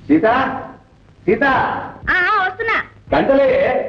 సీత సీత ఆ, ఆ, వస్తున్నా గంటలే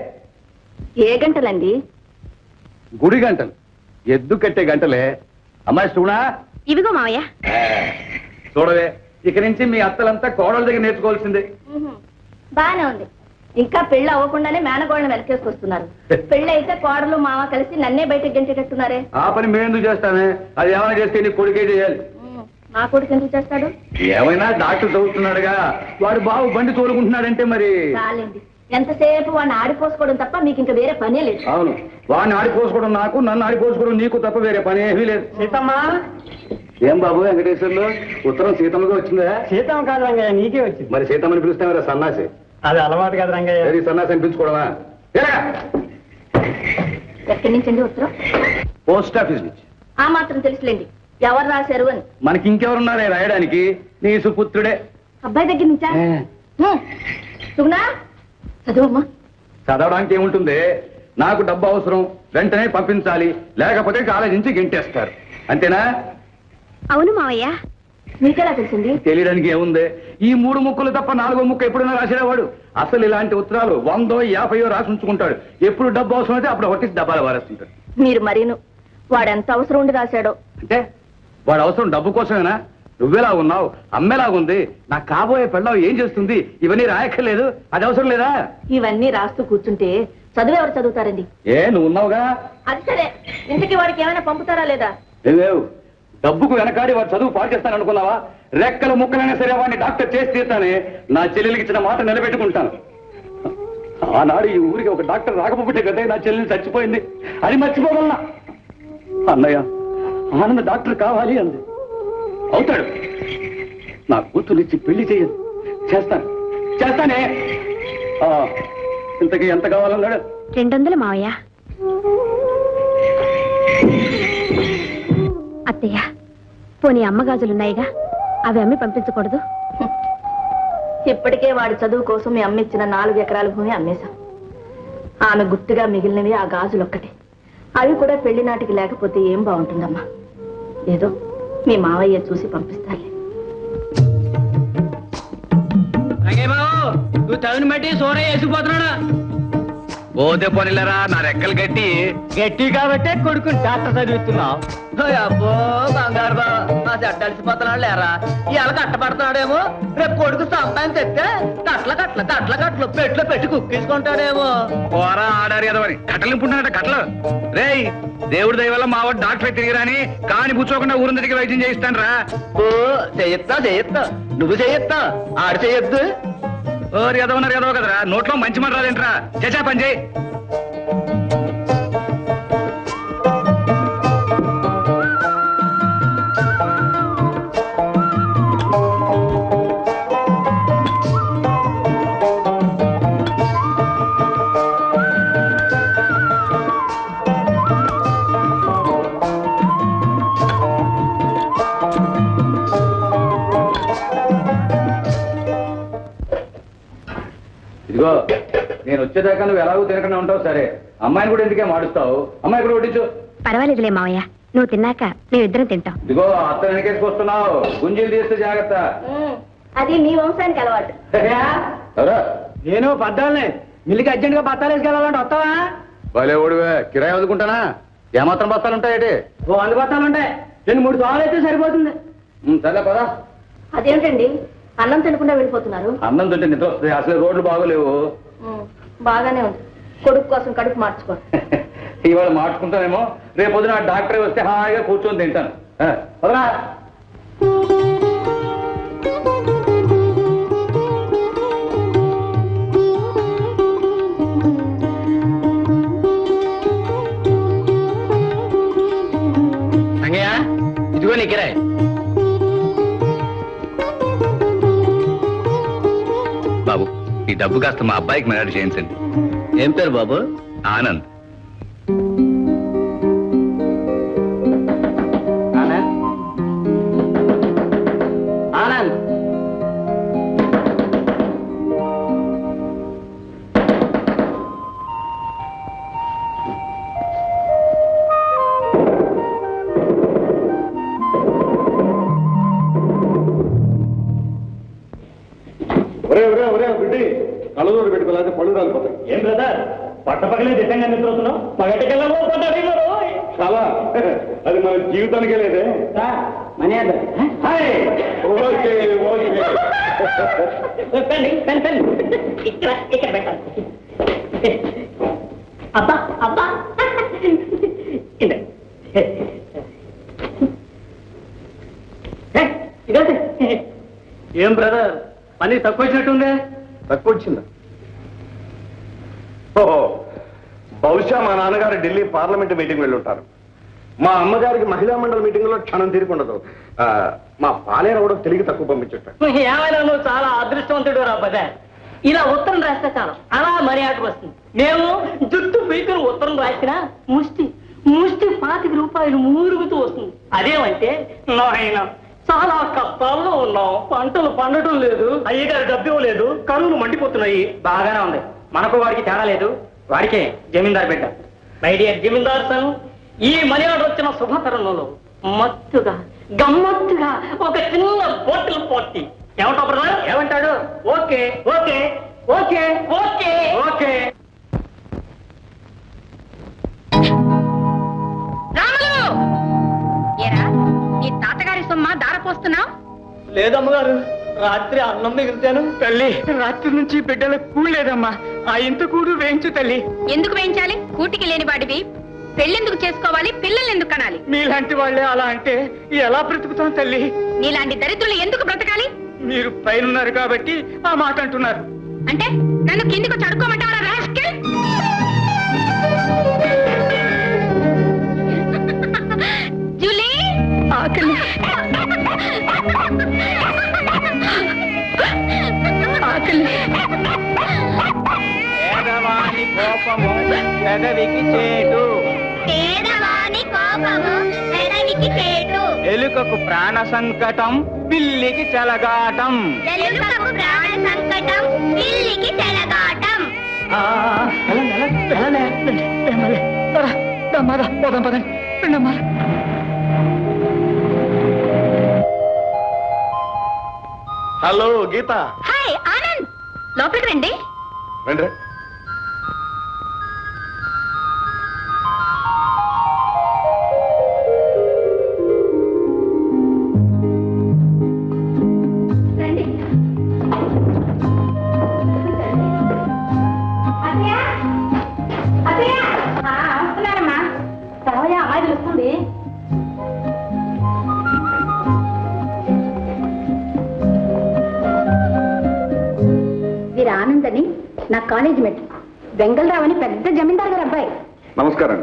ఏ గంటలండి గుడి గంటలు ఎద్దు కట్టే గంటలే అమ్మాయి చూడా ఇవిగో మావయ్య చూడవే ఇక నుంచి మీ అత్తలంతా కోడల దగ్గర నేర్చుకోవాల్సిందే బానే ఉంది ఇంకా పెళ్లి అవ్వకుండానే మేనగోళ్ళని వెనకేసుకొస్తున్నారు పెళ్లి అయితే కోడలు మామ కలిసి నన్నే బయటకు గంటేటట్టున్నారే ఆ పని మేమెందుకు చేస్తామే అది ఏమైనా చేస్తే నీ కొడుకే చేయాలి ఉమ్, నా కొడుకు ఎందుకు చేస్తాడు ఏమైనా డాక్టర్ చదువుతున్నాడుగా వాడు బాబు బండి తోలుకుంటున్నాడంటే మరి చాలండి ఎంతసేపు వాడిని ఆడిపోసుకోవడం తప్ప మీకు ఇంకా వేరే పనే లేదు అవును వాడిని ఆడిపోసుకోవడం నాకు నన్ను ఆడిపోసుకోవడం నీకు తప్ప వేరే పని ఏమీ లేదు సీతమ్మా ఏం బాబు వెంకటేశ్వర్లు ఉత్తరం సీతమ్మగా వచ్చిందా సీతమ్మ కాదు రంగయ్య నీకే వచ్చింది మరి సీతమ్మని పిలుస్తామరా సన్నాసి అది అలవాటు కదా రంగయ్య ఏది సన్నాసి అనిపించుకోవడమా ఏరా? ఎక్కడి నుంచండి ఉత్తరం పోస్ట్ ఆఫీస్ నుంచి ఆ మాత్రం తెలుసులేండి ఎవరు రాశారు అని మనకి ఇంకెవరున్నారే రాయడానికి నీ సుపుత్రుడే అబ్బాయి దగ్గర నుంచా ఉమ్, సుగుణా చదువమ్మా చదవడానికి ఏముంటుంది నాకు డబ్బు అవసరం వెంటనే పంపించాలి లేకపోతే కాలేజీ నుంచి గెంటేస్తారు అంతేనా అవును మావయ్య మీకెలా తెలిసింది తెలియడానికి ఏముంది ఈ మూడు ముక్కలు తప్ప నాలుగో ముక్క ఎప్పుడైనా రాసేవాడు అసలు ఇలాంటి ఉత్తరాలు వందో యాభయో రాసి ఉంచుకుంటాడు ఎప్పుడు డబ్బు అవసరం అయితే అప్పుడు కొట్టి డబ్బాలు వారేస్తుంటాడు మీరు మరీను వాడెంత అవసరం ఉండి రాశాడో అంటే వాడు అవసరం డబ్బు కోసమేనా నువ్వెలా ఉన్నావు అమ్మేలాగుంది నాకు కాబోయే పెళ్ళావు ఏం చేస్తుంది ఇవన్నీ రాయక్కర్లేదు అది అవసరం లేదా ఇవన్నీ రాస్తూ కూర్చుంటే చదువు ఎవరు చదువుతారండి ఏ నువ్వు ఉన్నావుగా అది సరే ఇంతకీ వాడికి ఏమైనా పంపుతారా లేదా లేవు డబ్బుకు వెనకాడి వాడు చదువు పాడు చేస్తాను అనుకున్నావా రెక్కల ముక్కలైనా సరే వాడిని డాక్టర్ చేసి తీస్తానే నా చెల్లెలికి ఇచ్చిన మాట నిలబెట్టుకుంటాను ఆనాడు ఈ ఊరికి ఒక డాక్టర్ రాకపోతే కదా నా చెల్లెలు చచ్చిపోయింది అది మర్చిపోగలనా అన్నయ్య ఆనంద డాక్టర్ కావాలి అంది అవుతాడు నా కూతురునిచ్చి పెళ్లి చేయదు చేస్తాను చేస్తానే ఆ, ఇంతకీ ఎంత కావాలన్నాడు రెండు వందలు మావయ్య అత్తయ్య పోనీ అమ్మ గాజులున్నాయిగా అవి అమ్మి పంపించకూడదు ఇప్పటికే వాడి చదువు కోసం మీ అమ్మ ఇచ్చిన నాలుగు ఎకరాల భూమి అమ్మేశాం ఆమె గుర్తుగా మిగిలినవి ఆ గాజులు ఒక్కటే అవి కూడా పెళ్లి నాటికి లేకపోతే ఏం బాగుంటుందమ్మా ఏదో మీ మావయ్య చూసి పంపిస్తాలే రంగయ్య బాబు నువ్వు తవిని బట్టి సూరయ్య వేసిపోతున్నాడా పోతే పోనిల్లరా నా రెక్కలు గట్టి గట్టి కాబట్టే కొడుకుని డాక్టర్ చదివిస్తున్నావు అబ్బో బంగారు బా మా చెడ్డ అలసిపోతున్నాడు లేరా ఇవాళ కట్టపడుతున్నాడేమో రేపు కొడుకు సంపాదన తెస్తే కట్ల కట్ల కట్ల కట్లు పెట్లు పెట్టి కుక్కించుకుంటాడేమో పోరా ఆడారు ఎదవని కట్టలు నింపుంటానట కట్టలు రేయ్ దేవుడి దయ వల్ల మా వాడు డాక్టర్ తిరిగిరాని కాని కూర్చోకుండా ఊరిని తిరిగి వైద్యం చేయిస్తాను రా ఓ చేయొత్తా చేయొత్తా నువ్వు చేయొత్తా ఆడు చేయొద్దు ఓరి ఎదవన్నారు ఎదవ కదరా నోట్లో మంచి మాట రాదేంట్రా చచా పని చేయి ఇదిగో నేను వచ్చేదాకా నువ్వు ఎలాగో తినకుండా ఉంటావు సరే అమ్మాయిని కూడా ఎందుకే మాడుస్తావు అమ్మాయి కూడా వడ్డించు పర్వాలేదులే మావయ్య నువ్వు తిన్నాక మేమిద్దరం తింటాం ఇదిగో అత్త వెనకేసుకొస్తున్నావు గుంజీలు తీస్తే జాగ్రత్త అది నీ వంశానికి అలవాటు ఎవరా నేను పద్దాలనే మిల్లికి అర్జెంట్ గా బత్తాలు వేసుకెళ్ళాలంటే వస్తావా భలే ఓడివే కిరాయి వదుకుంటానా ఏమాత్రం బస్తాలు ఉంటాయేటి ఓ వంద బత్తాలు ఉంటాయి రెండు మూడు దోవలు అయితే సరిపోతుంది ఉమ్, సర్లే పదా అదేమిటండి అన్నం తినకుండా వెళ్ళిపోతున్నారు అన్నం తింటే నిద్ర వస్తుంది అసలు రోడ్లు బాగోలేవు ఉమ్, బాగానే ఉంది కొడుకు కోసం కడుపు మార్చుకో ఇవాళ మార్చుకుంటానేమో రేపు పొద్దున ఆ డాక్టర్ వస్తే హాయిగా కూర్చొని తింటాను ఆ, పదరా రంగయ్య ఇదిగో నీ కిరాయి బాబు ఈ డబ్బు కాస్త మా అబ్బాయికి మేనేజ్ చేయించండి ఏం పేరు బాబు ఆనంద్ ఆనంద్ ఆనంద్ ఒరే నిద్రవుతున్నావు పగటికెళ్ళలో చాలా అది మన జీవితానికే లేదే money hi okay okay pen pen pen ఇక్కడ ఇక్కడ పెట్టాలి అబ్బా అబ్బా ఇదే ఇదే ఏం బ్రదర్ పని తక్కువ వచ్చినట్టుందే తక్కువ వచ్చిందా ఓహో బహుశా మా నాన్నగారు ఢిల్లీ పార్లమెంట్ మీటింగ్ వెళ్ళి ఉంటారు మా అమ్మగారికి మహిళా మండలి మీటింగ్ లో క్షణం తీరుకుండదు ఆ, మా పాలేరు కూడా తెలివి తక్కువ పంపించుంటారు ఏమైనా నువ్వు చాలా అదృష్టవంతుడు రా బజార్ ఇలా ఉత్తరం రాస్తే చాలు అలా మర్యాదకు వస్తుంది మేము జుట్టు పీకుని ఉత్తరం రాసినా ముష్టి ముష్టి పాతిక రూపాయలు మూరుగుతూ వస్తుంది అదేమంటే నాయన చాలా కష్టాల్లో ఉన్నాం పంటలు పండటం లేదు అయ్యగారు డబ్బు లేదు కరువులు మండిపోతున్నాయి బాగానే ఉంది మనకు వాడికి తేడా లేదు వాడికే జమీందార్ బిడ్డ మై డియర్ జమీందార్ సన్ ఈ మనీ ఆర్డర్ వచ్చిన శుభతరుణంలో మత్తుగా గమ్మత్తుగా ఒక చిన్న బాటిల్ పార్టీ ఏమంటావు బ్రదర్ ఏమంటాడు okay okay okay okay okay Ramulu ఏరా నీ తాతగారి సొమ్మ దారపోస్తున్నావు లేదమ్మగారు రాత్రి అన్నం మిగిలిచాను తల్లి రాత్రి నుంచి బిడ్డల కూడలేదమ్మా ఆ ఇంత కూడు వేయించు తల్లి ఎందుకు వేయించాలి కూటికి లేని వాడివి పెళ్ళెందుకు చేసుకోవాలి పిల్లల్ని ఎందుకు కనాలి మీలాంటి వాళ్ళే అలా అంటే ఎలా బ్రతుకుతాం తల్లి నీలాంటి దరిద్రులు ఎందుకు బ్రతకాలి మీరు పైనున్నారు కాబట్టి ఆ మాట అంటున్నారు అంటే నన్ను కిందికి వచ్చి అడుక్కోమంటావా రాస్కెల్ జూలీ ఆకలి ఆకలి పేదవాని కోపము పెదవికి చేటు పేదవాని కోపము పెరవికి చేటు ఎలుకకు ప్రాణ సంకటం పిల్లికి చెలగాటం ఎలుకకు ప్రాణ సంకటం పిల్లికి చెలగాటం హలో గీత హాయ్ ఆనంద్ లోపలికి రండి రండి రండి అత్తయ్య అత్తయ్య వస్తున్నానమ్మా రావయ్య అమ్మాయి పిలుస్తుంది వీరు ఆనంద్ అని నా కాలేజ్ మెట్ వెంగళరావు అని పెద్ద జమీందారు గారు అబ్బాయి నమస్కారం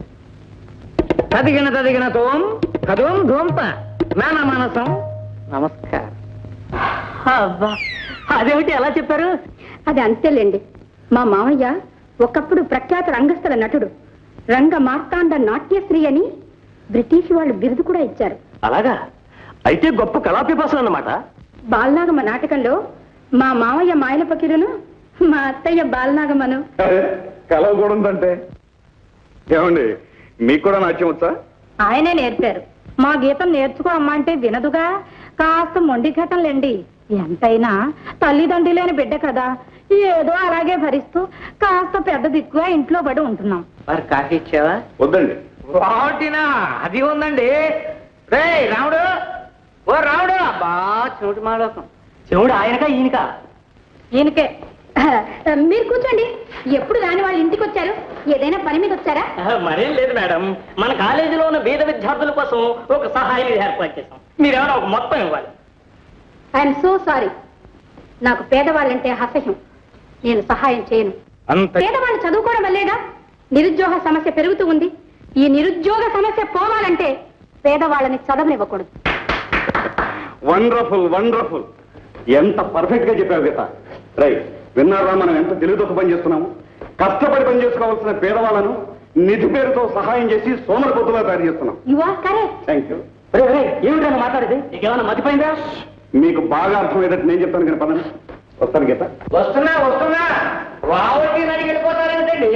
తదిగిన తదిగిన తోం కదోం ధోంప నానా మానసం నమస్కారం అబ్బా అదేమిటి ఎలా చెప్పారు అది అంతేలేండి మా మామయ్య ఒకప్పుడు ప్రఖ్యాత రంగస్థల నటుడు రంగ మార్తాండ నాట్యశ్రీ అని బ్రిటిష్ వాళ్ళు బిరుదు కూడా ఇచ్చారు అలాగా అయితే గొప్ప కళాపిపాసన అన్నమాట బాలనాగమ్మ నాటకంలో మా మామయ్య మాయల పకిరును మా అత్తయ్య బాలనాగమ్మను కలవకూడదంటే ఏమండి మీకు కూడా నాట్యం వచ్చా ఆయనే నేర్పారు మా గీతం నేర్చుకో అమ్మా అంటే వినదుగా కాస్త మొండి ఘటనలేండి ఎంతైనా తల్లిదండ్రి లేని బిడ్డ కదా ఏదో అలాగే భరిస్తూ కాస్త పెద్ద దిక్కుగా ఇంట్లో పడి ఉంటున్నాం మరి కాఫీ ఇచ్చావా వద్దండి వాటినా అది ఉందండి రే రాముడు ఓ రాముడు అబ్బా చెవుడు మాలోకం చెవుడు ఆయనకా ఈయనకా ఈయనకే మీరు కూర్చోండి ఎప్పుడు రాని వాళ్ళు ఇంటికి వచ్చారు ఏదైనా పని మీద వచ్చారా మరేం లేదు మేడం మన కాలేజీలో ఉన్న బీద విద్యార్థుల కోసం ఒక సహాయం నిధి ఏర్పాటు చేశాం మీరేమైనా ఒక మొత్తం ఇవ్వాలి ఐఎమ్ సో సారీ నాకు పేదవాళ్ళంటే అసహ్యం నేను సహాయం చేయను అంత పేదవాళ్ళు చదువుకోవడం వల్లేగా నిరుద్యోగ సమస్య పెరుగుతూ ఉంది ఈ నిరుద్యోగ సమస్య పోవాలంటే పేదవాళ్ళని చదవనివ్వకూడదు వండర్ఫుల్ వండర్ఫుల్ ఎంత పర్ఫెక్ట్ గా చెప్పావు గీత రైట్ విన్నారా మనం ఎంత తెలివితోక పని చేస్తున్నాము కష్టపడి పని చేసుకోవాల్సిన పేదవాళ్ళను నిధి పేరుతో సహాయం చేసి సోమర పొత్తులా తయారు చేస్తున్నాం you are correct thank you ఏమిటన్నా మాట్లాడేది నీకేమైనా మతిపోయిందా మీకు బాగా అర్థమయ్యేటట్టు నేను చెప్తాను కానీ పదండి వస్తాను గీత వస్తున్నా వస్తున్నా రావటి నడికి వెళ్ళిపోతారేంటండి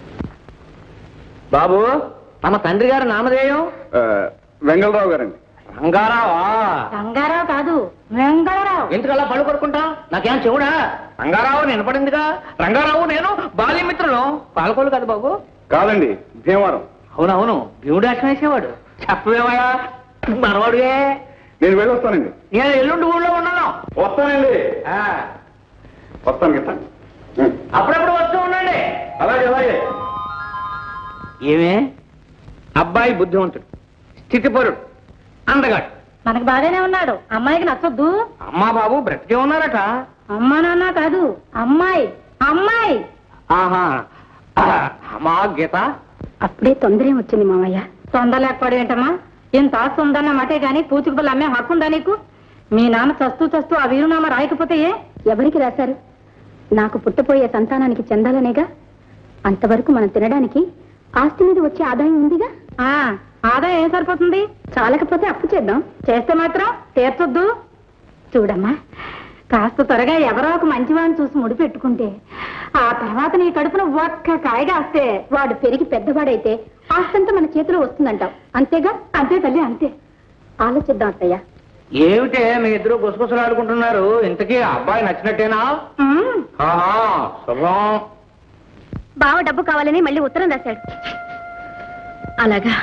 బాబు తమ తండ్రి గారు నామధేయం ఆ, వెంగళరావు గారండి రంగారావా రంగారావు కాదు వెంగళరావు ఎందుకలా పళ్ళు కొడుకుంటా నాకేం చెవుడా రంగారావు నిలబడిందిగా రంగారావు నేను బాల్యమిత్రులు పాలకోలు కదా బాబు కాదండి భీమవరం అవునవును భీముడు అక్షం వేసేవాడు చెప్పవేమయ్యా మనవాడుగే నేను వెళ్ళొస్తానండి నేను ఎల్లుండి ఊళ్ళో ఉన్నాను వస్తానండి ఆ, వస్తాను గీత ఉం. అప్పుడప్పుడు వస్తూ ఉండండి అలాగే అలాగే ఏమే అబ్బాయి బుద్ధివంతుడు స్థితిపరుడు అందగాడు మనకు బాగానే ఉన్నాడు అమ్మాయికి నచ్చొద్దు అమ్మా బాబు బ్రతికే ఉన్నారట అమ్మా నాన్న కాదు అమ్మాయి అమ్మాయి ఆహా ఆ, అమ్మా గీత అప్పుడే తొందర వచ్చింది మామయ్య తొందర లేకపోవడం ఏంటమ్మా ఇంత ఆస్తి ఉందన్న మాటే గాని పూచుకు పిల్ల అమ్మే హక్కు ఉందా నీకు మీ నాన్న చస్తూ చస్తూ ఆ వీరునామా రాయకపోతే ఏ ఎవరికి రాశారు నాకు పుట్టపోయే సంతానానికి చెందాలనేగా అంతవరకు మనం తినడానికి ఆస్తి మీద వచ్చే ఆదాయం ఉందిగా ఆ ఆదాయం ఏం సరిపోతుంది చాలకపోతే అప్పు చేద్దాం చేస్తే మాత్రం తీర్చొద్దు చూడమ్మా కాస్త త్వరగా ఎవరో ఒక మంచివాడిని చూసి ముడి పెట్టుకుంటే ఆ తర్వాత నీ కడుపున ఒక్క కాయ కాస్తే వాడు పెరిగి పెద్దవాడైతే ఆస్తంతా మన చేతిలో వస్తుందంటాం అంతేగా అంతే తల్లి అంతే ఆలోచిద్దాం అత్తయ్య ఏమిటే మీ ఇద్దరు గుసగుసలు ఆడుకుంటున్నారు ఇంతకీ ఆ అబ్బాయి నచ్చినట్టేనా ఉమ్, ఆహా శుభం బావ డబ్బు కావాలని మళ్ళీ ఉత్తరం రాశాడు అలాగా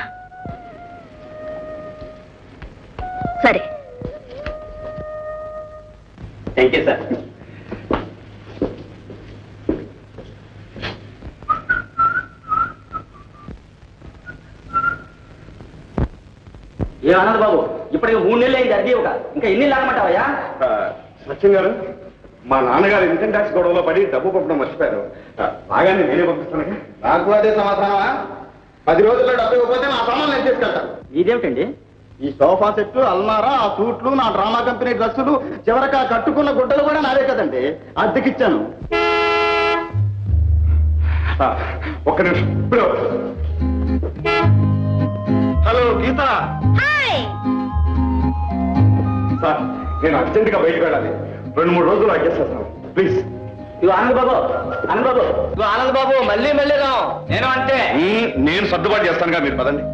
సరే థ్యాంక్ యూ సార్ ఏ ఆనంద్ బాబు ఇప్పటికి మూడు నెలలు అయింది అర్జీ ఒక ఇంకా ఎన్ని లాగమంటావయ్యా సత్యం గారు మా నాన్నగారు ఇన్కమ్ ట్యాక్స్ గొడవలో పడి డబ్బు పంపడం మర్చిపోయారు ఆ, బాగానే నేనే పంపిస్తాను నాకు అదే సమాధానమా పది రోజుల్లో డబ్బు ఇవ్వకపోతే నా సామాన్లు నేను తీసుకెళ్తాను ఇదేమిటండి ఈ సోఫా సెట్లు అల్మారా ఆ సూట్లు నా డ్రామా కంపెనీ డ్రెస్సులు చివరికి ఆ కట్టుకున్న గుడ్డలు కూడా నావే కదండి అద్దెకిచ్చాను ఆ, ఒక్క నిమిషం ఇప్పుడు హలో గీత సార్ నేను అర్జెంటుగా బయటకు వెళ్ళాలి రెండు మూడు రోజులు అడ్జస్ట్ ప్లీజ్ ఇగో ఆనంద్ బాబు ఆనంద్ బాబు ఇదిగో ఆనంద్ బాబు మళ్ళీ మళ్ళీ రా నేను అంతే నేను సర్దుబాటు చేస్తానుగా మీరు పదండి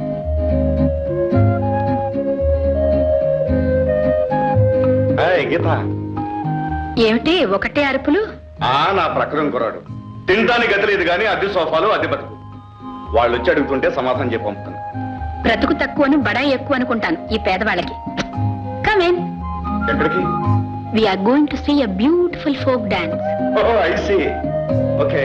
ఏయ్, గీత ఏమిటి ఒకటే అరుపులు ఆ నా ప్రకృతం కురాడు తినడానికి గతి లేదు కానీ అద్దె సోఫాలు అద్దె బతుకు వాళ్ళు వచ్చి అడుగుతుంటే సమాధానం చెప్పి పంపుతాను బ్రతుకు తక్కువను బడాయి ఎక్కువ అనుకుంటాను ఈ పేదవాళ్ళకి కమేన్ ఎక్కడికి we're going to see a beautiful folk dance oh I see okay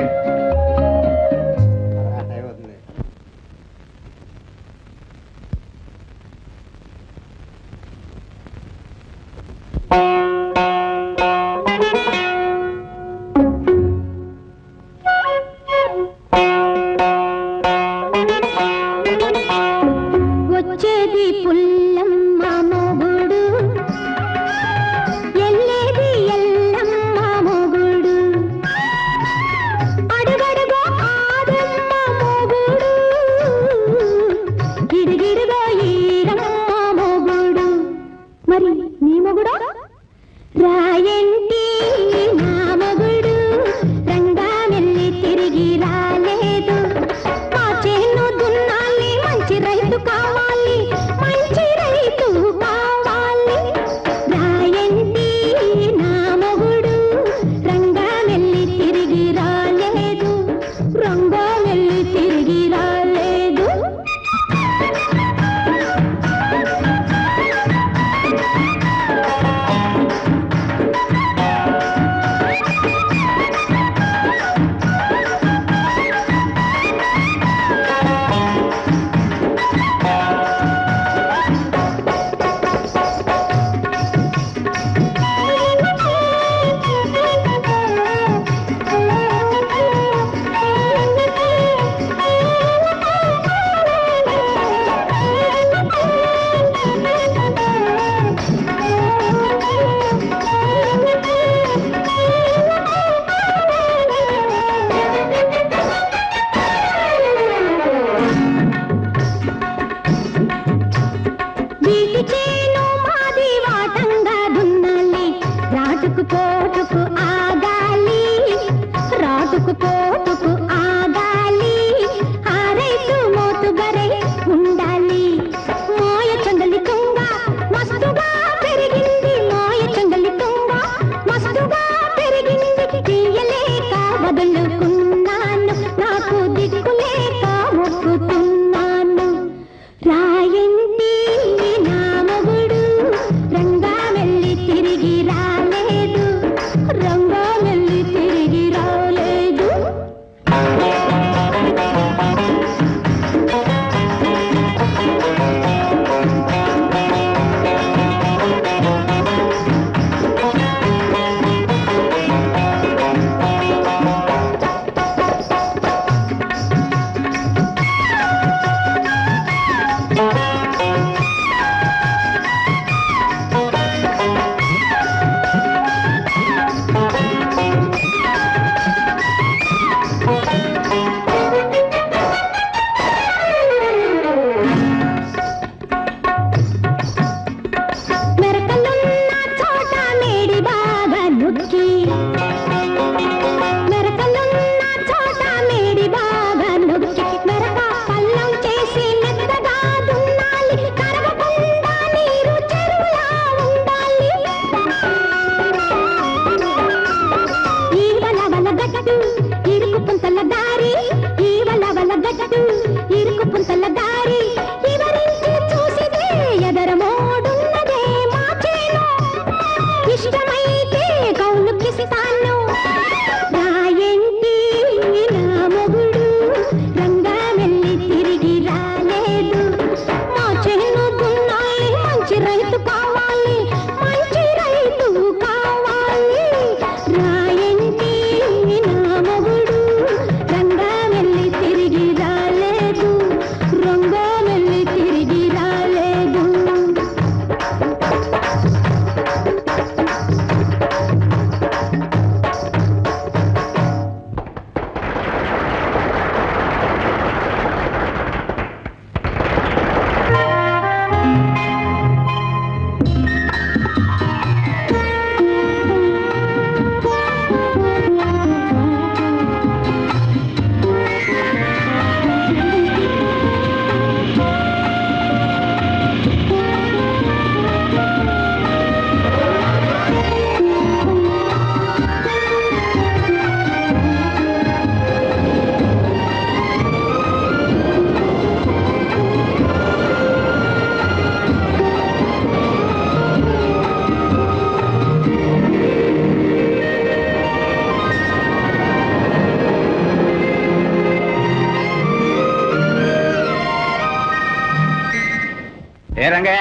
వచ్చేది పుల్లమ్మ మొగుడు ఎల్లేది ఎల్లమ్మ మొగుడు అడుగు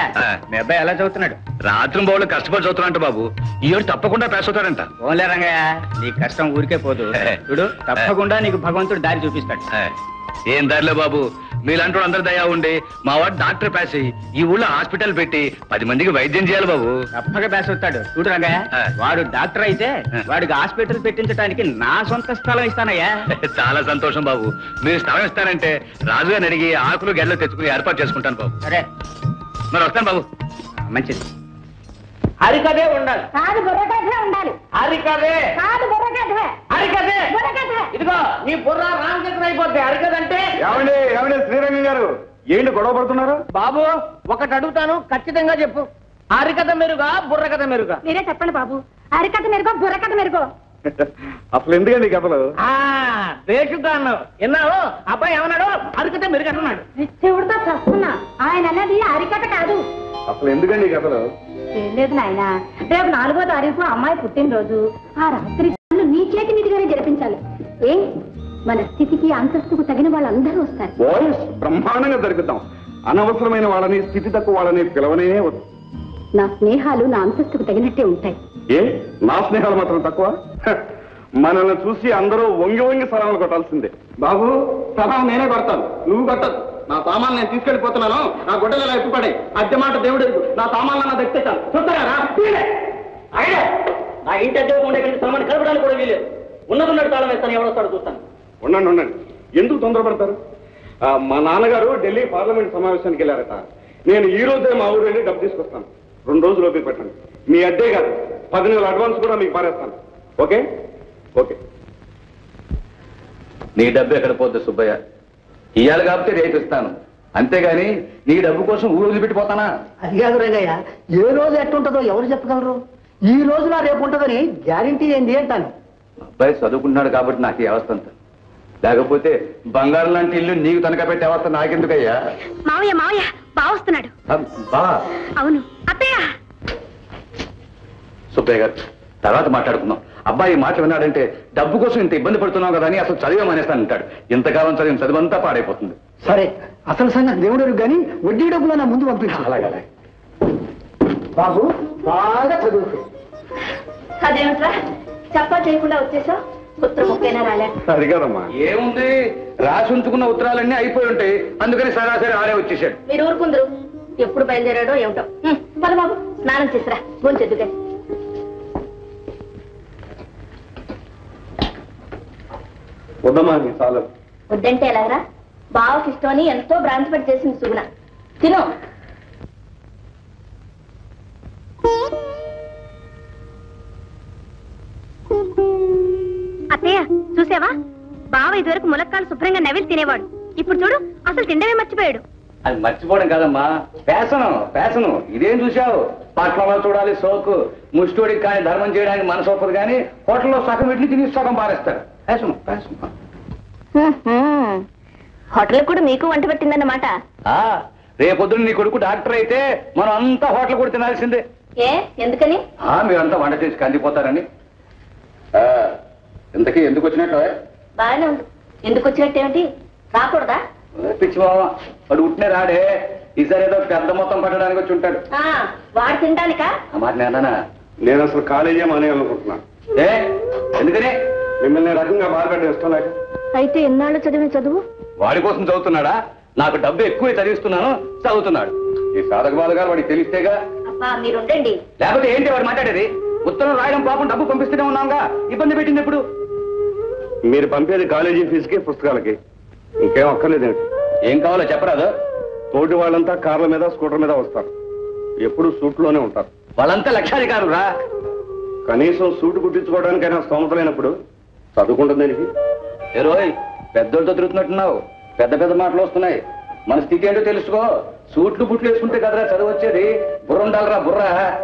మీ అబ్బాయి ఎలా చదువుతున్నాడు రాత్రి బౌళ్ళు కష్టపడి చదువుతున్నట్టు బాబు ఈ ఏడు తప్పకుండా పాస్ అవుతాడంట ఓన్లే రంగయ్య నీ కష్టం ఊరికే పోదు చూడు తప్పకుండా నీకు భగవంతుడు దారి చూపిస్తాడు ఏ, ఏం దారిలో బాబు మీలాంటి అందరి దయా ఉండి మా వాడు డాక్టర్ పాస్ అయ్యి ఈ ఊళ్ళో హాస్పిటల్ పెట్టి పది మందికి వైద్యం చేయాలి బాబు తప్పక బేస్ అవుతాడు చూడు రంగయ్య ఆ. వాడు డాక్టర్ అయితే వాడికి హాస్పిటల్ పెట్టించడానికి నా సొంత స్థలం ఇస్తానయ్యా చాలా సంతోషం బాబు మీరు స్థలం ఇస్తారంటే రాజుగారిని అడిగి ఆకులు గెడలు తెచ్చుకుని ఏర్పాటు చేసుకుంటాను బాబు సరే మరి వస్తాను బాబు మంచిది హరికథే ఉండాలి కాదు బుర్రకథే ఉండాలి హరికథే కాదు బుర్రకథే హరికథే బుర్రకథే ఇదిగో నీ బుర్ర రామచంద్ర అయిపోద్ది హరికథంటే ఏమండి ఏమండి శ్రీరంగం గారు ఏంటి గొడవ పడుతున్నారు బాబు ఒకటి అడుగుతాను ఖచ్చితంగా చెప్పు హరికథ మెరుగా బుర్రకథ మెరుగా మీరే చెప్పండి బాబు అరికథ మెరుగో బుర్రకథ మెరుగో అసలు ఎందుకండి ఈ కథలు ఆ బేషుగా అన్నావు విన్నావు అబ్బాయి ఏమన్నాడు హరికథ మెరుగు అంటున్నాడు శివుడితో చస్తున్నా ఆయన అన్నది అరికథ కాదు అసలు ఎందుకండి ఈ కథలు ఏం లేదు నాయన రేపు నాలుగో తారీఖు అమ్మాయి పుట్టినరోజు ఆ రాత్రి కళ్ళు నీ చేతి మీదుగానే జరిపించాలి ఏ మన స్థితికి అంతస్తుకు తగిన వాళ్ళందరూ వస్తారు బాయ్స్ బ్రహ్మాండంగా జరిపిద్దాం అనవసరమైన వాళ్ళని స్థితి తక్కువ వాళ్ళని పిలవనే వద్దు నా స్నేహాలు నా అంతస్తుకు తగినట్టే ఉంటాయి ఏ నా స్నేహాలు మాత్రం తక్కువ హ, మనల్ని చూసి అందరూ వంగి వంగి సలాలు కొట్టాల్సిందే బాబు సలాం నేనే కొడతాను నువ్వు కొట్టదు నా సామాన్ నేను తీసుకెళ్లిపోతున్నాను నా గుడ్డలు ఇలా ఎత్తుపడే అద్దె మాట దేవుడు ఎరుగు. నా సామాన్లు నా దక్కేస్తాను చూస్తారా అయినా నా ఇంటి అద్దె ఉండే ఇక్కడికి సామాన్ కలపడానికి కూడా వీలేదు ఉన్నది ఉన్నట్టు తాళం వేస్తాను ఎవడొస్తాడు చూస్తాను ఉండండి ఉండండి ఎందుకు తొందరపడతారు ఆ, మా నాన్నగారు ఢిల్లీ పార్లమెంట్ సమావేశానికి వెళ్ళారట నేను ఈ రోజే మా ఊరు వెళ్ళి డబ్బు తీసుకొస్తాను రెండు రోజులు ఓపిక పెట్టండి మీ అడ్డే కాదు పది నెలల అడ్వాన్స్ కూడా మీకు పారేస్తాను ఓకే ఓకే నీ డబ్బు ఎక్కడ పోద్ది సుబ్బయ్య ఇయ్యాలి కాబట్టి రేపు ఇస్తాను అంతేగాని నీ డబ్బు కోసం ఊరు వదిలిపెట్టిపోతానా అది కాదు రంగయ్య ఏ రోజు ఎట్టుంటుందో ఎవరు చెప్పగలరు ఈ రోజున రేపు ఉంటుందని గ్యారంటీ ఏంది అంటాను అబ్బాయి చదువుకుంటున్నాడు కాబట్టి నాకు ఈ అవస్థ అంత లేకపోతే బంగారం లాంటి ఇల్లు నీకు తనక పెట్టే అవస్థ నాకెందుకయ్యా మావయ్య మావయ్య బావస్తున్నాడు అబ్ బా అవును అత్తయ్య సుబ్బయ్య గారు తర్వాత మాట్లాడుకుందాం అబ్బాయి ఈ మాటలు విన్నాడంటే డబ్బు కోసం ఇంత ఇబ్బంది పడుతున్నావు కదా అని అసలు చదివే మానేస్తాను అంటాడు ఇంతకాలం చదివిన చదువంతా పాడైపోతుంది సరే అసలు సంగతి దేవుడు కానీ వడ్డీ డబ్బులు నా ముందు పంపించు అలాగే అలాగే బాబు బాగా చదువుకో అదేమిట్రా చెప్పా చేయకుండా వచ్చేసావు ఉత్తర ముక్కైనా రాలే అది కాదమ్మా ఏముంది రాసి ఉంచుకున్న ఉత్తరాలన్నీ అయిపోయి ఉంటాయి అందుకని సరాసరి ఆడే వచ్చేసాడు మీరు ఊరుకుందరు ఎప్పుడు బయలుదేరాడో ఏమిటో హ్మ్, పద బాబు స్నానం చేసిరా గొంచెద్దు కానీ వద్దమ్మా నీ చాలు వద్దంటే ఎలాగరా బావకి ఇష్టం అని ఎంతో భ్రాంతి పడి చేసింది సుగుణ తిను అత్తయ్య చూసావా బావ ఇదివరకు ములక్కాలు శుభ్రంగా నవిలి తినేవాడు ఇప్పుడు చూడు అసలు తిండమే మర్చిపోయాడు అది మర్చిపోవడం కాదమ్మా ఫ్యాషను ఫ్యాషను ఇదేం చూసావు పట్నంలో చూడాలి సోకు ముష్టోడికి కానీ ధర్మం చేయడానికి మనసు ఒప్పదు కానీ హోటల్లో సగం వీటిని తిని సగం పారేస్తారు ఫ్యాషన్ ఫ్యాషన్ హోటల్ కూడా మీకు వంట పెట్టిందన్నమాట ఆ, రేపొద్దున నీ కొడుకు డాక్టర్ అయితే మనం అంతా హోటల్ కూడా తినాల్సిందే ఏ ఎందుకని ఆ, మీరంతా వంట చేసి కందిపోతారని ఆ, ఇంతకీ ఎందుకు వచ్చినట్టు బాగానే ఉంది ఎందుకు వచ్చినట్టేమిటి రాకూడదా పిచ్చి బావ వాడు ఉట్టినే రాడే ఈసారి ఏదో పెద్ద మొత్తం పట్టడానికి వచ్చి ఉంటాడు ఆ, వాడు తినడానికా ఆ మాట నేనా నేను అసలు కాలేజీ మానేయాలనుకుంటున్నాను ఏ ఎందుకని మిమ్మల్ని ఈ రకంగా బాధపెట్టడం ఇష్టం లేక అయితే ఎన్నాళ్ళు చదివిన చదువు వాడి కోసం చదువుతున్నాడా నాకు డబ్బు ఎక్కువ చదివిస్తున్నాను చదువుతున్నాడు ఈ సాధక బాధగారు వాడికి తెలిస్తేగా అబ్బా మీరుండండి లేకపోతే ఏంటి వాడు మాట్లాడేది ఉత్తరం రాయడం పాపం డబ్బు పంపిస్తూనే ఉన్నాంగా ఇబ్బంది పెట్టింది ఎప్పుడు మీరు పంపేది కాలేజీ ఫీజుకి పుస్తకాలకి ఇంకేం అక్కర్లేదేంటి ఏం కావాలో చెప్పరాదు తోటి వాళ్ళంతా కార్ల మీద స్కూటర్ మీద వస్తారు ఎప్పుడు సూట్లోనే ఉంటారు వాళ్ళంతా లక్షాధికారు రా కనీసం సూటు కుట్టించుకోవడానికైనా స్తోమత లేనప్పుడు చదువుకుంటుంది దానికి ఏ రోయ్ పెద్దోళ్ళతో తిరుగుతున్నట్టున్నావు పెద్ద పెద్ద మాటలు వస్తున్నాయి మన స్థితి ఏంటో తెలుసుకో సూట్లు బుట్లు వేసుకుంటే కదరా చదువు వచ్చేది బుర్ర ఉండాలరా బుర్ర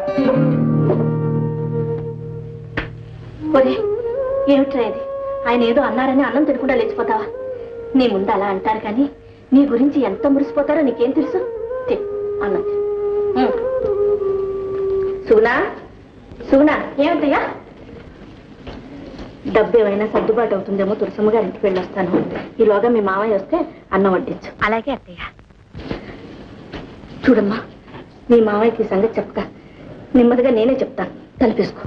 ఒరే ఏమిట్రా ఇది ఆయన ఏదో అన్నారని అన్నం తినకుండా లేచిపోతావా నీ ముందు అలా అంటారు కానీ నీ గురించి ఎంత మురిసిపోతారో నీకేం తెలుసు తి, అన్నం తిను. ఉమ్. సుగుణా సుగుణా ఏమిటయ్యా డబ్బు ఏమైనా సర్దుబాటు అవుతుందేమో తులసమ్మ గారి ఇంటికి వెళ్ళొస్తాను ఈలోగా మీ మామయ్య వస్తే అన్నం వడ్డించు అలాగే అత్తయ్య చూడమ్మా మీ మావయ్యకి ఈ సంగతి చెప్పక నెమ్మదిగా నేనే చెప్తాను తలపేసుకో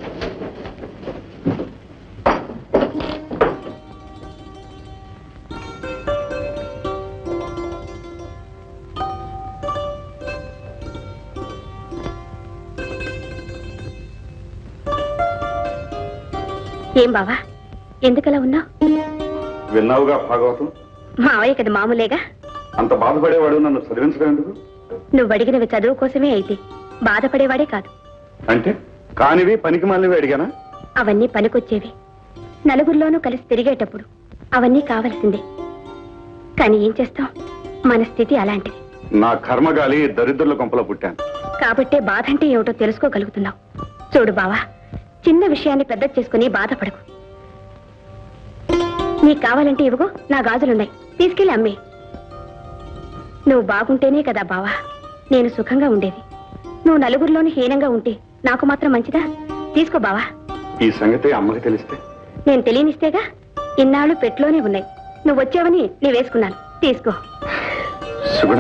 ఏం బావా ఎందుకలా ఉన్నావు విన్నావుగా భాగవతం మావయ్య కదా మామూలేగా అంత బాధపడేవాడు నన్ను చదివించడం ఎందుకు నువ్వు అడిగినవి చదువు కోసమే అయితే బాధపడేవాడే కాదు అంటే కానివి పనికి మాలినవి అడిగానా అవన్నీ పనికొచ్చేవి నలుగురిలోనూ కలిసి తిరిగేటప్పుడు అవన్నీ కావలసిందే కానీ ఏం చేస్తాం మన స్థితి అలాంటిది నా కర్మగాలి దరిద్రుల కొంపలో పుట్టాను కాబట్టే బాధ అంటే ఏమిటో తెలుసుకోగలుగుతున్నావు చూడు బావా చిన్న విషయాన్ని పెద్ద చేసుకుని బాధపడకు నీకు కావాలంటే ఇవ్వగో నా గాజులున్నాయి తీసుకెళ్ళి అమ్మే నువ్వు బాగుంటేనే కదా బావా నేను సుఖంగా ఉండేది నువ్వు నలుగురిలోని హీనంగా ఉంటే నాకు మాత్రం మంచిదా తీసుకో బావా ఈ సంగతి అమ్మకి తెలిస్తే నేను తెలియనిస్తేగా ఇన్నాళ్ళు పెట్లోనే ఉన్నాయి నువ్వు వచ్చావని నీ వేసుకున్నాను తీసుకో సుగుణ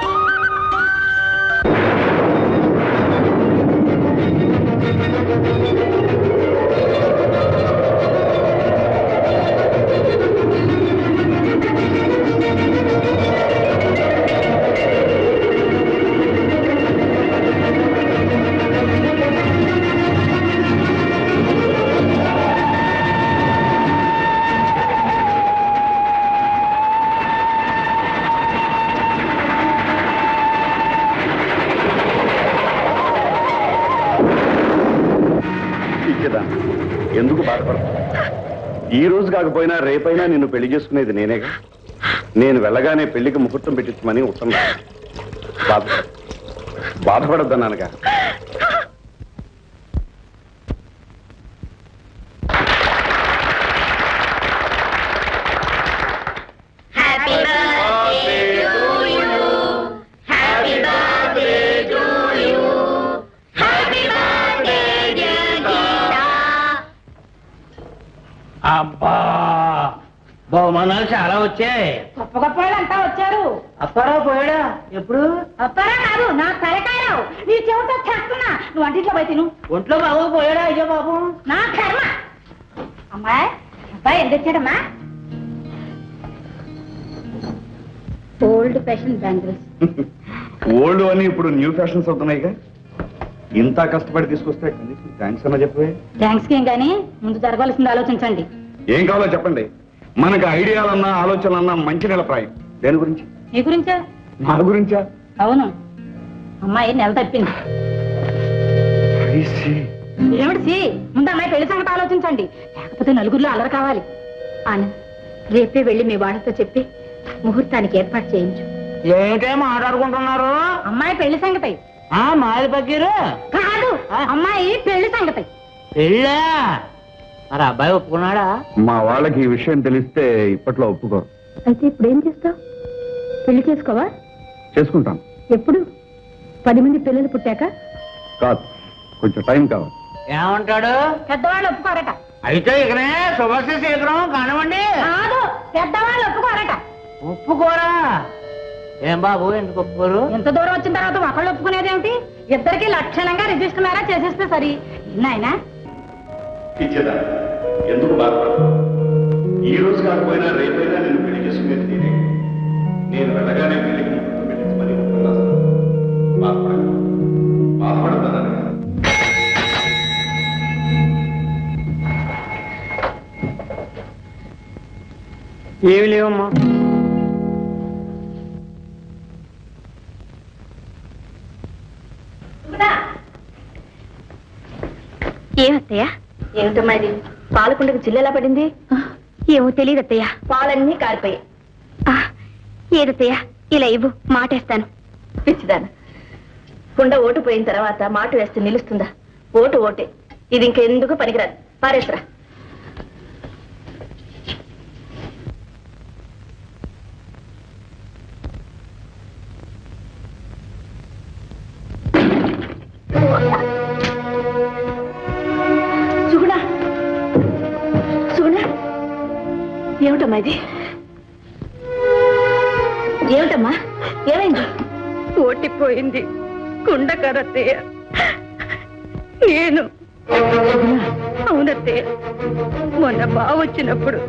ఇచ్చేదా ఎందుకు బాధపడతావు ఈ రోజు కాకపోయినా రేపైనా నిన్ను పెళ్లి చేసుకునేది నేనేగా నేను వెళ్ళగానే పెళ్లికి ముహూర్తం పెట్టించమని ఉత్తరం రాశాను. బాధ బాధపడొద్దన్నానుగా అబ్బా బహుమానాలు చాలా వచ్చాయి గొప్ప గొప్ప వాళ్ళంతా వచ్చారు అప్పారావు పోయాడా ఎప్పుడు అప్పారా కాదు నా తలకాయరావు నీ చెవితో చేస్తున్నా నువ్వు వంటింట్లో పోయి తిను ఒంట్లో బాబు పోయాడా అయ్యో బాబు నా కర్మ అమ్మాయి అబ్బాయి ఎంత తెచ్చాడమ్మా ఓల్డ్ ఫ్యాషన్ బ్యాంగిల్స్ ఓల్డ్ అని ఇప్పుడు న్యూ ఫ్యాషన్స్ అవుతున్నాయిగా ఇంత కష్టపడి తీసుకొస్తే కనీసం థ్యాంక్స్ అన్న చెప్పవే థ్యాంక్స్ ఏం కానీ ముందు జరగాల్సింది ఆలోచించండి ఏం కావాలో చెప్పండి మనకు ఐడియాలన్నా ఆలోచనలన్నా మంచి నిలప్రాయం దేని గురించి నీ గురించే నా గురించా అవును అమ్మాయి నెల తప్పింది I see. ఏమిటి సి ముందు అమ్మాయి పెళ్లి సంగతి ఆలోచించండి లేకపోతే నలుగురిలో అల్లరి కావాలి ఆనంద్ రేపే వెళ్ళి మీ వాళ్ళతో చెప్పి ముహూర్తానికి ఏర్పాటు చేయించు ఏమిటే మాట్లాడుకుంటున్నారు అమ్మాయి పెళ్లి సంగతి ఆ మాది పక్కీరు కాదు అమ్మాయి పెళ్లి సంగతి పెళ్ళా మరి అబ్బాయి ఒప్పుకున్నాడా మా వాళ్ళకి ఈ విషయం తెలిస్తే ఇప్పట్లో ఒప్పుకోరు అయితే ఇప్పుడు ఏం చేస్తావు పెళ్లి చేసుకోవా చేసుకుంటాను ఎప్పుడు పది మంది పిల్లలు పుట్టాక కాదు కొంచెం టైం కావాలి ఏమంటాడు పెద్దవాళ్ళు ఒప్పుకోరట అయితే ఇకనే శుభశ్రీ శీఘ్రం కానివ్వండి కాదు పెద్దవాళ్ళు ఒప్పుకోరట ఒప్పుకోరా ఏం బాబు ఎందుకు ఒప్పుకోరు ఎంత దూరం వచ్చిన తర్వాత ఒకళ్ళు ఒప్పుకునేది ఏమిటి ఇద్దరికి లక్షణంగా రిజిస్టర్లారా చేసేస్తే సరి నాయనా ఇచ్చేదా ఎందుకు బాధపడతావు ఈ రోజు కాకపోయినా రేపైనా నేను పెళ్లి చేసుకునేది నేనే నేను వెళ్ళగానే పెళ్లికి ముహూర్తం పెట్టించమని ఉత్తరం రాశాను. బాధపడకు బాధపడతానని ఏమి లేవమ్మా ఏమత్తయ్య ఏమిటమ్మా ఇది పాలకుండకు చిల్లెలా పడింది ఏమో తెలియదు అత్తయ్య పాలన్నీ కారిపోయాయి ఆ, ఏదత్తయ్య ఇలా ఇవ్వు మాటేస్తాను పిచ్చిదాన కుండ ఓటు పోయిన తర్వాత మాట వేస్తే నిలుస్తుందా ఓటు ఓటే ఇది ఇంకెందుకు పనికిరాదు పారేసరా సుగుణ సుగుణ ఏమిటమ్మా ఇది ఏమిటమ్మా ఏమైంది ఓటిపోయింది కుండకరత్తయ్య నేను అవునత్తయ్య మొన్న బావ వచ్చినప్పుడు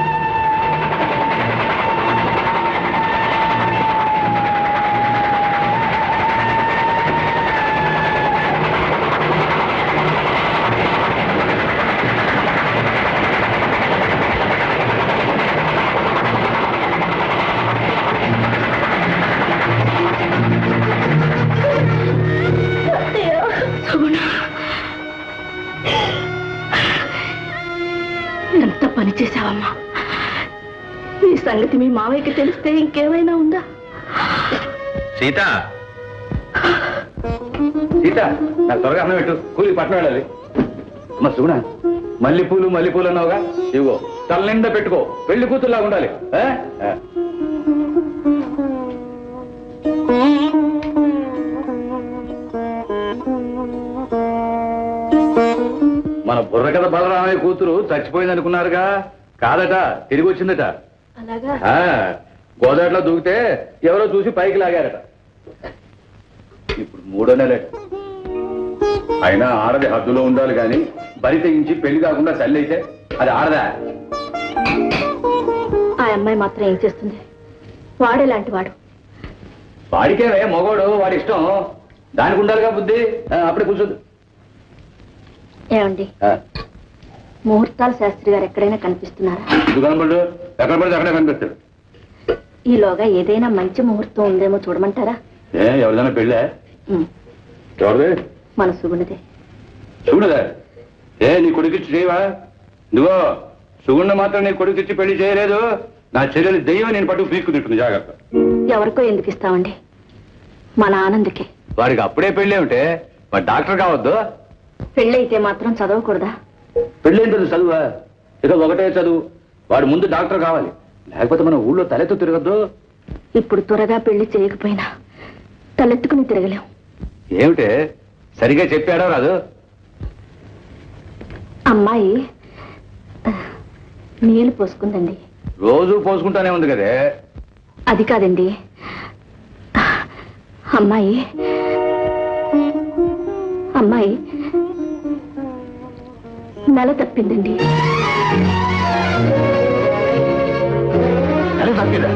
ఎంత పని చేశావమ్మా ఈ సంగతి మీ మావయ్యకి తెలిస్తే ఇంకేమైనా ఉందా సీత సీత నాకు త్వరగా అన్నం పెట్టు కూలి పట్టణం వెళ్ళాలి అమ్మ సుగుణ మల్లెపూలు మల్లెపూలు అన్నావుగా ఇదిగో తల నిండా పెట్టుకో పెళ్లి కూతురులాగా ఉండాలి ఆ? ఆ. మన బుర్రకథ బలరామయ్య కూతురు చచ్చిపోయింది అనుకున్నారుగా కాదట తిరిగి వచ్చిందట అలాగా ఆ, గోదావరిలో దూకితే ఎవరో చూసి పైకి లాగారట ఇప్పుడు మూడో నెలట అయినా ఆడది హద్దులో ఉండాలి కానీ బరి తెగించి పెళ్లి కాకుండా తల్లి అయితే అది ఆడదా ఆ అమ్మాయి మాత్రం ఏం చేస్తుంది వాడేలాంటి వాడు వాడికేవే మగోడు వాడి ఇష్టం దానికి ఉండాలిగా బుద్ధి ఆ, అప్పుడే కూర్చోదు ఏమండి ముహూర్తాల శాస్త్రి గారు ఎక్కడైనా కనిపిస్తున్నారా దుకాణం పడు ఎక్కడ పడితే అక్కడే కనిపిస్తాడు ఈలోగా ఏదైనా మంచి ముహూర్తం ఉందేమో చూడమంటారా ఏ ఎవరిదైనా పెళ్ళే ఉమ్, ఎవరిది మన సుగుణదే చూడదా ఏ నీ కొడుకిచ్చి చేయవా నువ్వో సుగుణ మాత్రం నీ కొడుకిచ్చి పెళ్లి చేయలేదు నా చెల్లెలు దెయ్యం నేను పట్టుకు పీక్కు తింటుంది జాగ్రత్త ఎవరికో ఎందుకు ఇస్తామండి మన ఆనందకి వాడికి అప్పుడే పెళ్ళి ఉంటే వాడు డాక్టర్ కావద్దు పెళ్ళైతే మాత్రం చదవకూడదా పెళ్ళేం తెలుసు చదువా ఏదో ఒకటే చదువు వాడు ముందు డాక్టర్ కావాలి లేకపోతే మన ఊళ్ళో తలెత్తు తిరగద్దు ఇప్పుడు త్వరగా పెళ్లి చేయకపోయినా తలెత్తుకుని తిరగలేం ఏమిటే సరిగా చెప్పాడో రాదు అమ్మాయి ఆ, నీళ్లు పోసుకుందండి రోజు పోసుకుంటానే ఉంది కదే అది కాదండి అమ్మాయి అమ్మాయి నెల తప్పిందండి తల తప్పిదా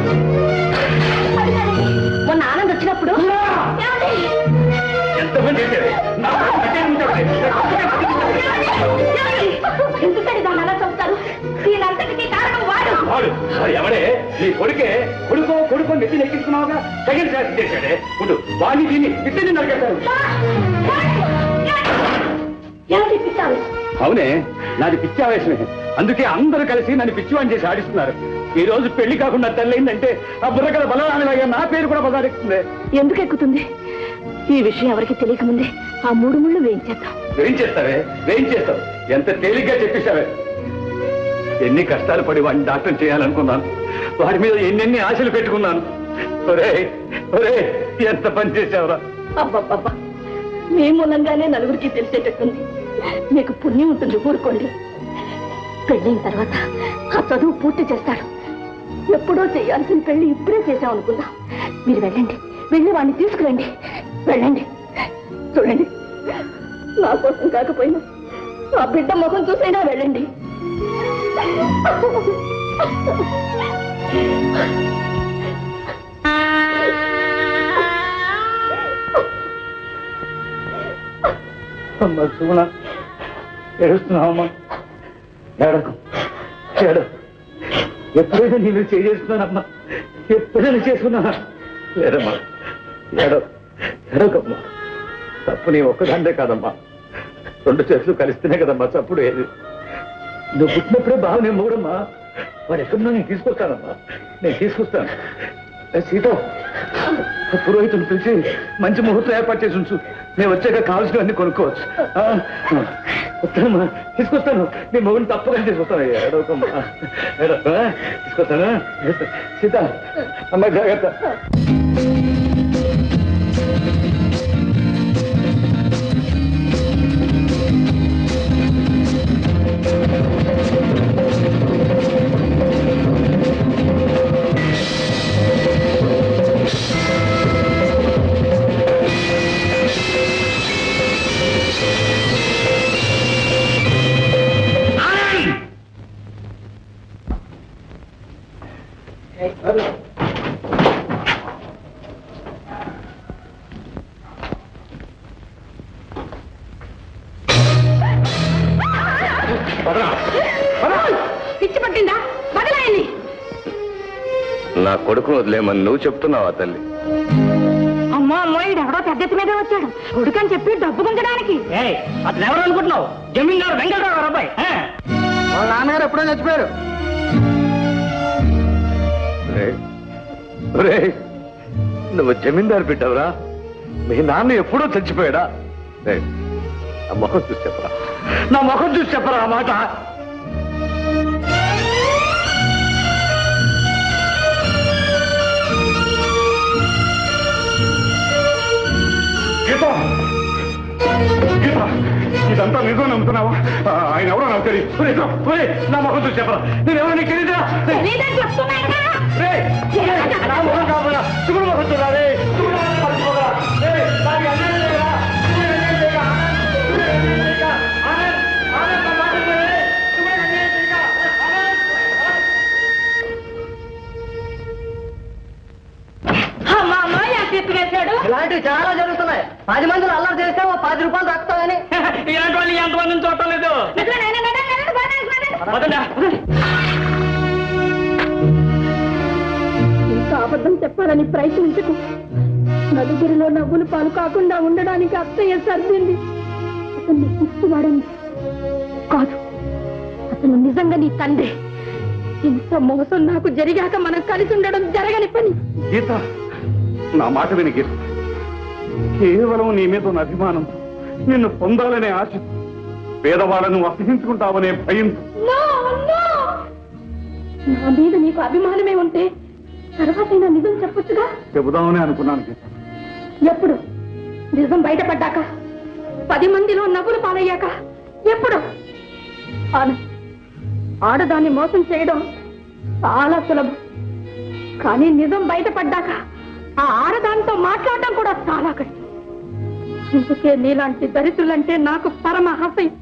మొన్న ఆనంద్ వచ్చినప్పుడు ఏమండి? ఎంతమంది చేశారే? నా కట్టే ఉంచాడే. ఏమండి? ఎందుకండి దాన్ని అలా చంపుతారు దీనంతటికీ కారణం వాడు వాడు వాడు ఎవడే నీ కొడుకే కొడుకో కొడుకో నెత్తి నెక్కిస్తున్నావుగా సెకండ్ క్లాస్ చేశాడే ఉండు వాడిని దీన్ని ఇద్దరిని నరికేస్తాను ఏమిటి పిచ్చాలి అవునే నాది పిచ్చి ఆవేశమే అందుకే అందరూ కలిసి నన్ను పిచ్చివాణి చేసి ఆడిస్తున్నారు ఈ రోజు పెళ్లి కాకుండా తల్లయిందంటే ఆ బుర్రకల బలరామిలాగా నా పేరు కూడా బదారెక్కుతుంది ఎందుకు ఎక్కుతుంది ఈ విషయం ఎవరికి తెలియకముందే ఆ మూడు ముళ్ళు వేయించేద్దాం వేయించేస్తావే వేయించేస్తావు ఎంత తేలిగ్గా చెప్పేశావే ఎన్ని కష్టాలు పడి వాడిని డాక్టర్ చేయాలనుకున్నాను వాడి మీద ఎన్నెన్ని ఆశలు పెట్టుకున్నాను ఒరే ఒరే ఎంత పని చేశావురా అబ్బబ్బబ్బా మీ మూలంగానే నలుగురికి తెలిసేటట్టుంది మీకు పుణ్యం ఉంటుంది ఊరుకోండి పెళ్ళైన తర్వాత ఆ చదువు పూర్తి చేస్తాడు ఎప్పుడో చేయాల్సిన పెళ్లి ఇప్పుడే చేసాం అనుకుందాం మీరు వెళ్ళండి వెళ్ళి వాడిని తీసుకురండి వెళ్ళండి చూడండి నా కోసం కాకపోయినా ఆ బిడ్డ ముఖం చూసైనా వెళ్ళండి అమ్మ సుగుణ ఏడుస్తున్నావమ్మా ఏడకు ఏడు ఎప్పుడైనా నేను చేస్తున్నానమ్మా ఎప్పుడైనా చేసుకున్నానా లేదమ్మా ఏడో ఎడకమ్మా తప్పు నీ ఒక్కదాంటే కాదమ్మా రెండు చేతులు కలిస్తేనే కదమ్మా చప్పుడు ఏది నువ్వు పుట్టినప్పుడే బాగా నేను మూడమ్మా వాడు ఎక్కడున్నా నేను తీసుకొస్తానమ్మా నేను తీసుకొస్తాను ఏ సీత ఆ పురోహితుని పిలిచి మంచి ముహూర్తం ఏర్పాటు చేసి ఉంచు నేను వచ్చాక కావాల్సినవన్నీ కొనుక్కోవచ్చు ఆ, ఆ, వస్తానమ్మా తీసుకొస్తాను నీ మొగుడిని తప్పకుండా తీసుకొస్తాను ఏడవకమ్మా ఏడవ తీసుకొస్తాను సీత అమ్మాయి జాగ్రత్త పిచ్చి పట్టిందా వదలాయని నా కొడుకు వదిలేమని నువ్వు చెప్తున్నావా తల్లి అమ్మా అమ్మా ఈడెవడో పెద్ద ఎత్తు మీద వచ్చాడు కొడుకని చెప్పి డబ్బు గుంజడానికి ఏయ్ అతను ఎవరు అనుకుంటున్నావు జమీందారు వెంకటరావు గారు అబ్బాయి ఆ? వాళ్ళ నాన్నగారు ఎప్పుడో చచ్చిపోయారు ఒరేయ్, ఒరేయ్, నువ్వు జమీందారు పెట్టావురా మీ నాన్న ఎప్పుడో చచ్చిపోయాడా రేయ్, నా ముఖం చూసి చెప్పరా నా ముఖం చూసి చెప్పరా ఆ మాట గీత గీత ఇదంతా నిజం నమ్ముతున్నావా ఆ, ఆయన ఎవరో నాకు తెలియదు ఒరేయ్, ఒరేయ్, నా ముఖం చూసి చెప్పరా నేను ఎవరో నీకు తెలియదురా రేయ్, రేయ్, నా ముఖం కావాలా శుభ్ర ముఖం చూడరా రే శుభ్ర ముఖం మర్చిపోకరా. రేయ్, నాకు అన్యాయం చేయరా. శుభ్ర అన్యాయం చేయరా. శుభ్ర అన్యాయం చేయరా. ఆనంద్, ఆనంద్, నా మాట విను రే. శుభ్ర అన్యాయం చేయరా. ఆనంద్, ఆనంద్. అమ్మా అమ్మా ఎంత ఎత్తు వేశాడు ఇలాంటివి చాలా జరుగుతున్నాయి పది మందిని అల్లరి చేస్తే ఓ పది రూపాయలు దక్కుతాయని ఇలాంటి వాళ్ళు ఎంతమందిని చూడటం లేదు వదలా ఇంకా అబద్ధం చెప్పాలని ప్రయత్నించకు నలుగురిలో నవ్వులు పాలు కాకుండా ఉండడానికి అత్తయ్య సర్దింది అతన్ని పిచ్చివాడింది కాదు అతను నిజంగా నీ తండ్రి ఇంత మోసం నాకు జరిగాక మనం కలిసి ఉండడం జరగని పని గీత నా మాట విని గీత కేవలం నీ మీద ఉన్న అభిమానంతో నిన్ను పొందాలనే ఆశ పేదవాళ్ళను అసహించుకుంటావనే భయంతో No, no! నా మీద నీకు అభిమానమే ఉంటే తర్వాతైనా నిజం చెప్పొచ్చుగా చెబుదామని అనుకున్నాను గీత ఎప్పుడు నిజం బయటపడ్డాక పది మందిలో నవ్వులు పాలయ్యాక ఎప్పుడు అవును ఆడదాన్ని మోసం చేయడం చాలా సులభం కానీ నిజం బయటపడ్డాక ఆ ఆడదానితో మాట్లాడడం కూడా చాలా కష్టం అందుకే నీలాంటి దరిద్రులంటే నాకు పరమ అసహ్యం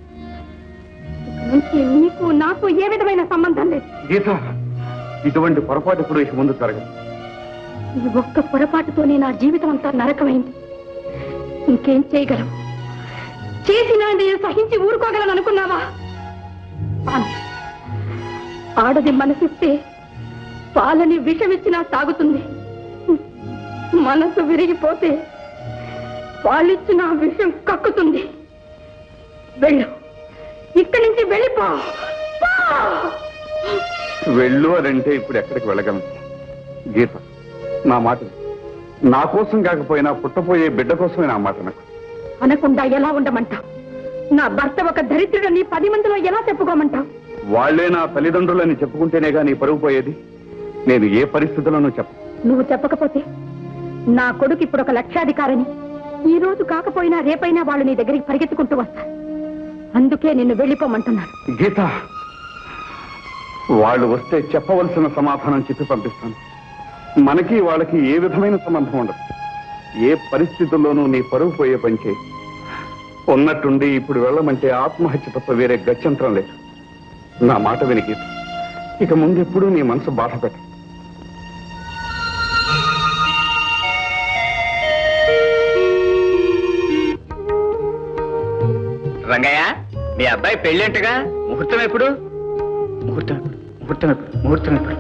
ఇక నుంచి నీకు నాకు ఏ విధమైన సంబంధం లేదు గీత ఇటువంటి పొరపాటు ఇప్పుడు ఇక ముందు జరగదు ఈ ఒక్క పొరపాటుతోనే నా జీవితం అంతా నరకమైంది ఇంకేం చేయగలం చేసిన నేను సహించి ఊరుకోగలను అనుకున్నావా పాను. ఆడది మనసిస్తే పాలని విషమిచ్చినా సాగుతుంది మనసు విరిగిపోతే పాలిచ్చిన విషం కక్కుతుంది వెళ్ళు ఇక్కడి నుంచి వెళ్ళిపో పో! వెళ్ళు అని అంటే ఇప్పుడు ఎక్కడికి వెళ్ళగలను గీత నా మాట విను. నా కోసం కాకపోయినా పుట్టపోయే బిడ్డ కోసమే నా మాట నాకు అనకుండా ఎలా ఉండమంటావు నా భర్త ఒక దరిద్రుడని పది మందిలో ఎలా చెప్పుకోమంటావు వాళ్లే నా తల్లిదండ్రులని చెప్పుకుంటేనేగా నీ పరుగు పోయేది నేను ఏ పరిస్థితుల్లోనూ చెప్ప నువ్వు చెప్పకపోతే నా కొడుకు ఇప్పుడు ఒక లక్షాధికారని ఈ రోజు కాకపోయినా రేపైనా వాళ్ళు నీ దగ్గరికి పరిగెత్తుకుంటూ వస్తారు అందుకే నిన్ను వెళ్ళిపోమంటున్నాను గీత వాళ్ళు వస్తే చెప్పవలసిన సమాధానం చెప్పి పంపిస్తాను మనకి వాళ్ళకి ఏ విధమైన సంబంధం ఉండదు ఏ పరిస్థితుల్లోనూ నీ పరుగు పోయే పని చేయి ఉన్నట్టుండి ఇప్పుడు వెళ్ళమంటే ఆత్మహత్య తప్ప వేరే గత్యంతరం లేదు నా మాట విని గీత ఇక ముందెప్పుడూ నీ మనసు బాధ పెట్ట రంగయ్య మీ అబ్బాయి పెళ్ళేంటగా ముహూర్తం ఎప్పుడు ముహూర్తం ఎప్పుడు ముహూర్తం ఎప్పుడు ముహూర్తం ఎప్పుడు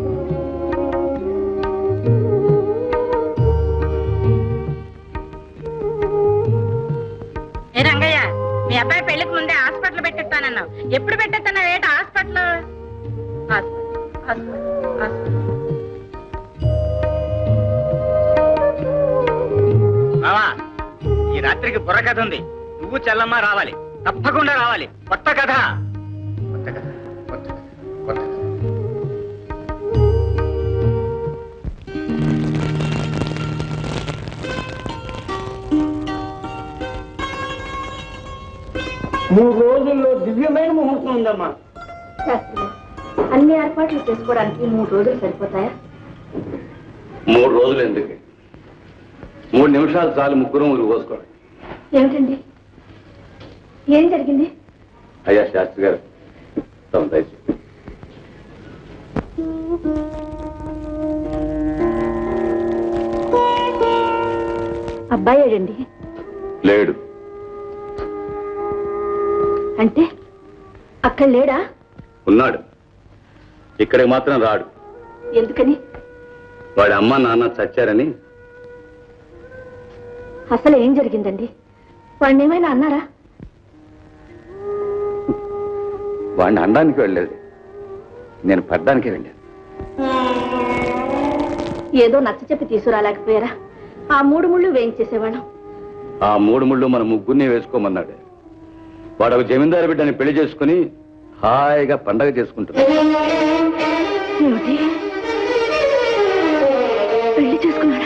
ఏ రంగయ్య మీ అబ్బాయి పెళ్లికి ముందే హాస్పిటల్ పెట్టేస్తానన్నావు ఎప్పుడు పెట్టేస్తాన్నావు ఏట హాస్పిటల్ హాస్పిటల్ హాస్పిటల్ హాస్పిటల్ బావా ఈ రాత్రికి బుర్ర కథ ఉంది నువ్వు చెల్లమ్మ రావాలి తప్పకుండా రావాలి కొత్త కథ కొత్త కథ కొత్త కథ కొత్త కథ మూడు రోజుల్లో దివ్యమైన ముహూర్తం ఉందమ్మా శాస్త్రి గారు, అన్ని ఏర్పాట్లు చేసుకోవడానికి మూడు రోజులు సరిపోతాయా మూడు రోజులు ఎందుకు మూడు నిమిషాలు చాలు ముగ్గురు ఊరు పోసుకోండి ఏమిటండి ఏం జరిగింది అయ్యా శాస్త్రి గారు తమ దయచేసి అబ్బాయి ఏడండి లేడు అంటే అక్కడ లేడా ఉన్నాడు ఇక్కడికి మాత్రం రాడు ఎందుకని వాడి అమ్మ నాన్న చచ్చారని అసలు ఏం జరిగిందండి వాడిని ఏమైనా అన్నారా వాడిని అనడానికి వెళ్ళలేదు నేను పడ్డానికే వెళ్ళాను ఏదో నచ్చ చెప్పి తీసుకురాలేకపోయారా ఆ మూడు ముళ్ళు వేయించేసేవాళ్ళం ఆ మూడు ముళ్ళు మన ముగ్గురిని వేసుకోమన్నాడు వాడు ఒక జమీందారు బిడ్డని పెళ్లి చేసుకుని హాయిగా పండగ చేసుకుంటున్నాడు ఏమిటి పెళ్లి చేసుకున్నాడా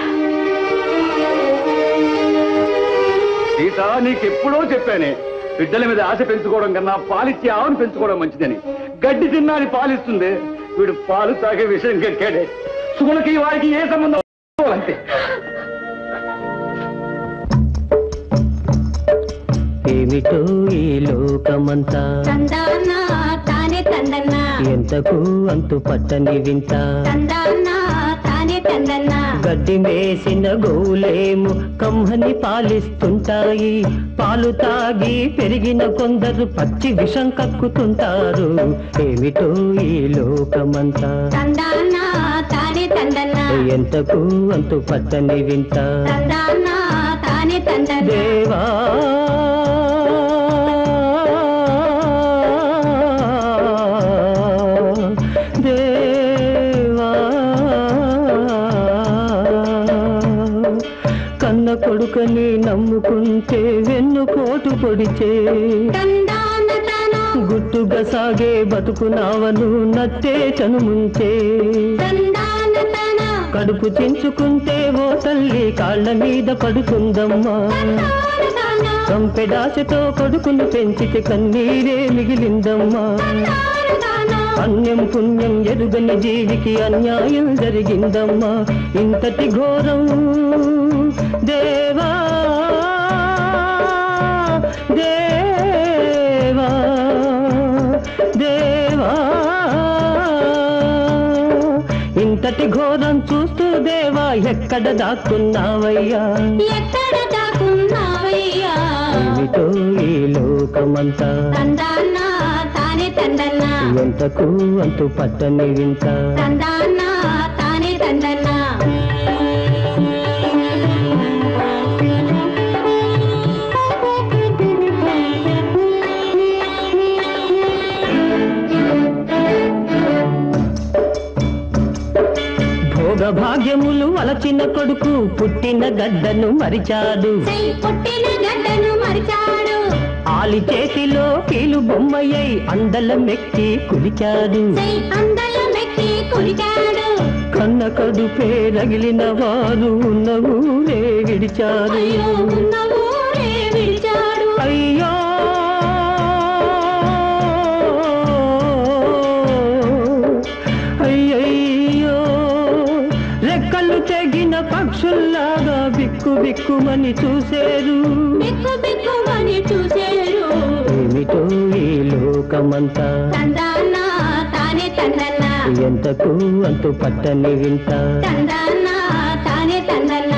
సీత నీకెప్పుడో చెప్పానే బిడ్డల మీద ఆశ పెంచుకోవడం కన్నా పాలిచ్చి ఆవును పెంచుకోవడం మంచిదని గడ్డి తిన్నాని పాలిస్తుంది వీడు పాలు తాగే విషయం కెక్కాడే సుగులకి వాడికి ఏ సంబంధం అంతే ఏమిటో ఈ లోకమంతా తందాన తానే తందన్న ఎంతకు అంతు పట్టని వింత తందాన తానే తందన్న గడ్డి మేసిన గోలేము కమ్మని పాలిస్తుంటాయి పాలు తాగి పెరిగిన కొందరు పచ్చి విషం కక్కుతుంటారు ఏమిటో ఈ లోకమంతా తందాన తానే తందన్న ఎంతకు అంతు పట్టని వింత తందాన తానే తందన్న దేవా దేవా కన్న కొడుకని నమ్ముకుంటే వెన్నుపోటు పొడిచే తందాన తన గుట్టుగా సాగే బతుకునావను నట్టే చనుముంచే తందాన తన కడుపు చించుకుంటే ఓ తల్లి కాళ్ళ మీద పడుతుందమ్మా తాన కంపెడాశతో కొడుకును పెంచితే కన్నీరే మిగిలిందమ్మా తాన అన్యం పుణ్యం ఎరుగని జీవికి అన్యాయం జరిగిందమ్మా ఇంతటి ఘోరం దేవా దేవా దేవా ఇంతటి ఘోరం చూస్తూ దేవా ఎక్కడ దాక్కున్నావయ్యా ఎక్కడ దాకున్నావయ్యా ఏమిటో ఈ లోకమంతా తందాన తానే తందన్న ఎంతకు అంతు పట్టని వింత తందాన తానే తందన్న భోగ భాగ్యములు వలచిన కొడుకు పుట్టిన గడ్డను మరిచాడు సై పుట్టిన గడ్డను మరిచాడు ఆలి చేతిలో కీలు బొమ్మయ్యై అందల మెక్కి కులిచాడు సై అందల మెక్కి కురిచాడు కన్న కడుపే రగిలిన వారు ఉన్న ఊరే విడిచారు అయ్యో ఉన్న ఊరే విడిచాడు అయ్యో అయ్యయ్యో రెక్కలు తెగిన పక్షుల్లాగా బిక్కు బిక్కుమని చూసేరు బిక్కు బిక్కుమని చూసేరు ఏమిటో ఈ లోకమంతా తందాన తానే తందన్న ఎంతకు అంతు పట్టని వింత తందాన తానే తందన్న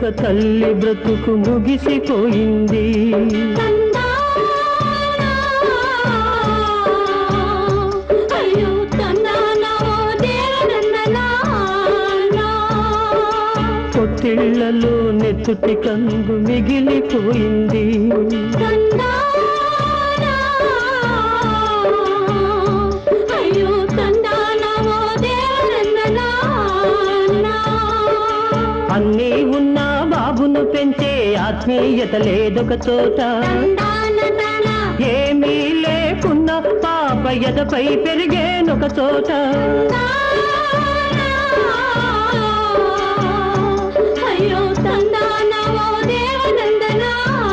తల్లి బ్రతుకు ముగిసిపోయింది అయ్యో తందానా ఓ దేవనందనా పొత్తిళ్లలో నెత్తుటి కంగు మిగిలిపోయింది అయ్యో తందానా ఓ దేవనందనా అన్నీ ఉన్నా బాబును పెంచే ఆత్మీయత లేదొక చోట ఏమీ లేకున్నా పాప ఎదపై పెరిగేనొక చోట అయ్యో తందానా ఓ దేవనందనా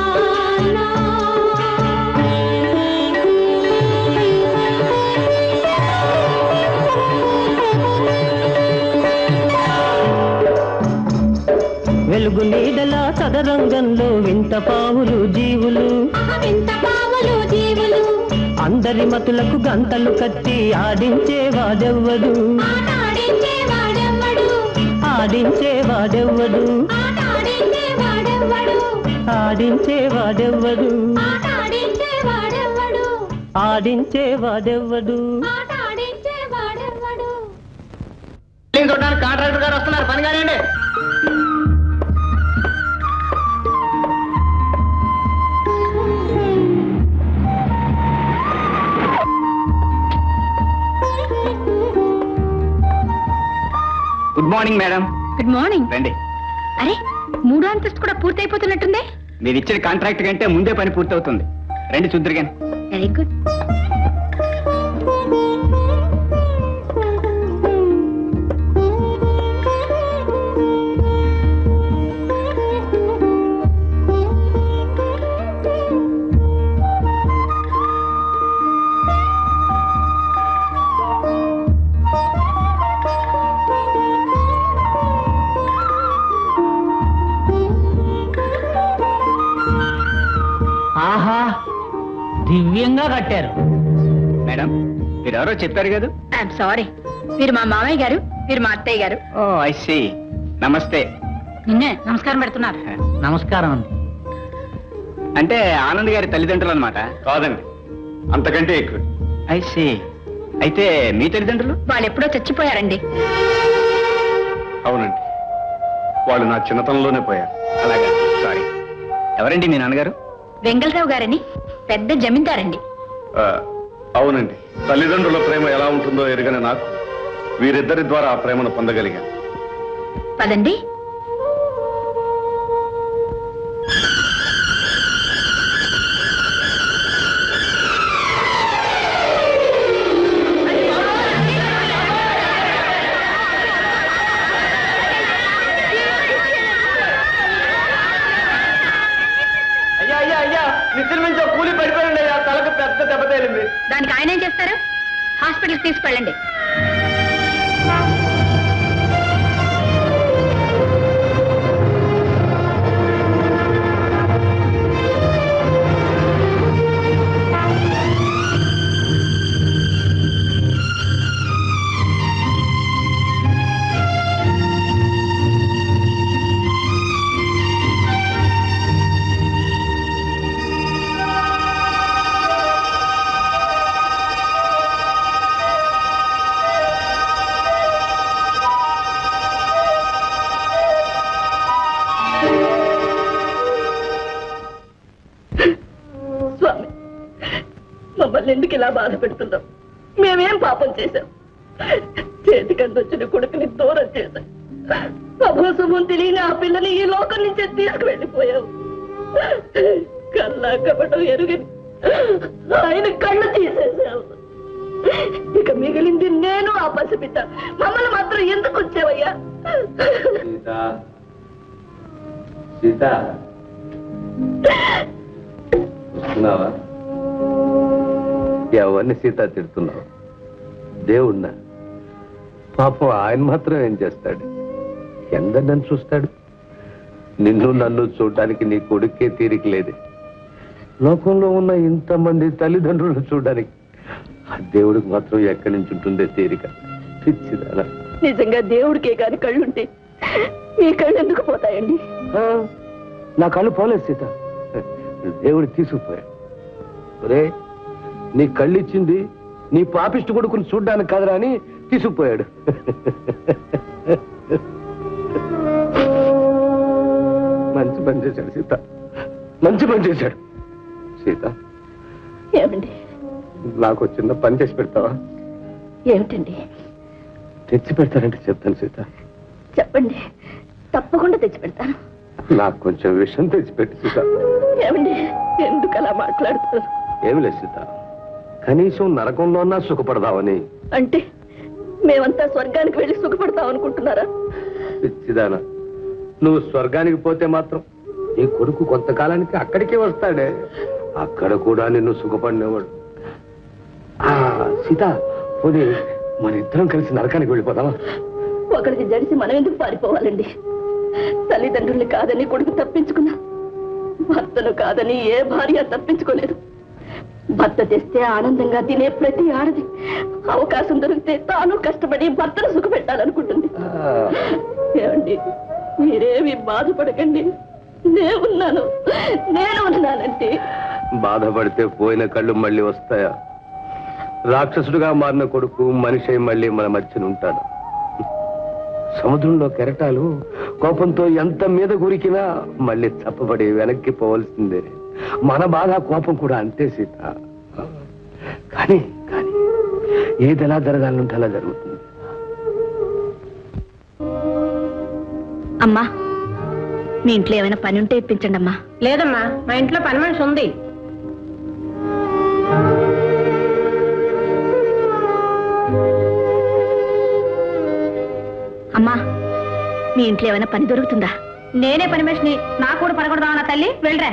వెలుగు నీడల సదరంగంలో వింత పావులు జీవులు వింత పావులు జీవులు అందరి మతులకు గంటలు కట్టి ఆడించేవాడెవ్వడు ఆడించే వాడెవ్వడు ఆడించేవాడెవ్వడు ఆడించే వాడెవ్వడు ఆడించేవాడెవ్వడు ఆడించే వాడెవ్వడు ఆడించేవాడెవ్వడు ఆడించే వాడెవ్వడు చూడడానికి కాంట్రాక్టర్ గారు వస్తున్నారు పని కానివ్వండి good morning madam good morning రండి అరే మూడో అంతస్తు కూడా పూర్తయిపోతున్నట్టుందే మీరు ఇచ్చిన కాంట్రాక్ట్ కంటే ముందే పని పూర్తవుతుంది రండి చూద్దరుగాని వెరీ గుడ్ ఆహా దివ్యంగా కట్టారు మేడం మీరు ఎవరో చెప్పారు కదా ఐఎమ్ సారీ మీరు మా మామయ్య గారు మీరు మా అత్తయ్య గారు ఓ ఐ సీ నమస్తే నిన్నే నమస్కారం పెడుతున్నారు నమస్కారం అండి అంటే ఆనంద్ గారి తల్లిదండ్రులు అనమాట కాదండి అంతకంటే ఎక్కువ ఐ సీ అయితే మీ తల్లిదండ్రులు వాళ్ళు ఎప్పుడో చచ్చిపోయారండి అవునండి వాళ్ళు నా చిన్నతనంలోనే పోయారు అలాగా సారీ ఎవరండి మీ నాన్నగారు వెంగళరావు గారని పెద్ద జమీందారండి ఆ, అవునండి తల్లిదండ్రుల ప్రేమ ఎలా ఉంటుందో ఎరుగని నాకు వీరిద్దరి ద్వారా ఆ ప్రేమను పొందగలిగాను పదండి అయ్యా అయ్యా అయ్యా నిద్ర నుంచి ఒక కూలి పడిపోయింది అయ్యా తలకు పెద్ద దెబ్బ తేలింది దానికి ఆయన ఏం చేస్తారు హాస్పిటల్కి తీసుకెళ్ళండి స్వామి మమ్మల్ని ఎందుకు ఇలా బాధ పెడుతున్నాం మేమేం పాపం చేశాం చేతికందొచ్చిన కొడుకుని దూరం చేశాం అభోసమం తెలియని ఆ పిల్లని ఈ లోకం నుంచే తీసుకువెళ్ళిపోయావు కల్లా కపటం ఎరుగని ఆయన కళ్ళు తీసేసావు ఇక మిగిలింది నేను ఆ పసిబిడ్డ మమ్మల్ని మాత్రం ఎందుకు వచ్చావయ్యా సీత సీత వస్తున్నావా ఎవరిని సీత తిడుతున్నావు దేవుణ్ణా పాపం ఆయన మాత్రం ఏం చేస్తాడు ఎందరు నన్ను చూస్తాడు నిన్ను నన్ను చూడడానికి నీ కొడుకే తీరిక లేదు లోకంలో ఉన్న ఇంతమంది తల్లిదండ్రులు చూడడానికి ఆ దేవుడికి మాత్రం ఎక్కడి నుంచి ఉంటుందే తీరిక పిచ్చిదానా నిజంగా దేవుడికే కాని కళ్ళుంటే మీ కళ్ళు ఎందుకు పోతాయండి ఆ, నా కళ్ళు పోలేదు సీత దేవుడు తీసుకుపోయాడు ఒరే నీ కళ్ళు ఇచ్చింది నీ పాపిష్టి కొడుకుని చూడ్డానికి కాదురా అని తీసుకుపోయాడు మంచి పని చేశాడు సీత మంచి పని చేశాడు సీత ఏమండి నాకు చిన్న పని చేసి పెడతావా ఏమిటండి తెచ్చి పెడతానంటే చెప్తాను సీత చెప్పండి తప్పకుండా తెచ్చి పెడతాను నాకు కొంచెం విషయం తెచ్చిపెట్టి సీత ఏమండి ఎందుకు అలా మాట్లాడుతారు ఏమి లేదు సీత కనీసం నరకంలో అన్నా సుఖపడదామని అంటే మేమంతా స్వర్గానికి వెళ్ళి సుఖపడతాం అనుకుంటున్నారా పిచ్చిదానా నువ్వు స్వర్గానికి పోతే మాత్రం నీ కొడుకు కొంతకాలానికి అక్కడికే వస్తాడే అక్కడ కూడా నిన్ను సుఖపడినవాడు ఆ, సీత పోనీ మన ఇద్దరం కలిసి నరకానికి వెళ్ళిపోదామా ఒకరికి జడిసి మనం ఎందుకు పారిపోవాలండి తల్లిదండ్రుల్ని కాదని కొడుకు తప్పించుకున్నా భర్తను కాదని ఏ భార్య తప్పించుకోలేదు భర్త తెస్తే ఆనందంగా తినే ప్రతి ఆడది అవకాశం దొరికితే తాను కష్టపడి భర్తను సుఖపెట్టాలనుకుంటుంది ఆ, ఏమండి మీరేమి బాధపడకండి నేనున్నాను నేను ఉన్నానంటే బాధపడితే పోయిన కళ్ళు మళ్ళీ వస్తాయా రాక్షసుడుగా మారిన కొడుకు మనిషి అయి మళ్ళీ మన మధ్యన ఉంటాడు సముద్రంలో కెరటాలు కోపంతో ఎంత మీద గురికినా మళ్ళీ చప్పబడి వెనక్కి పోవలసిందే మన బాధ కోపం కూడా అంతే సీత కానీ కానీ ఏది ఎలా జరగాలంటే అలా జరుగుతుంది అమ్మా మీ ఇంట్లో ఏమైనా పని ఉంటే ఇప్పించండి అమ్మా లేదమ్మా మా ఇంట్లో పని మనిషి ఉంది అమ్మా మీ ఇంట్లో ఏమైనా పని దొరుకుతుందా నేనే పని మనిషిని నాకు కూడా పనకూడదా తల్లి వెళ్ళరా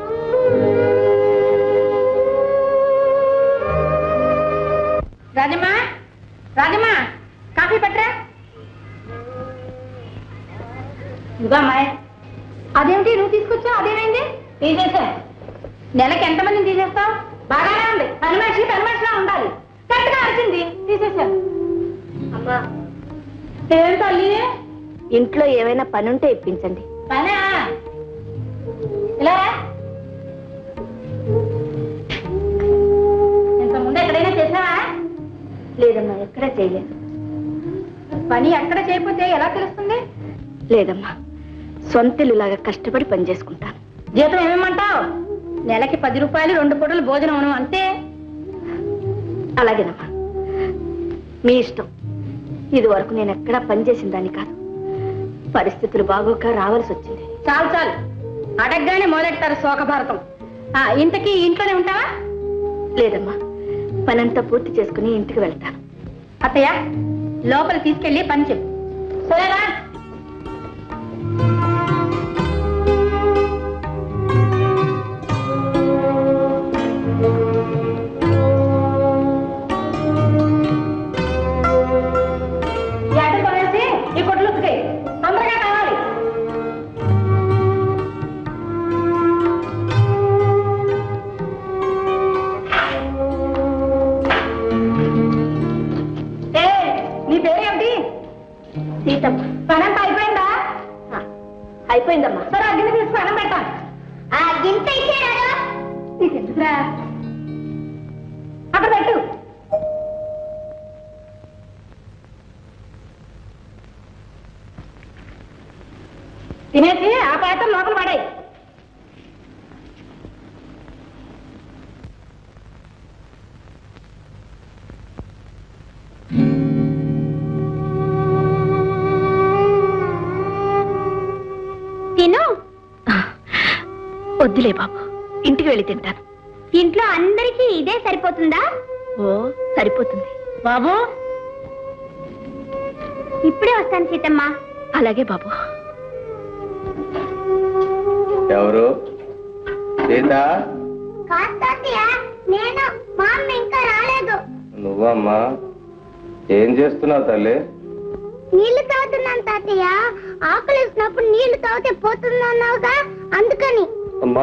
రాజమ్మా రాజమ్మా కాఫీ పట్టరా ఇదిగో అమ్మాయి అదేమిటి నువ్వు తీసుకొచ్చావు అదేమైంది తీసేసా నెలకి ఎంతమందిని తీసేస్తావు బాగానే ఉంది పని మనిషి పని మనిషిలా ఉండాలి కరెక్ట్గా వచ్చింది తీసేసా అమ్మా ఏం తల్లి ఇంట్లో ఏమైనా పని ఉంటే ఇప్పించండి పనా ఇలా రా. ఇంత ముందు ఎక్కడైనా చేసావా లేదమ్మా ఎక్కడా చేయలేదు పని ఎక్కడ చేయకపోతే ఎలా తెలుస్తుంది లేదమ్మా సొంతలులాగా కష్టపడి పని చేసుకుంటాను జీతం ఏమేమంటావు నెలకి పది రూపాయలు రెండు పూటలు భోజనం అను అంతే అలాగేనమ్మా మీ ఇష్టం ఇది వరకు నేను ఎక్కడా పని చేసిన దాన్ని కాదు పరిస్థితులు బాగోక రావాల్సి వచ్చింది చాలు చాలు అడగగానే మొదలెడతారు శోకభారతం ఆ, ఇంతకీ ఇంట్లోనే ఉంటావా లేదమ్మా పనంతా పూర్తి చేసుకుని ఇంటికి వెళ్తాను అత్తయ్య లోపల తీసుకెళ్ళి పని చెప్పు సరేనా ఈ అడ్డు కొనేసి ఈ కొట్లు ఉతికేయ్. తొందరగా కావాలి ఏయ్, నీ పేరేమిటి సీతమ్మ పనంతా అయిపోయిందా ఆ, అయిపోయిందమ్మా సరే ఆ గిన్నె తీసుకు అన్నం పెట్టాను ఆ గింత ఇచ్చాడు నీకెందుకురా అక్కడ పెట్టు తినేసి ఆ పాత్ర లోపల పడాయి తిను వద్దులే బాబు ఇంటికి వెళ్ళి తింటాను ఇంట్లో అందరికీ ఇదే సరిపోతుందా ఓ సరిపోతుంది బాబు ఇప్పుడే వస్తాను సీతమ్మ అలాగే బాబు ఎవరు సీత నేను మా అమ్మ ఇంకా రాలేదు నువ్వమ్మా ఏం చేస్తున్నావు తల్లి నీళ్లు తాగుతున్నాను తాతయ్య ఆకలి వేసినప్పుడు నీళ్లు తాగితే పోతుందన్నావుగా అందుకని అమ్మా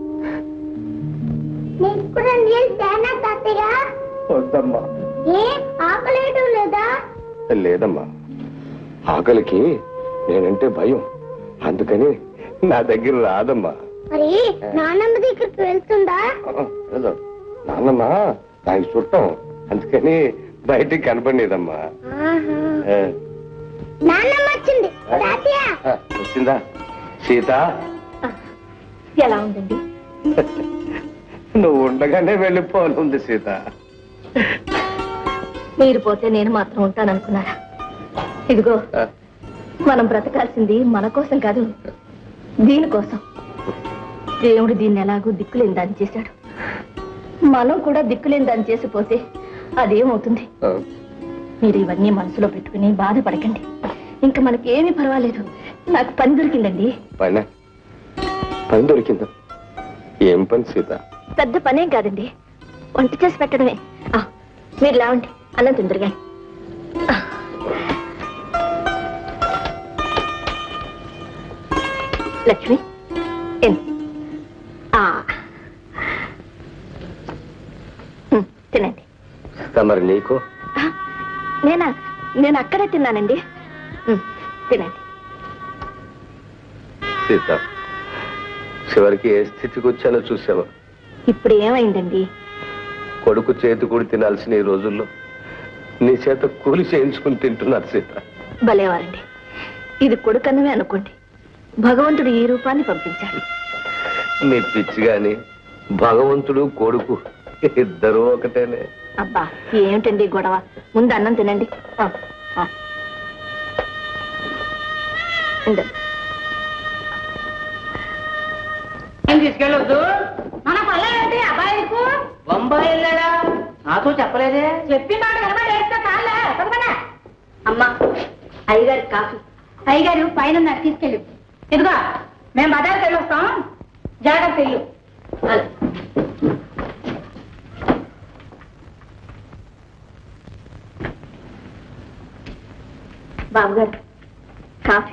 నీకు కూడా నీళ్ళు తేనా తాతయ్య వద్దమ్మా ఏ ఆకలి వేయడం లేదా లేదమ్మా ఆకలికి నేనంటే భయం అందుకని నా దగ్గర రాదమ్మా మరి నాన్నమ్మ దగ్గరికి వెళ్తుందా ఏదో, నాన్నమ్మ దానికి చుట్టం అందుకని బయటికి కనపడలేదమ్మా ఆహా. ఆ, నాన్నమ్మ వచ్చింది తాతయ్య ఆ, వచ్చిందా సీత ఎలా ఉందండి నువ్వు ఉండగానే వెళ్ళిపోనుంది సీత మీరు పోతే నేను మాత్రం ఉంటాననుకున్నారా ఇదిగో ఆ, మనం బ్రతకాల్సింది మన కోసం కాదు దీనికోసం దేవుడు దీన్ని ఎలాగూ దిక్కులేని దాన్ని చేశాడు మనం కూడా దిక్కులేని దాన్ని చేసిపోతే అదేమవుతుంది ఆ, మీరు ఇవన్నీ మనసులో పెట్టుకుని బాధపడకండి ఇంకా మనకి ఏమీ పర్వాలేదు నాకు పని దొరికిందండి పైన పని దొరికిందా ఏం పని సీత పెద్ద పనేం కాదండి వంట చేసి పెట్టడమే ఆ, మీరు లేవండి అన్నం తిందరుగా లక్ష్మి ఎన్ ఆ. ఉమ్, తినండి సీత మరి నీకు ఆ, నేనా నేను అక్కడే తిన్నానండి ఉమ్, తినండి సీత చివరికి ఏ స్థితికి వచ్చానో చూసావా ఇప్పుడు ఏమైందండి కొడుకు చేతి కూడి తినాల్సిన ఈ రోజుల్లో నీ చేత కూలి చేయించుకుని తింటున్నారు సీత భలేవారండి ఇది కొడుకన్నమే అనుకోండి భగవంతుడు ఈ రూపాన్ని పంపించాడు నీ పిచ్చి గాని భగవంతుడు కొడుకు ఇద్దరు ఒకటేనే అబ్బా ఏమిటండి ఈ గొడవ ముందు అన్నం తినండి ఆ, ఆ. ఇందా. ఏం తీసుకెళ్ళొద్దు మన పల్లెంటి అబ్బాయికు బొంబాయి వెళ్ళాడా నాతో చెప్పలేదే చెప్పిన మాట కనబడి ఏడిస్తే చాలే పదపడా అమ్మా అయ్యగారి కాఫీ అయ్యగారు పైన ఉన్నారు తీసుకెళ్ళు ఇదిగో మేము బజార్కి వెళ్ళి వస్తాం జాగ్రత్త ఇల్లు అలా. బాబుగారు కాఫీ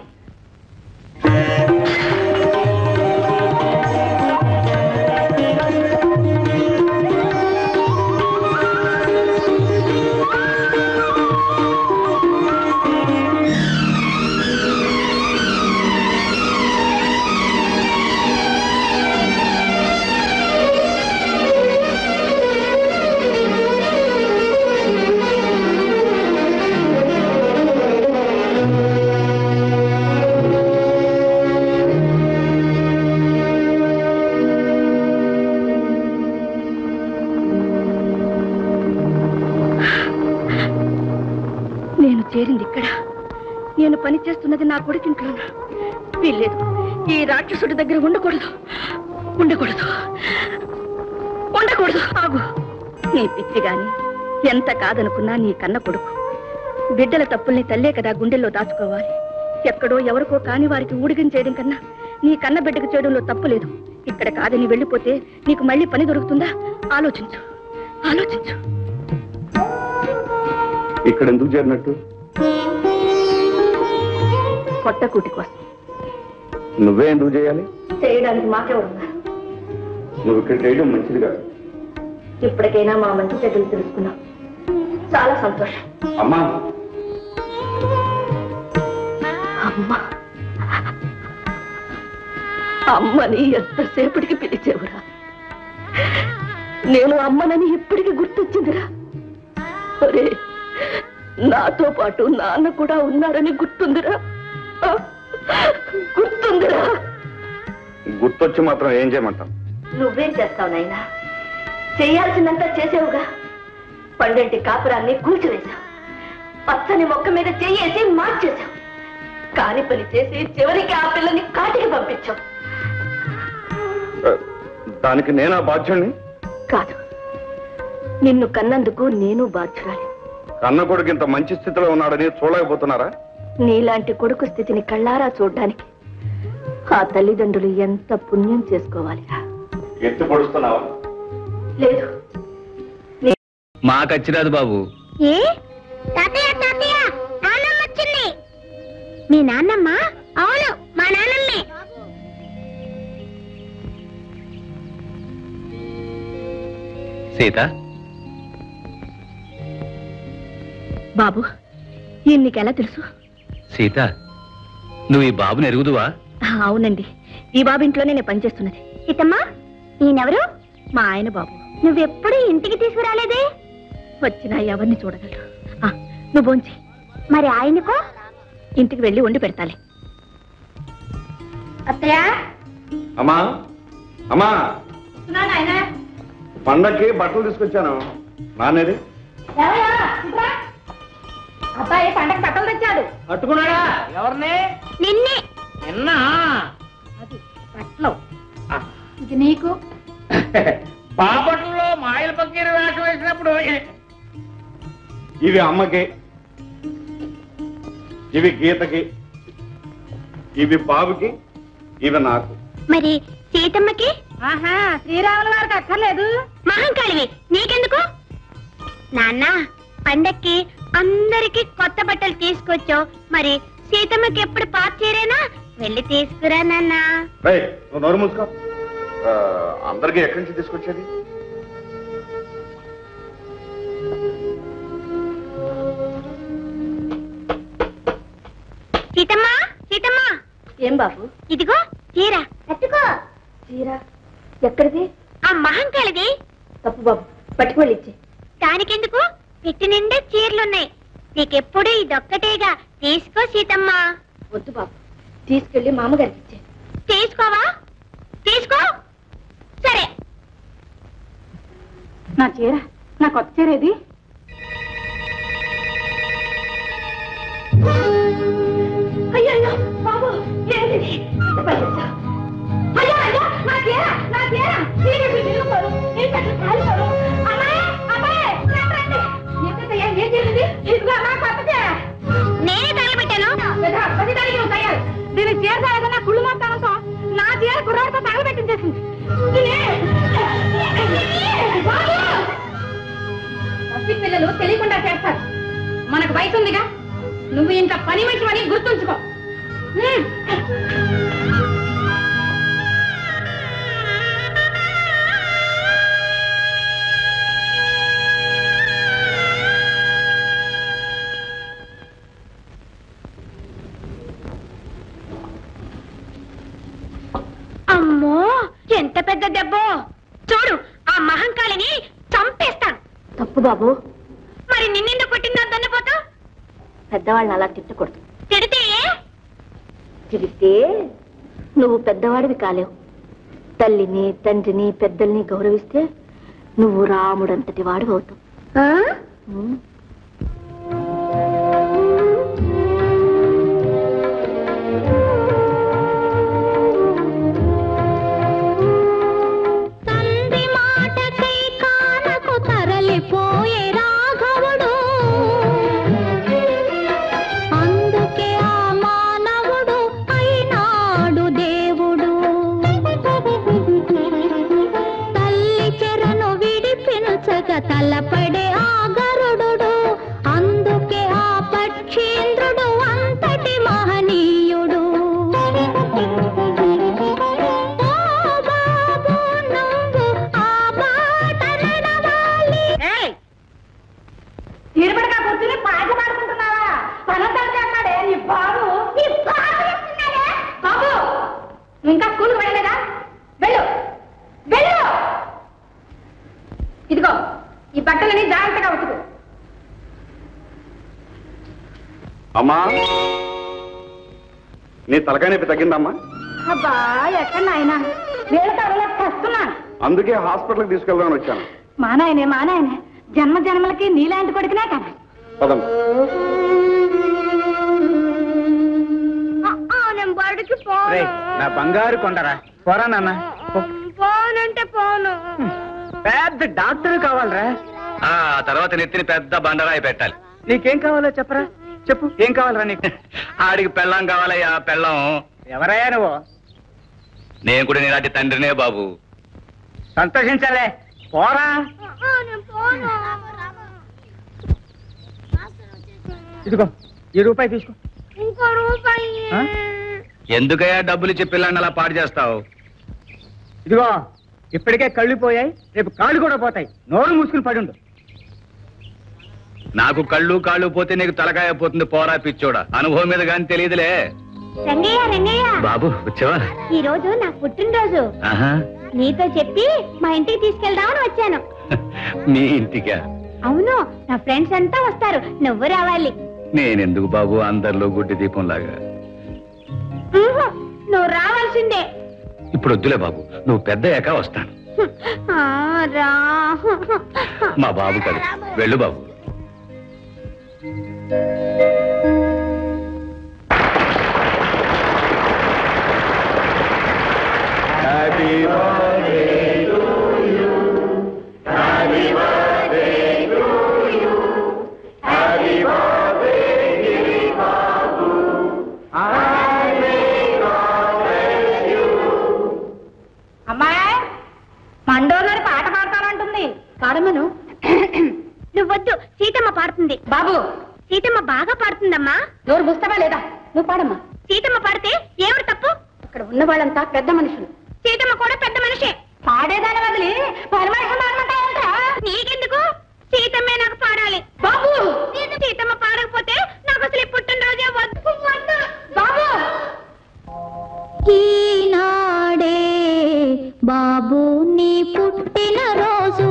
నేను చేరింది ఇక్కడ నేను పని చేస్తున్నది నా కొడుకింట్లోనా వీల్లేదు ఈ రాక్షసుడి దగ్గర ఉండకూడదు ఉండకూడదు ఉండకూడదు ఆగు నీ పిచ్చి గాని ఎంత కాదనుకున్నా నీ కన్న కొడుకు బిడ్డల తప్పుల్ని తల్లే కదా గుండెల్లో దాచుకోవాలి ఎక్కడో ఎవరికో కాని వారికి ఊడిగం చేయడం కన్నా నీ కన్న బిడ్డకు చేయడంలో తప్పు లేదు ఇక్కడ కాదని వెళ్ళిపోతే నీకు మళ్ళీ పని దొరుకుతుందా ఆలోచించు ఆలోచించు ఇక్కడ ఎందుకు చేరినట్టు కొత్త కూటి కోసం నువ్వే ఎందుకు చేయాలి చేయడానికి మాకెవరున్నారు నువ్వు ఇక్కడ చేయడం మంచిది కాదు ఇప్పటికైనా మా మంచి చెడ్డలు తెలుసుకున్నాం చాలా సంతోషం అమ్మా అమ్మ అమ్మని ఎంతసేపటికి పిలిచేవురా నేను అమ్మనని ఇప్పటికి గుర్తొచ్చిందిరా ఒరే నాతో పాటు నాన్న కూడా ఉన్నారని గుర్తుందిరా ఆ, గుర్తుందిరా గుర్తొచ్చి మాత్రం ఏం చేయమంటాం నువ్వేం చేస్తావు నాయనా చేయాల్సిందంతా చేసావుగా పండంటి కాపురాన్ని కూల్చివేశావు పచ్చని మొక్క మీద చెయ్యేసి మార్చేశావు కాని పని చేసి చివరికి ఆ పిల్లని కాటికి పంపించావు ఆ, దానికి నేనా బాధ్యుణ్ణి కాదు నిన్ను కన్నందుకు నేను బాధ్యురాలి కన్న కొడుకు ఇంత మంచి స్థితిలో ఉన్నాడని చూడలేకపోతున్నారా నీలాంటి కొడుకు స్థితిని కళ్ళారా చూడ్డానికి ఆ తల్లిదండ్రులు ఎంత పుణ్యం చేసుకోవాలిరా ఎత్తి పొడుస్తున్నావా లేదు మాకచ్చిరాదు బాబు ఏ తాతయ్య తాతయ్య నాన్నమ్మ వచ్చింది మీ నాన్నమ్మ అవును మా నాన్నమ్మే సీత బాబు ఈయన నీకెలా తెలుసు సీత నువ్వు ఈ బాబుని ఎరుగుదువా ఆ, అవునండి ఈ బాబు ఇంట్లోనే నేను పనిచేస్తున్నది సీతమ్మా ఈయనెవరు మా ఆయన బాబు నువ్వెప్పుడు ఇంటికి తీసుకురాలేదే వచ్చినా ఎవరిని చూడగలరు ఆ, నువ్వు బోంచి మరి ఆయనకో ఇంటికి వెళ్ళి వండి పెడతాలే అత్తయ్య అమ్మా అమ్మా నాయన పండక్కి బట్టలు తీసుకొచ్చాను నానేది అబ్బాయి పండగ బట్టలు తెచ్చాడు పట్టుకున్నాడా ఎవరిని నిన్నే నిన్న అది బట్టలు ఇది నీకు బాపట్లలో మాయల పక్కీరు వేషం వేసినప్పుడు ఇవి అమ్మకి ఇవి గీతకి ఇవి బాబుకి ఇవి నాకు మరి సీతమ్మకి ఆహా శ్రీరాముల వారికి అక్కర్లేదు మహంకాళివి నీకెందుకు నాన్న పండక్కి అందరికి కొత్త బట్టలు తీసుకొచ్చావు మరి సీతమ్మకి ఎప్పుడు పాత చీరేనా వెళ్ళి తీసుకురా నాన్న రేయ్, నువ్వు నోరు మూసుకో ఆ, అందరికీ ఎక్కడి నుంచి తీసుకొచ్చేది సీతమ్మా సీతమ్మా ఏం బాబు ఇదిగో చీర కట్టుకో చీర ఎక్కడిది ఆ మహంకాళిది తప్పు బాబు పట్టుకోవాలి ఇచ్చే దానికెందుకు పెట్టి నిండా చీరలున్నాయి నీకెప్పుడు ఇదొక్కటేగా తీసుకో సీతమ్మా వద్దు బాబు తీసుకెళ్లి మామగారికి ఇచ్చే తీసుకోవా తీసుకో సరే నా చీర నా కొత్త చీర ఇది అయ్యో బాబు ఏంటిది ఇంత పని చేశావ్? అయ్యో అయ్యో నా చీర నా చీర చీర నిలుపరు ఈ పెట్టలు కాలిపోరు అమ్మాయి అమ్మాయి రండి, రండి ఏంటయ్యా ఏం జరిగింది ఇదిగో నా కొత్త చీర నేనే తగలబెట్టాను పెద్ద పది దానికి నువ్వు తయారు దీనికి చీర తగలగా కుళ్ళు మాత్రంతో నా చీర కుర్రాడితో తగలబెట్టించేసింది పసి పిల్లలు తెలియకుండా చేస్తారు మనకు వయసు ఉందిగా నువ్వు ఇంత పని మనిషి అని గుర్తుంచుకో హ్మ్. అమ్మో ఎంత పెద్ద దెబ్బ చూడు ఆ మహంకాళిని చంపేస్తాను తప్పు బాబు మరి నిన్నెందుకు కొట్టిందో దున్నపోతూ పెద్దవాళ్ళని అలా తిట్టకూడదు తిడితే తిరిగితే నువ్వు పెద్దవాడివి కాలేవు తల్లిని తండ్రిని పెద్దల్ని గౌరవిస్తే నువ్వు రాముడంతటి వాడు అవుతావు ఆ? ఉమ్. తండ్రి మాటకై కానకు తరలిపోయే రాఘవుడు అందుకే ఆ మానవుడు అయినాడు దేవుడు తల్లి చెరను విడిపించక తలపడే ఆ గరుడు అందుకే ఆ పక్షీంద్రుడు అంతటి మహనీయుడు ఓ బాబు నువ్వు ఆ మాట నడవాలి తీరుబడిగా కూర్చుని పాట పాడుకుంటున్నావా పనంతా చేస్తాడే నీ బాబు నీ బాబు చేస్తున్నాడే బాబు నువ్వు ఇంకా స్కూల్కి వెళ్ళలేదా వెళ్ళు వెళ్ళు ఇదిగో ఈ బట్టలని జాగ్రత్తగా ఉతుకు అమ్మా నీ తలకాయ నొప్పి తగ్గిందమ్మా అబ్బా ఎక్కడ నాయన వేళ తరలో వస్తున్నాను అందుకే హాస్పిటల్కి తీసుకెళ్దామని వచ్చాను మా నాయనే మా నాయనే జన్మ జన్మలకి నీలాంటి కొడుకునే కదా పదమ్మా నేను బడికి పోను నా బంగారు కొండరా పోరా నాన్న పో. పోనంటే పోను పెద్ద డాక్టర్ కావాలరా ఆ తర్వాత నెత్తిని పెద్ద బండరాయి పెట్టాలి నీకేం కావాలో చెప్పరా చెప్పు ఏం కావాలరా నీకు ఆడికి పెళ్ళం కావాలయ్యా పెళ్ళం ఎవరయ్యా నువ్వు నేను కూడా నీలాంటి తండ్రినే బాబు సంతోషించాలే పోరా నేను పోను ఇదిగో ఈ రూపాయి తీసుకో ఇంకో రూపాయి ఆ? ఎందుకయ్యా డబ్బులు ఇచ్చి పిల్లని అలా పాడు చేస్తావు ఇదిగో ఇప్పటికే కళ్ళు పోయాయి రేపు కాళ్ళు కూడా పోతాయి నోరు మూసుకుని పడుండు నాకు కళ్ళు కాళ్ళు పోతే నీకు తలకాయ పోతుంది పోరా పిచ్చోడా అనుభవం మీద కానీ తెలియదులే రంగయ్య రంగయ్య బాబు వచ్చావా ఈ రోజు నా పుట్టినరోజు ఆహా నీతో చెప్పి మా ఇంటికి తీసుకెళ్దామని వచ్చాను మీ ఇంటికా అవును నా ఫ్రెండ్స్ అంతా వస్తారు నువ్వు రావాలి నేనెందుకు బాబు అందరిలో గుడ్డి దీపం లాగా ఉహు, నువ్వు రావాల్సిందే ఇప్పుడు వద్దులే బాబు నువ్వు పెద్ద అయ్యాక వస్తాను ఆ, రా మా బాబు కాదు వెళ్ళు బాబు అమ్మాయి మండోదరి పాట పాడతానంటుంది పాడమను నువ్వొద్దు సీతమ్మ పాడుతుంది బాబు సీతమ్మ బాగా పాడుతుందమ్మా నోరు పుస్తవా లేదా నువ్వు పాడమ్మా సీతమ్మ పాడితే ఏమిటి తప్పు ఇక్కడ ఉన్న వాళ్ళంతా పెద్ద మనుషులు సీతమ్మ కూడా పెద్ద మనిషే పాడేదాని వదిలి పరమేశ్వరం పాడమంటావంటా? నీకెందుకు సీతమ్మే నాకు పాడాలి బాబు సీతమ్మ పాడకపోతే నాకు అసలు ఈ పుట్టినరోజే వద్దు బాబు ఈనాడే బాబు నీ పుట్టిన రోజు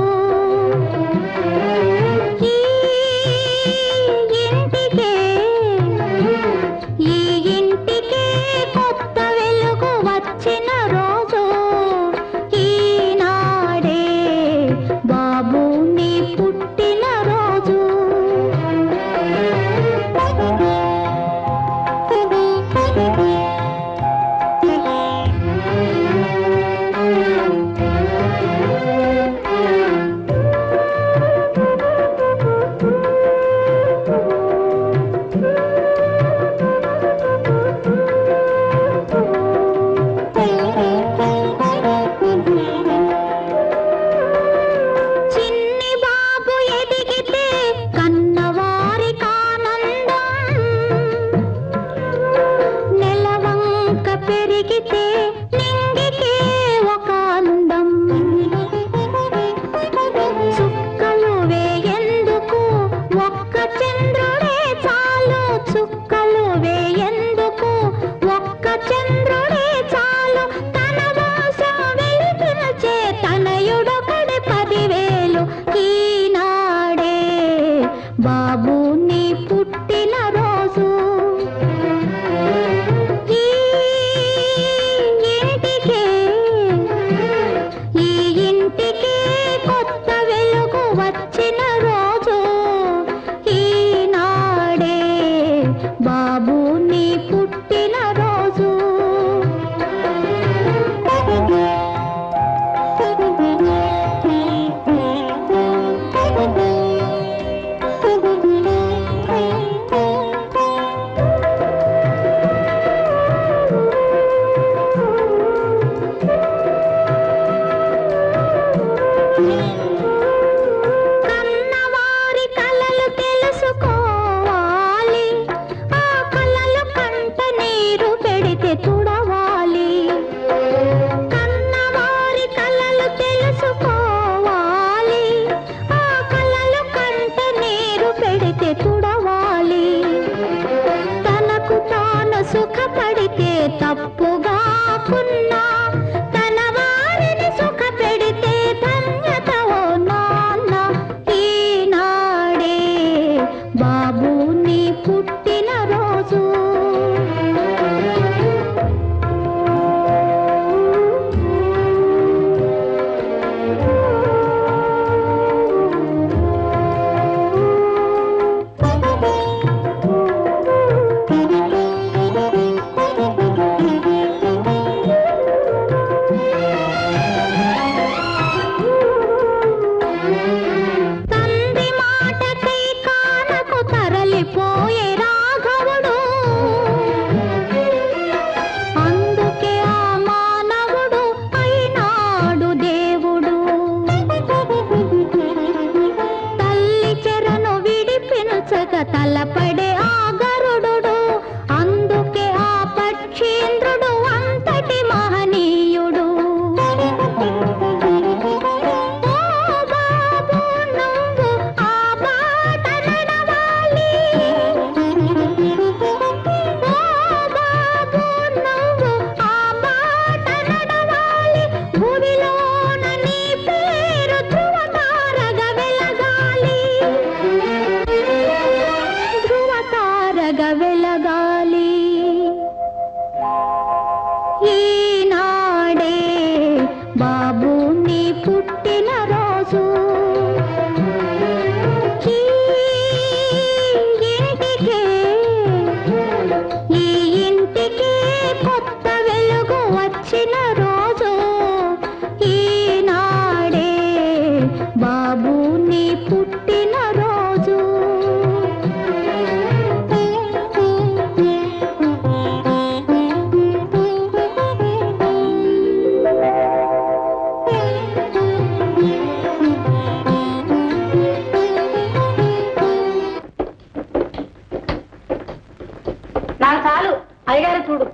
ఈ ఇంటికే ఈ ఇంటికే కొత్త వెలుగు వచ్చిన రోజు ఈనాడే బాబు నీ పుట్టిన రోజు చిన్ని బాబు ఎదిగితే కన్నవారి కానందం నెలవంక పెరిగితే నింగికే ఒక అందం చుక్కలు వేయందుకు ఒక్క చంద్రుడే చాలు చుక్కలు వేయందుకు ఒక్క చంద్రుడే చాలు తన మోసం వెలిపించే తనయుడొకడి పదివేలు ఈనాడే బాబు నీ పుట్టిన రోజు ఈ ఇంటికే ఈ ఇంటికే కొత్త వెలుగు వచ్చిన రోజు ఈనాడే బాబు నీ పుట్టిన రోజు కన్నవారి కలలు తెలుసుకోవాలి ఆ కలలు కంట నీరు పెడితే తుడవాలి కన్నవారి కలలు తెలుసుకోవాలి ఆ కలలు కంట నీరు పెడితే తుడవాలి తనకు తాను సుఖపడితే తప్పుగా కున్నా తన వారిని సుఖ పెడితే ధన్యత ఓ నాన్న ఈనాడే బాబు నీ పుట్టిన రోజు చాలు అయ్యగారు చూడు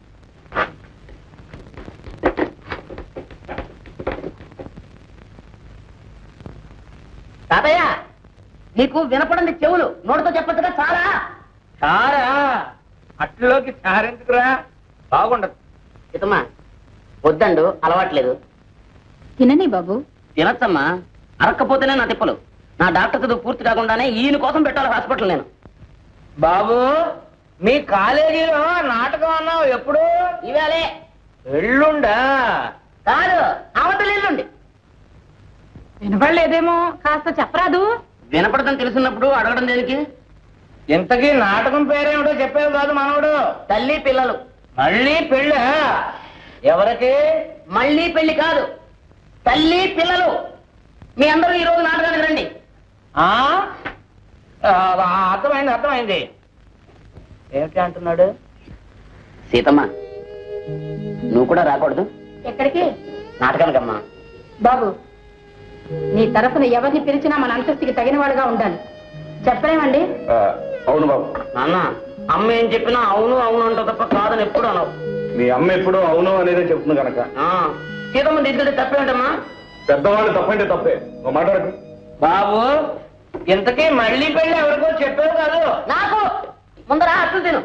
తాతయ్య నీకు వినపడింది చెవులు నోటితో చెప్పచ్చుగా చాలా చారా అట్లోకి చారెందుకురా బాగుండదు ఇతమ్మా వద్దండు అలవాట్లేదు తినని బాబు తినచ్చమ్మా అరక్కపోతేనే నా తిప్పలు నా డాక్టర్ చదువు పూర్తి కాకుండానే ఈయన కోసం పెట్టాలి హాస్పిటల్ నేను బాబు మీ కాలేజీలో నాటకం అన్నావు ఎప్పుడు ఇవాళే ఎల్లుండా కాదు అవతల ఎల్లుండి వినపడలేదేమో కాస్త చెప్పరాదు వినపడదని తెలిసినప్పుడు అడగడం దేనికి ఇంతకీ నాటకం పేరేమిటో చెప్పేది కాదు మనవడు తల్లి పిల్లలు మళ్ళీ పెళ్ళ ఎవరికి మళ్ళీ పెళ్లి కాదు తల్లి పిల్లలు మీ అందరూ ఈ రోజు నాటకానికి రండి ఆ ఆ, అర్థమైంది అర్థమైంది ఏమిటి అంటున్నాడు సీతమ్మ నువ్వు కూడా రాకూడదు ఎక్కడికి నాటకానికమ్మా బాబు నీ తరఫున ఎవరిని పిలిచినా మన అంతస్తుకి తగిన వాడుగా ఉండాలి చెప్పలేమండి అవును బాబు నాన్న అమ్మ ఏం చెప్పినా అవును అవును అంటావు తప్ప కాదని ఎప్పుడు అనవు మీ అమ్మ ఎప్పుడూ అవును అనేదే చెప్తుంది కనుక ఆ, సీతమ్మ తీసుకెళ్తే తప్పేంటమ్మా పెద్దవాళ్ళు తప్పంటే తప్పే నువ్వు మాట్లాడకు బాబు ఇంతకీ మళ్ళీ పెళ్ళి ఎవరికో చెప్పావు కాదు నాకు ముందర అట్లు తిను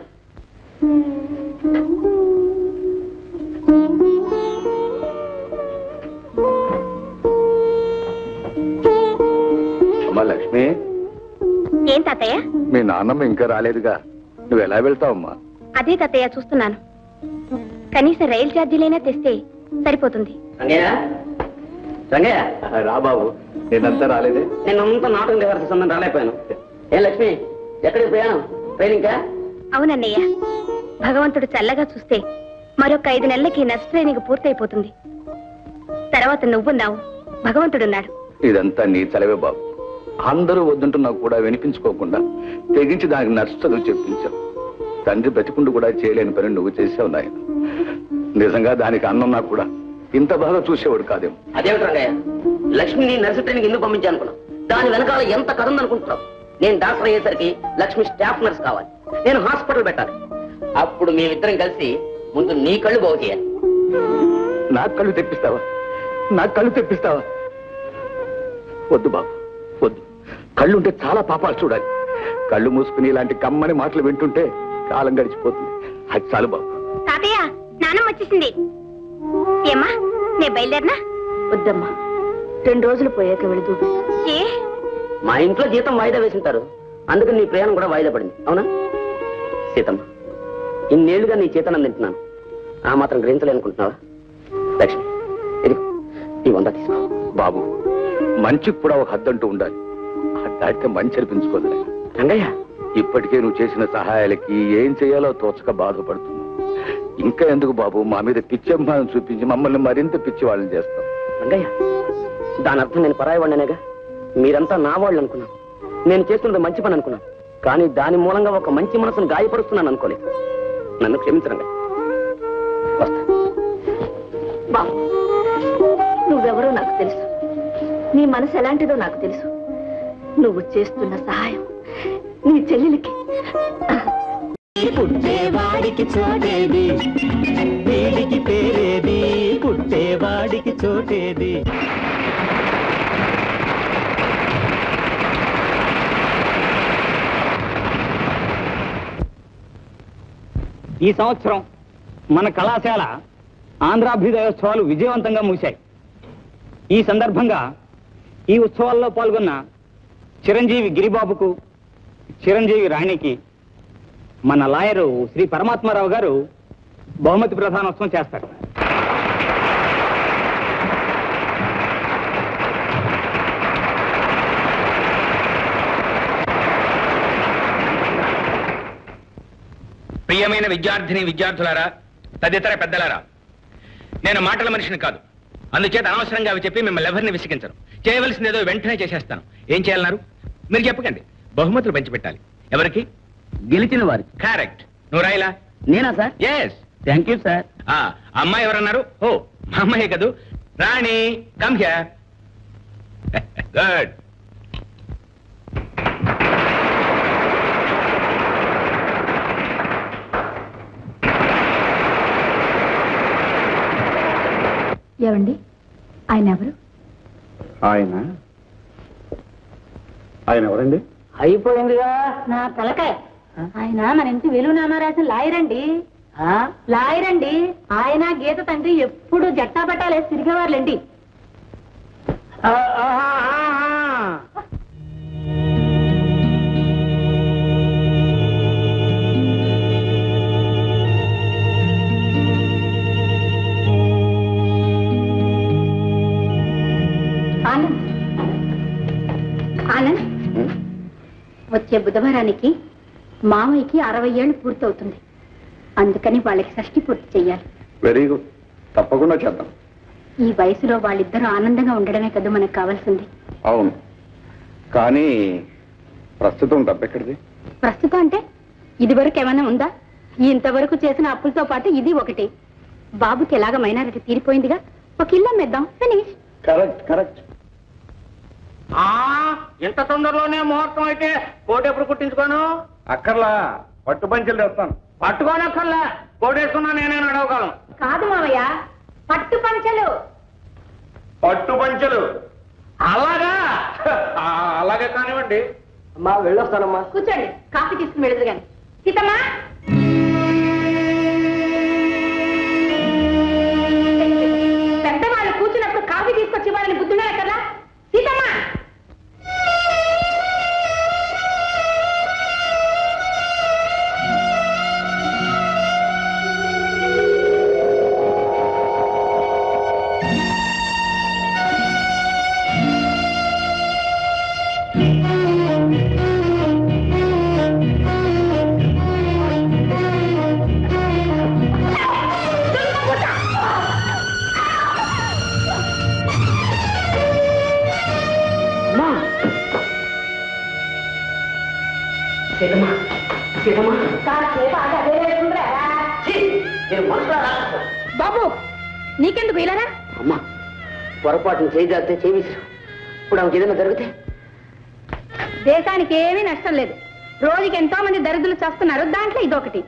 అమ్మా లక్ష్మి ఏం తాతయ్య మీ నాన్నమ్మ ఇంకా రాలేదుగా నువ్వు ఎలా వెళ్తావమ్మా అదే తాతయ్య చూస్తున్నాను కనీసం రైలు ఛార్జీలైనా తెస్తే సరిపోతుంది రంగయ్య రంగయ్య రా బాబు నేనంతా రాలేదే నేను అంతా నాటకం రిహార్సల్ సందం రాలేకపోయాను ఏం లక్ష్మి ఎక్కడికి ప్రయాణం ట్రైనింగ్ అవునన్నయ్య భగవంతుడు చల్లగా చూస్తే మరొక ఐదు నెలలకి నర్స్ ట్రైనింగ్ పూర్తయిపోతుంది తర్వాత నువ్వున్నావు భగవంతుడున్నాడు ఇదంతా నీ చలవే బాబు అందరూ వద్దుంటున్నా కూడా వినిపించుకోకుండా తెగించి దానికి నర్సు చదువు చెప్పించావు తండ్రి బ్రతికుండు కూడా చేయలేని పని నువ్వు చేసావు నాయన నిజంగా దానికి అన్నున్నా కూడా ఇంత బాగా చూసేవాడు కాదేమో అదేమిటి రంగయ్య లక్ష్మిని నర్సు ట్రైనింగ్ ఎందుకు పంపించాను అనుకున్నావు దాని వెనకాల ఎంత కథ ఉందనుకుంటున్నావు నేను డాక్టర్ అయ్యేసరికి లక్ష్మి స్టాఫ్ నర్స్ కావాలి నేను హాస్పిటల్ పెట్టాలి అప్పుడు మేమిద్దరం కలిసి ముందు నీ కళ్ళు బాగు చేయాలి నాకు కళ్ళు తెప్పిస్తావా నాకు కళ్ళు తెప్పిస్తావా వద్దు బాబు వద్దు కళ్ళుంటే చాలా పాపాలు చూడాలి కళ్ళు మూసుకుని ఇలాంటి కమ్మని మాటలు వింటుంటే కాలం గడిచిపోతుంది అది చాలు బాబు తాతయ్య నానం వచ్చేసింది ఏమ్మా నే బయలుదేరినా వద్దమ్మా రెండు రోజులు పోయాక వెళుతూ ఏ మా ఇంట్లో జీతం వాయిదా వేసింటారు అందుకని నీ ప్రయాణం కూడా వాయిదా పడింది అవునా సీతమ్మ ఇన్నేళ్లుగా నీ చేతనం తింటున్నాను ఆ మాత్రం గ్రహించలేనుకుంటున్నావా లక్ష్మి ఇది ఈ వంద తీసుకో బాబు మంచికి కూడా ఒక హద్దంటూ ఉండాలి ఆ దాటితే మంచి అనిపించుకోదు రంగయ్య ఇప్పటికే నువ్వు చేసిన సహాయాలకి ఏం చేయాలో తోచక బాధపడుతున్నావు ఇంకా ఎందుకు బాబు మా మీద పిచ్చి అభిమానం చూపించి మమ్మల్ని మరింత పిచ్చి వాళ్ళని చేస్తాం రంగయ్య దాని అర్థం నేను పరాయి వాడినేగా మీరంతా నా వాళ్ళు అనుకున్నాను నేను చేస్తున్నది మంచి పని అనుకున్నాను కానీ దాని మూలంగా ఒక మంచి మనసును గాయపరుస్తున్నాను అనుకోలేదు నన్ను క్షమించరండి వస్తా బాబు నువ్వెవరో నాకు తెలుసు నీ మనసు ఎలాంటిదో నాకు తెలుసు నువ్వు చేస్తున్న సహాయం నీ చెల్లెలికి పుట్టేవాడికి చోటేది వీడికి పేరేది పుట్టేవాడికి చోటేది ఈ సంవత్సరం మన కళాశాల ఆంధ్రాభ్యుదయోత్సవాలు విజయవంతంగా ముగిశాయి ఈ సందర్భంగా ఈ ఉత్సవాల్లో పాల్గొన్న చిరంజీవి గిరిబాబుకు చిరంజీవి రాణికి మన లాయరు శ్రీ పరమాత్మారావు గారు బహుమతి ప్రధానోత్సవం చేస్తారు ప్రియమైన విద్యార్థిని విద్యార్థులారా తదితర పెద్దలారా నేను మాటల మనిషిని కాదు అందుచేత అనవసరంగా అవి చెప్పి మిమ్మల్ని ఎవరిని విసిగించను చేయవలసింది ఏదో వెంటనే చేసేస్తాను ఏం చేయాలన్నారు మీరు చెప్పకండి బహుమతులు పంచిపెట్టాలి ఎవరికి గెలిచిన వారి కరెక్ట్ నువ్వు రాయిలా నేనా sir yes thank you sir అమ్మాయి ఎవరన్నారు ఓ మా అమ్మాయి కదూ రాణి కమ్ హియర్ గుడ్ ఏమండి ఆయన ఎవరు ఆయన ఆయన ఎవరండి అయిపోయిందిగా నా తలకాయ ఆయన మన ఇంటి వెలుగునామా రాసిన లాయర్ అండి లాయర్ అండి ఆయన గీత తండ్రి ఎప్పుడు జట్టా పట్టాలేసి తిరిగేవారులేండి ఆనంద్ ఆనంద్ వచ్చే బుధవారానికి మామయ్యకి అరవై ఏళ్ళు పూర్తవుతుంది అందుకని వాళ్ళకి షష్ఠి పూర్తి చెయ్యాలి వెరీ గుడ్ తప్పకుండా చేద్దాం ఈ వయసులో వాళ్ళిద్దరూ ఆనందంగా ఉండడమే కదా మనకు కావాల్సింది అవును కానీ ప్రస్తుతం డబ్బెక్కడిది ప్రస్తుతం అంటే ఇది వరకు ఏమైనా ఉందా ఇంతవరకు చేసిన అప్పులతో పాటు ఇది ఒకటి బాబుకి ఎలాగ మైనారిటీ తీరిపోయిందిగా ఒక ఇల్లు అమ్మేద్దాం ఫినిష్ కరెక్ట్ కరెక్ట్ ఆ ఇంత తొందరలోనే ముహూర్తం అయితే కోట ఎప్పుడు కుట్టించుకోను అక్కర్లా పట్టు పంచలు తెస్తాను పట్టుకోనక్కర్లే కోటేసుకున్నా నేనే నడవగలను కాదు మామయ్య పట్టు పంచలు పట్టు పంచలు అలాగా ఆ, అలాగే కానివ్వండి అమ్మా వెళ్ళొస్తానమ్మా కూర్చోండి కాఫీ తీసుకుని వెళదు కానీ సీతమ్మా పెద్దవాళ్ళు కూర్చున్నప్పుడు కాఫీ తీసుకొచ్చి వాళ్ళని బుద్ధున్నారు కదా సీతమ్మా సీతమ్మా సీతమ్మా కాసేపు ఆగి అదే లేకుండా నేను మనసులో బాబు నీకెందుకు ఇలారా అమ్మా పొరపాటును చేయి జాగ్రత్త చేయి విసిరు ఇప్పుడు ఆమెకి ఏదైనా జరిగితే దేశానికి ఏమీ నష్టం లేదు రోజుకి ఎంతో మంది దరిద్రులు చేస్తున్నారు దాంట్లో ఇదొకటి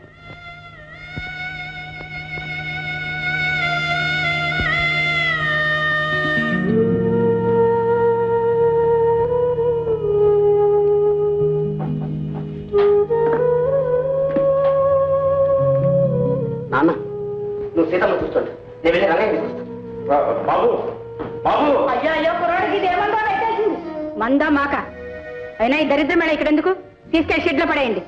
నాన్న నువ్వు సీతమ్మ చూస్తుంటా నేను వెళ్ళి రంగయ్య తీసుకొస్తాను బాబు బాబు అయ్యో అయ్యో కుర్రాడికి ఇది ఏమందో పెట్టేసింది మందా మాక అయినా ఈ దరిద్రం మేడ ఇక్కడ ఎందుకు తీసుకెళ్లి షెడ్ లో పడేయండి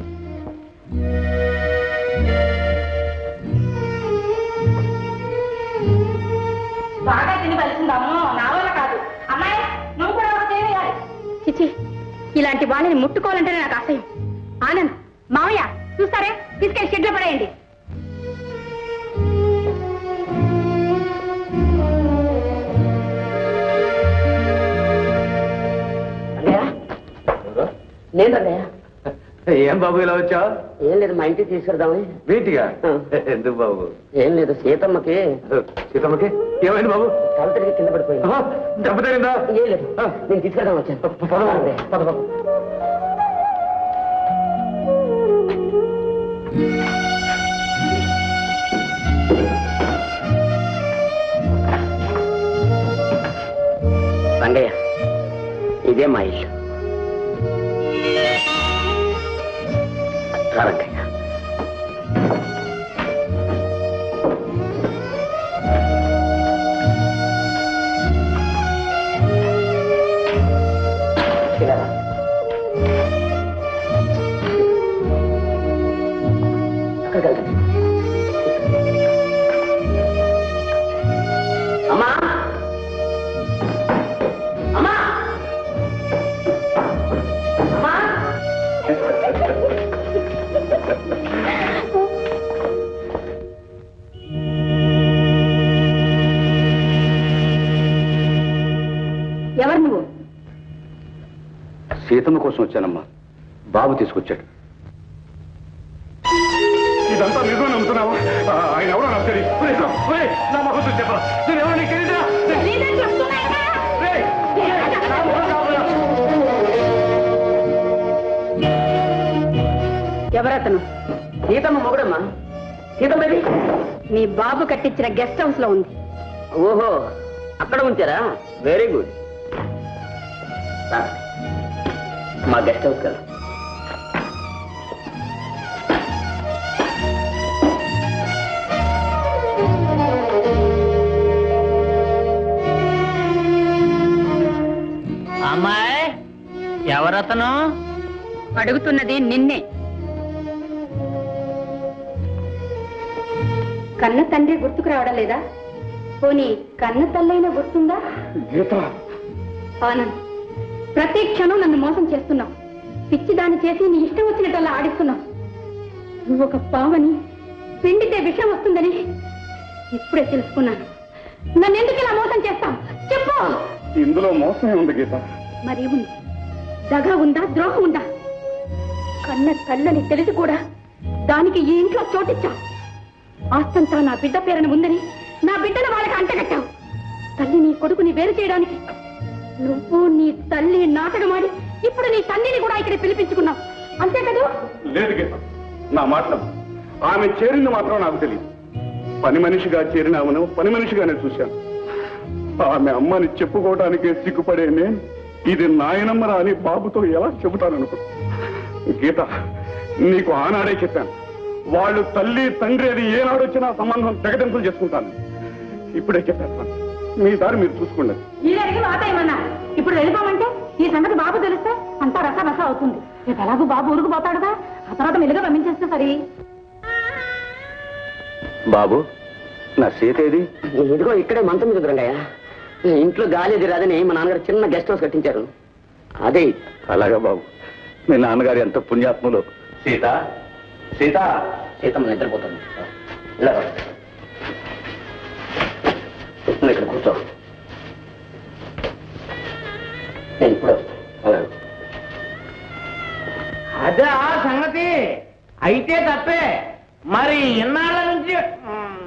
బాగా తిని కలిసిందమ్మో నా వల్ల కాదు అమ్మాయి నువ్వు కూడా ఒక చేయాలి చిచి ఇలాంటి వాళ్ళని ముట్టుకోవాలంటేనే నాకు అసహ్యం ఆనంద్ మావయ్య చూస్తారే తీసుకెళ్లి షెడ్ లో పడేయండి రంగయ్య నేను రంగయ్య ఏం బాబు ఇలా వచ్చావు ఏం లేదు మా ఇంటికి తీసుకెళ్దామని వీటిగా ఆ. ఎందుకు బాబు ఏం లేదు సీతమ్మకి సీతమ్మకి ఏమైంది బాబు తల తిరిగి కింద పడిపోయింది ఆహా, దెబ్బ తగిలిందా ఏం లేదు నేను తీసుకెళ్దాం వచ్చాను పద బాబు, రంగయ్య. పద బాబు. రంగయ్య ఇదే మా ఇల్లు రా రంగయ్య ఇలా రా. అక్కడికి వెళ్దాం. అమ్మా అమ్మా అమ్మా ఎవరు నువ్వు సీతమ్మ కోసం వచ్చానమ్మా బాబు తీసుకొచ్చాడు ఇదంతా నిజం నమ్ముతున్నావా ఆ, ఆయన ఎవరో నాకు తెలియదు ఒరేయ్, ఒరేయ్, నా మొహంతో చెప్పరా నేను ఎవరో నీకు తెలీదా రేయ్, నా మొహం కాపురా. ఎవరతను సీతమ్మ మొగుడమ్మా సీతమ్మ ఇది మీ బాబు కట్టించిన గెస్ట్ హౌస్ లో ఉంది ఓహో అక్కడ ఉంచారా వెరీ గుడ్ మా గెస్ట్ హౌస్ కదా అమ్మాయి ఎవరతను అడుగుతున్నది నిన్నే కన్న తండ్రి గుర్తుకు రావడం లేదా పోనీ కన్న తల్లైనా గుర్తుందా గీత ఆనంద్ ప్రతి క్షణం నన్ను మోసం చేస్తున్నావు పిచ్చి దాన్ని చేసి నీ ఇష్టం వచ్చినట్టల్లా ఆడిస్తున్నావు నువ్వు ఒక పావని పిండితే విషం వస్తుందని ఇప్పుడే తెలుసుకున్నాను నన్ను ఎందుకు ఇలా మోసం చేస్తావు చెప్పు ఇందులో మోసమే ఉంది గీత మరి ఉంది దగ ఉందా ద్రోహం ఉందా కన్న తల్లని తెలిసి కూడా దానికి ఈ ఇంట్లో చోటిచ్చావు ఆస్తంతా నా బిడ్డ పేరున ఉందని నా బిడ్డను వాళ్ళకి అంటగట్టావు తల్లి నీ కొడుకుని వేరు చేయడానికి నువ్వు నీ తల్లి నాటకమాడి ఇప్పుడు నీ తల్లిని కూడా ఇక్కడ పిలిపించుకున్నావు అంతే కదూ లేదు గీత నా మాటలు ఆమె చేరింది మాత్రం నాకు తెలియదు పని మనిషిగా చేరిన ఆమెను పని మనిషిగానే చూశాను ఆమె అమ్మని చెప్పుకోవడానికి సిగ్గుపడే నేను ఇది నాయనమ్మరా అని బాబుతో ఎలా చెబుతాననుకో గీత నీకు ఆనాడే చెప్పాను వాళ్ళు తల్లి తండ్రి అది ఏనాడొచ్చినా సంబంధం తెగదెంపులు చేసుకుంటాను ఇప్పుడే చెప్పేస్తాను మీ దారి మీరు చూసుకోండి ఈ అడిగి మాట ఏమన్నా ఇప్పుడు వెళ్ళిపోమంటే ఈ సంగతి బాబు తెలిస్తే అంతా రస రస అవుతుంది రేపు ఎలాగూ బాబు ఊరుకు పోతాడుగా ఆ తర్వాత మెలుగా పంపించేస్తే సరి బాబు నా సీత ఏది ఇదిగో ఇక్కడే మంచం మీద రంగయ్య ఇంట్లో గాలి అది రాదని మా నాన్నగారు చిన్న గెస్ట్ హౌస్ కట్టించారు అదే అలాగా బాబు మీ నాన్నగారు ఎంత పుణ్యాత్ములు సీత సీత సీతమ్మ నిద్రపోతుంది ఇలా రా. నువ్వు ఇక్కడ కూర్చో నేను ఇప్పుడు వస్తాను. అదే ఆ సంగతి అయితే తప్పే మరి ఇన్నాళ్ళ నుంచి ఉమ్,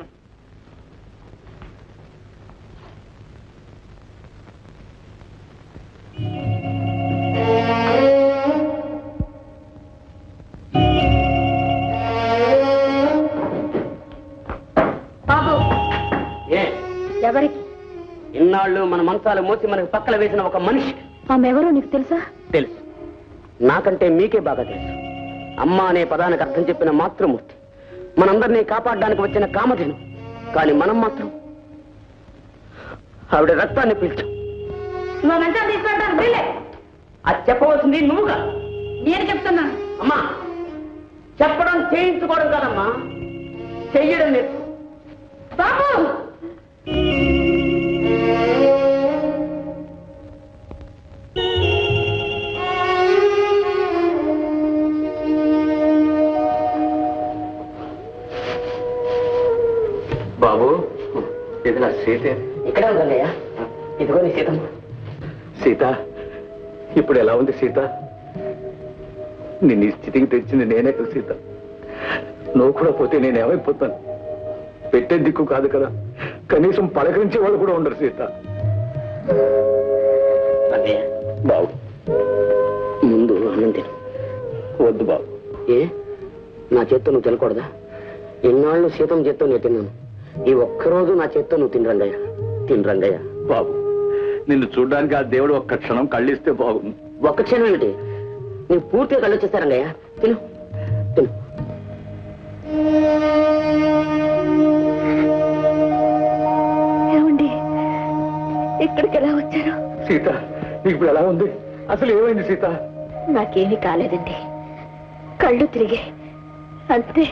బాబు ఏ ఎవరికి ఇన్నాళ్ళు మన మంచాలు మోసి మనకు పక్కన వేసిన ఒక మనిషి ఆమె ఎవరో నీకు తెలుసా తెలుసు నాకంటే మీకే బాగా తెలుసు అమ్మ అనే పదానికి అర్థం చెప్పిన మాతృమూర్తి మనందరినీ కాపాడడానికి వచ్చిన కామధేను కానీ మనం మాత్రం ఆవిడ రక్తాన్ని పీల్చాం నువ్వు మంచిగా తీసుకెళ్తాను వీళ్ళే అది చెప్పవలసింది నువ్వుగా నేను చెప్తున్నాను అమ్మా చెప్పడం చేయించుకోవడం కాదమ్మా చెయ్యడం నేర్చు బాబు బాబు ఇది నా సీత ఇక్కడే ఉందన్నయ్య ఇదిగో నీ సీతమ్మ సీత ఇప్పుడు ఎలా ఉంది సీత నిన్ను ఈ స్థితికి తెచ్చింది నేనే కదా సీత నువ్వు కూడా పోతే నేను ఏమైపోతాను పెట్టే దిక్కు కాదు కదా కనీసం పలకరించే వాళ్ళు కూడా ఉండరు సీత అన్నయ్య బాబు ముందు అన్నం తిను వద్దు బాబు ఏ నా చేత్తో నువ్వు తినకూడదా ఎన్నాళ్ళు సీతం చేత్తో నేను తిన్నాను ఈ ఒక్కరోజు నా చేత్తో నువ్వు తిని రంగయ్య తిని రంగయ్య బాబు నిన్ను చూడ్డానికి ఆ దేవుడు ఒక్క క్షణం కళ్ళిస్తే బాగుంది ఒక్క క్షణం ఏమిటి నీకు పూర్తిగా కళ్ళు వచ్చేస్తా రంగయ్య తిను తిను ఏమండి ఇక్కడికి ఎలా వచ్చారు సీత నీకు ఇప్పుడు ఎలా ఉంది అసలు ఏమైంది సీత నాకేమీ కాలేదండి కళ్ళు తిరిగే అంతే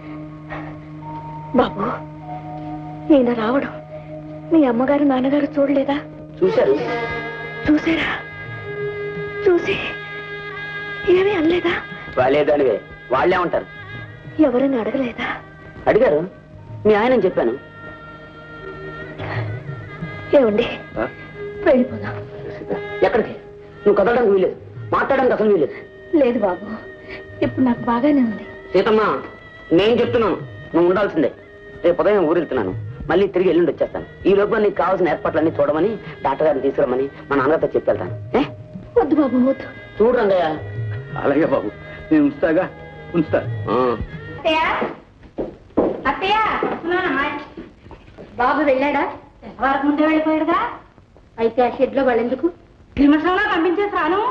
బాబు ఈయన రావడం మీ అమ్మగారు నాన్నగారు చూడలేదా చూశారు చూసారా చూసి ఏమీ అనలేదా వాళ్ళేదానివే వాళ్ళే ఉంటారు ఎవరని అడగలేదా అడిగారు మీ ఆయన చెప్పాను ఏమండి వెళ్ళిపోదాం ఎక్కడికి నువ్వు కదలడానికి వీలేదు మాట్లాడడానికి అసలు వీలేదు లేదు బాబు ఇప్పుడు నాకు బాగానే ఉంది సీతమ్మ నేను చెప్తున్నాను నువ్వు ఉండాల్సిందే రేపు ఉదయం ఊరు వెళ్తున్నాను మళ్ళీ తిరిగి ఎల్లుండి వచ్చేస్తాను ఈ లోపల నీకు కావాల్సిన ఏర్పాట్లన్నీ చూడమని డాక్టర్ గారిని తీసుకురమ్మని మా నాన్నగారితో చెప్పి వెళ్తాను ఏ? వద్దు బాబు వద్దు చూడు రంగయ్య అలాగే బాబు నేను ఉంచుతాగా ఉంచుతా ఆ. అత్తయ్య అత్తయ్య వస్తున్నానమ్మా. బాబు వెళ్ళాడా ఎంతవరకు ముందే వెళ్ళిపోయాడుగా అయితే ఆ షెడ్ లో వాళ్ళు ఎందుకు నిమిషంలో పంపించేసి రాను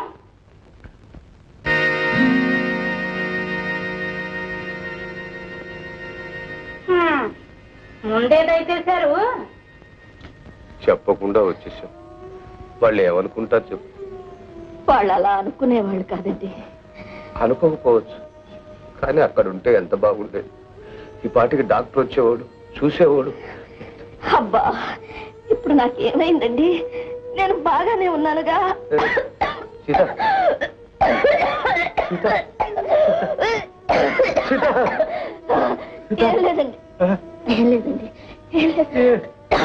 హ్మ్. ముందే దయచేశారు చెప్పకుండా వచ్చేసాం వాళ్ళు ఏమనుకుంటారు చెప్పు వాళ్ళు అలా అనుకునేవాళ్ళు కాదండి అనుకోకపోవచ్చు కానీ అక్కడ ఉంటే ఎంత బాగుండేది ఈ పాటికి డాక్టర్ వచ్చేవాడు చూసేవాడు అబ్బా ఇప్పుడు నాకేమైందండి నేను బాగానే ఉన్నానుగా సీత ఏం లేదండి ఏం లేదండి ఏం లేదు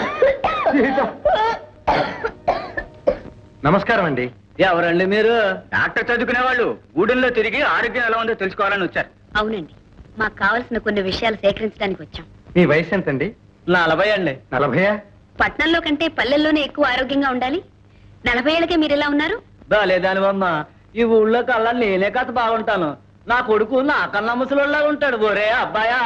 నమస్కారం అండి ఎవరండి మీరు డాక్టర్ చదువుకునే వాళ్ళు గూడెల్లో తిరిగి ఆరోగ్యం ఎలా ఉందో తెలుసుకోవాలని వచ్చారు అవునండి మాకు కావలసిన కొన్ని విషయాలు సేకరించడానికి వచ్చాం మీ వయసు ఎంతండి నలభై అండి నలభయా పట్నంలో కంటే పల్లెల్లోనే ఎక్కువ ఆరోగ్యంగా ఉండాలి నలభై ఏళ్ళకే మీరు ఎలా ఉన్నారు బాలేదానివమ్మ ఈ ఊళ్ళో కల్లా నేనే కథ బాగుంటాను నా కొడుకు నా కన్నా ముసలోళ్ళగా ఉంటాడు ఒరే అబ్బాయా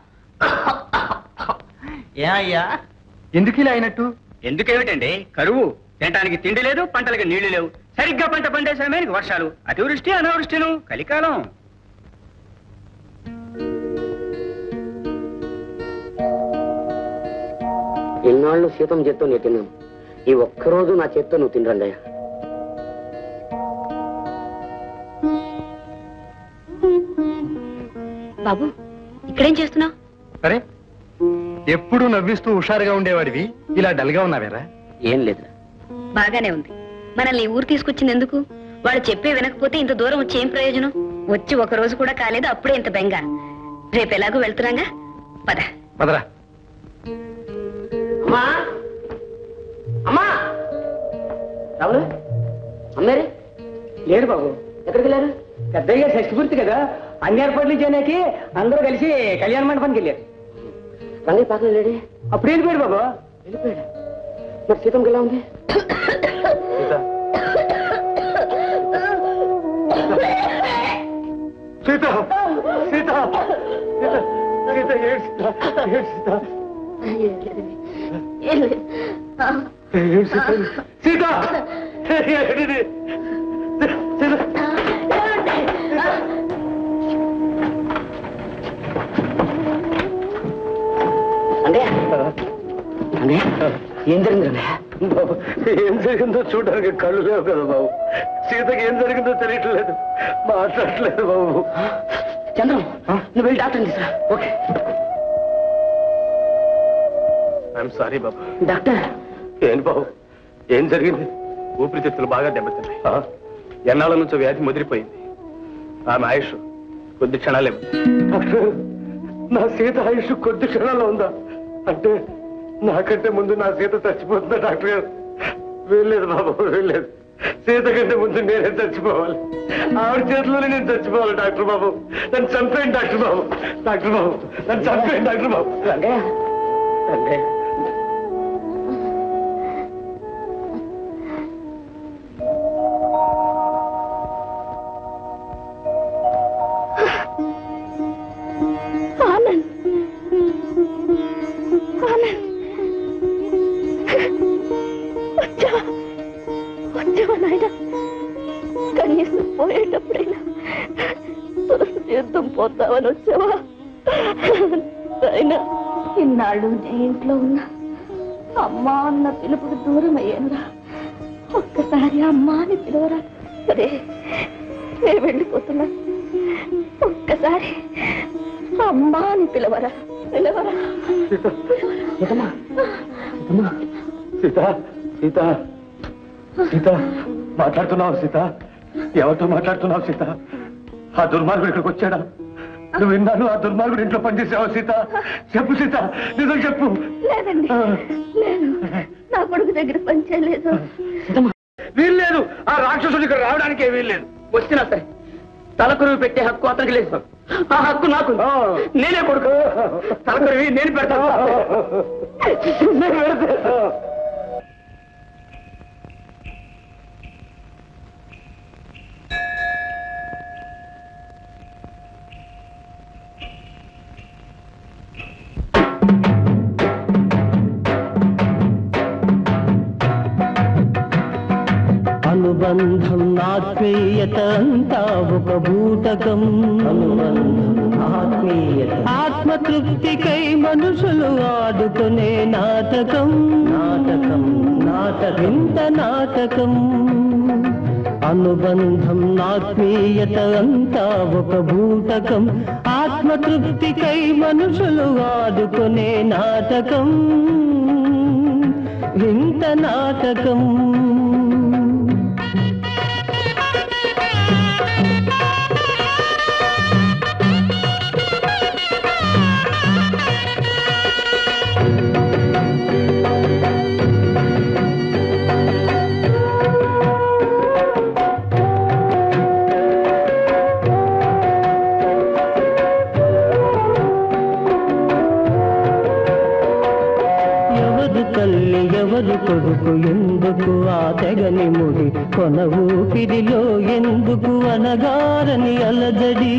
ఏ అయ్యా ఎందుకు ఇలా అయినట్టు ఎందుకేమిటండి కరువు తినటానికి తిండి లేదు పంటలకి నీళ్లు లేవు సరిగ్గా పంట పండే సమయానికి వర్షాలు అతివృష్టి అనావృష్టిను కలికాలం ఎన్నాళ్ళు సీతం చేత్తో నేను తిన్నాను ఈ ఒక్కరోజు నా చేత్తో నువ్వు తినరండయ్యా బాబు ఇక్కడేం చేస్తున్నావు సరే ఎప్పుడు నవ్విస్తూ హుషారుగా ఉండేవాడివి ఇలా డల్గా ఉన్నావేరా ఏం లేదు బాగానే ఉంది మనల్ని ఈ ఊరు తీసుకొచ్చింది ఎందుకు వాడు చెప్పే వినకపోతే ఇంత దూరం వచ్చి ఏం ప్రయోజనం వచ్చి ఒక రోజు కూడా కాలేదు అప్పుడే ఇంత బెంగ రేపు ఎలాగో వెళ్తున్నాగా పద పదరా అమ్మా అమ్మా రావులు అమ్మేరే లేరు బాబు ఎక్కడికి వెళ్ళారు పెద్దయ్య షష్టి పూర్తి కదా అన్ని ఏర్పాట్లు చేయడానికి అందరూ కలిసి కళ్యాణ మండపానికి వెళ్ళారు రంగయ్య పాకలు లేడే అప్పుడు వెళ్ళిపోయాడు బాబు వెళ్ళిపోయాడు మరి సీతంకి ఎలా ఉంది సీత సీత సీత సీత ఏడు సీత ఏడు సీత ఏం లేదండి ఏం లేదు ఆ, ఏడు సీత సీత ఏడిది సీత ఏమండి? ఆ, అంటే అంటే ఏం జరిగింది బాబు ఏం జరిగిందో చూడడానికి కళ్ళు లేవు కదా బాబు సీతకి ఏం జరిగిందో తెలియట్లేదు మాట్లాడట్లేదు బాబు చంద్రం నువ్వు వెళ్ళి డాక్టర్ని తీసుకురా ఓకే ఐఎమ్ సారీ బాబు డాక్టర్ ఏంటి బాబు ఏం జరిగింది ఊపిరితిత్తులు బాగా దెబ్బతిన్నాయి ఎన్నాళ్ళ నుంచో వ్యాధి ముదిరిపోయింది ఆమె ఆయుష్ కొద్ది క్షణాలే ఉంది. డాక్టర్ నా సీత ఆయుష్ కొద్ది క్షణాల్లో ఉందా అంటే నాకంటే ముందు నా సీత చచ్చిపోతుందా డాక్టర్ గారు వెళ్ళలేదు బాబు వెళ్ళలేదు సీత కంటే ముందు నేనే చచ్చిపోవాలి ఆవిడ చేతిలోనే నేను చచ్చిపోవాలి డాక్టర్ బాబు నన్ను చంపేయండి డాక్టర్ బాబు డాక్టర్ బాబు నన్ను చంపేయండి డాక్టర్ బాబు రంగయ్య రంగయ్య ఆనంద్ ఆనంద్ వచ్చావా వచ్చావా నాయన కనీసం పోయేటప్పుడైనా తులసి తీర్థం పోతావని వచ్చావా నాయన ఇన్నాళ్ళు నీ ఇంట్లో ఉన్నా అమ్మా అన్న పిలుపుకి దూరం అయ్యానురా ఒక్కసారి అమ్మా అని పిలవరా సరే నేను వెళ్ళిపోతున్నా ఒక్కసారి అమ్మా అని పిలవరా పిలవరా సీత సీత సీత మాట్లాడుతున్నావు సీత ఎవరితో మాట్లాడుతున్నావు సీత ఆ దుర్మార్గుడు ఇక్కడికి వచ్చాడా నువ్వు విన్నాను ఆ దుర్మార్గుడు ఇంట్లో పనిచేసావా సీత చెప్పు సీత నిజం చెప్పు లేదండి లేదు నా కొడుకు దగ్గర పని చేయలేదు వీల్లేదు ఆ రాక్షసుడు ఇక్కడ రావడానికి వీల్లేదు వచ్చినా సరే తలకురువు పెట్టే హక్కు అతనికి లేదు ఆ హక్కు నాకు నేనే కొడుకు తలకురువి నేను పెడతాను నేను పెడతాను. అనుబంధం ఆత్మీయత అంతా ఒక బూటకం ఆత్మీయత ఆత్మతృప్తికై మనుషులు ఆడుకునే నాటకం నాటకం నాటకం ఇంత నాటకం అనుబంధం ఆత్మీయత అంతా ఒక బూటకం ఆత్మతృప్తికై మనుషులు ఆడుకునే నాటకం ఇంత నాటకం ఎవరు తల్లి ఎవరు కొడుకు ఎందుకు ఆ తెగని ముడి కొన ఊపిరిలో ఎందుకు అనగారని అలజడి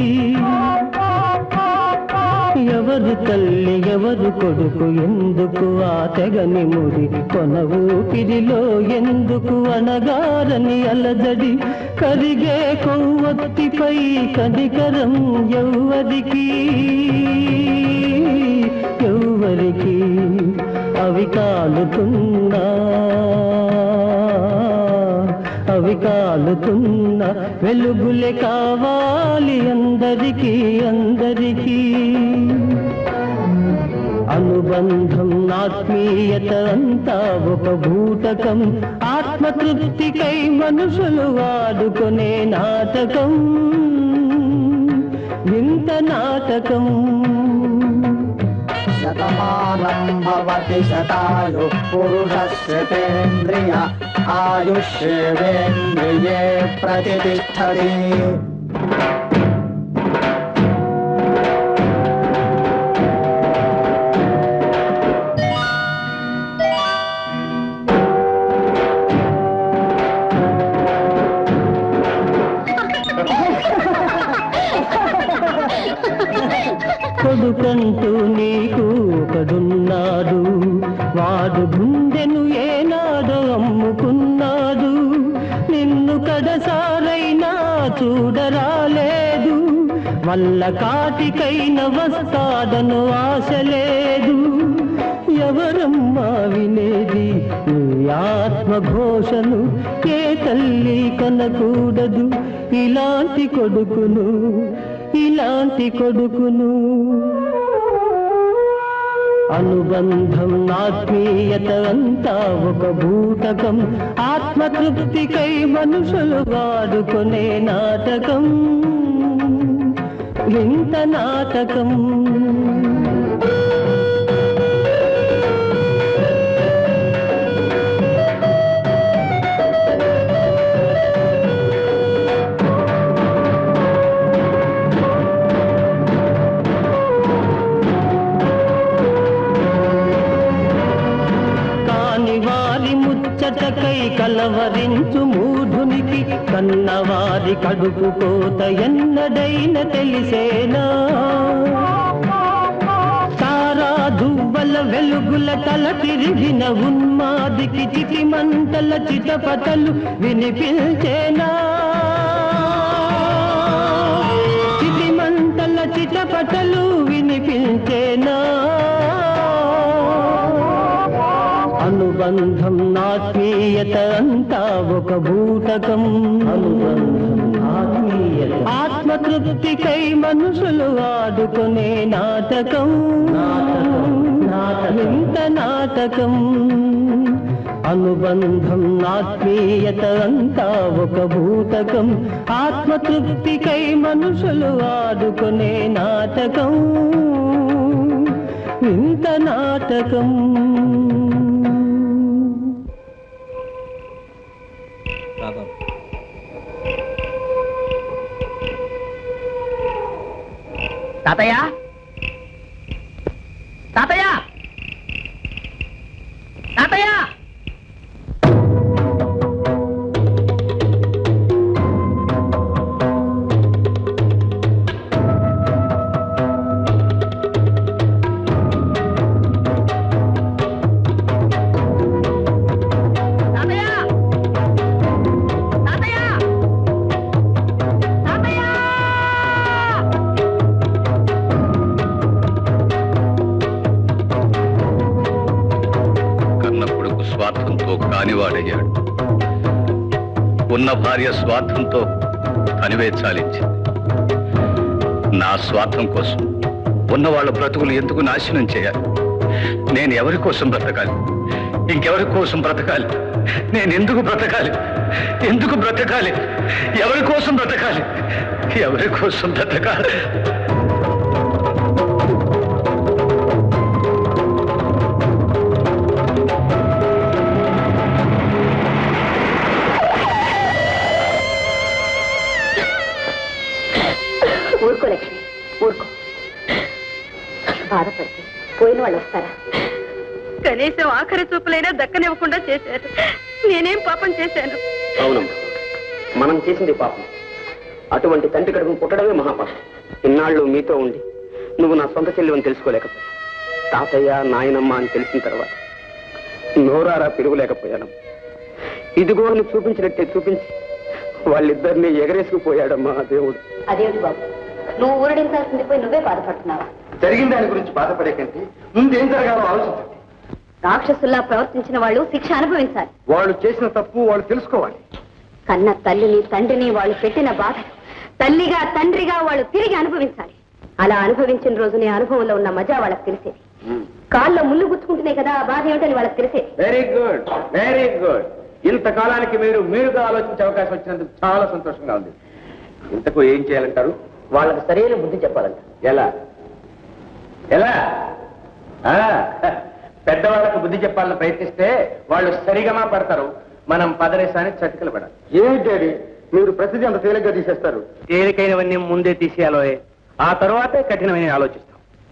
ఎవరు తల్లి ఎవరు కొడుకు ఎందుకు ఆ తెగని ముడి కొన ఊపిరిలో ఎందుకు అనగారని అలజడి కరిగే కొవ్వొత్తిపై కనికరం ఎవ్వరికి ఎవ్వరికి అవి కాలుతున్నా అవి కాలుతున్నా వెలుగులే కావాలి అందరికీ అందరికీ అనుబంధం ఆత్మీయత అంతా ఒక భూతకం ఆత్మతృప్తికై మనుషులు వాడుకునే నాటకం వింత నాటకం శతమానం భవతి శతాయు పురుషస్యతేంద్రియ ఆయుష్యేంద్రియే ప్రతిష్టతి కొడుకంటూ నీకు ఒకడున్నాడు వాడు గుండెను ఏనాడో అమ్ముకున్నాడు నిన్ను కడసారైనా చూడరాలేదు వల్ల కాటికైన వస్తాడను ఆశ లేదు ఎవరమ్మా వినేది నీ ఆత్మఘోషను ఏ తల్లి కనకూడదు ఇలాంటి కొడుకును ఇలాంటి కొడుకును అనుబంధం ఆత్మీయత అంతా ఒక భూతకం ఆత్మతృప్తికై మనుషులు వాడుకునే నాటకం ఇంత నాటకం కాని వారి ముచ్చటకై కలవరించు మూఢునికి కన్నవారి కడుపు కోత ఎన్నడైన తెలిసేనా తారా దువ్వల వెలుగుల తల తిరిగిన ఉన్మాదికి చిటి మంటల చిటపటలు వినిపించేనా చిటి మంటల చిటపటలు వినిపించేనా అనుబంధం ఆత్మీయత అంతా ఒక భూతకం అనుబంధం ఆత్మీయత ఆత్మతృప్తికై మనుషులు ఆడుకునే నాటకం నాటకం ఇంత నాటకం అనుబంధం ఆత్మీయత అంతా ఒక భూతకం ఆత్మతృప్తికై మనుషులు ఆడుకునే నాటకం ఇంత నాటకం తాతయ్య తాతయ్య తాతయ్య తాతయ్య స్వార్థంతో కానివాడయ్యాడు ఉన్న భార్య స్వార్థంతో కనివే చాలించింది నా స్వార్థం కోసం ఉన్న వాళ్ళ బ్రతుకులు ఎందుకు నాశనం చేయాలి నేను ఎవరి కోసం బ్రతకాలి ఇంకెవరి కోసం బ్రతకాలి నేను ఎందుకు బ్రతకాలి ఎందుకు బ్రతకాలి ఎవరి కోసం బ్రతకాలి ఎవరి కోసం బ్రతకాలి ఊరుకో లక్ష్మి ఊరుకో బాధపడితే పోయిన వాళ్ళు వస్తారా కనీసం ఆఖరి చూపులైనా దక్కనివ్వకుండా చేశారు నేనేం పాపం చేశాను అవునమ్మా మనం చేసింది పాపం అటువంటి తండ్రి కడుపు పుట్టడమే మహాపాపం ఇన్నాళ్ళు మీతో ఉండి నువ్వు నా సొంత చెల్లి అని తెలుసుకోలేకపోయా తాతయ్య నాయనమ్మ అని తెలిసిన తర్వాత నోరారా పిలువలేకపోయాను ఇదిగో అని చూపించినట్టే చూపించి వాళ్ళిద్దరిని ఎగరేసుకుపోయాడమ్మా ఆ దేవుడు అదేమిటి బాబు నువ్వు ఊరడించాల్సింది పోయి నువ్వే బాధపడుతున్నావా జరిగిన దాని గురించి బాధపడే కంటే ముందేం జరగాలో ఆలోచించండి రాక్షసుల్లా ప్రవర్తించిన వాళ్ళు శిక్ష అనుభవించాలి వాళ్ళు చేసిన తప్పు వాళ్ళు తెలుసుకోవాలి కన్న తల్లిని తండ్రిని వాళ్ళు పెట్టిన బాధ తల్లిగా తండ్రిగా వాళ్ళు తిరిగి అనుభవించాలి అలా అనుభవించిన రోజు నీ అనుభవంలో ఉన్న మజా వాళ్ళకి తెలిసేది కాల్లో ముళ్ళు గుచ్చుకుంటున్నాయి కదా ఆ బాధ ఏమిటని వాళ్ళకి తెలిసేది వెరీ గుడ్ వెరీ గుడ్ ఇంతకాలానికి మీరు మీరుగా ఆలోచించే అవకాశం వచ్చినందుకు చాలా సంతోషంగా ఉంది ఇంతకు ఏం చేయాలంటారు వాళ్ళకి సరైన బుద్ధి చెప్పాలంట ఎలా ఎలా ఆ, పెద్దవాళ్ళకు బుద్ధి చెప్పాలని ప్రయత్నిస్తే వాళ్ళు సరిగమా పడతారు మనం పదరేసాన్ని చతికిలు పడాలి ఏమిటి డాడీ మీరు ప్రతిదీ అంత తేలిగ్గా తీసేస్తారు తేలికైనవన్నీ ముందే తీసేయాలో ఆ తర్వాతే కఠినమైన ఆలోచిస్తాం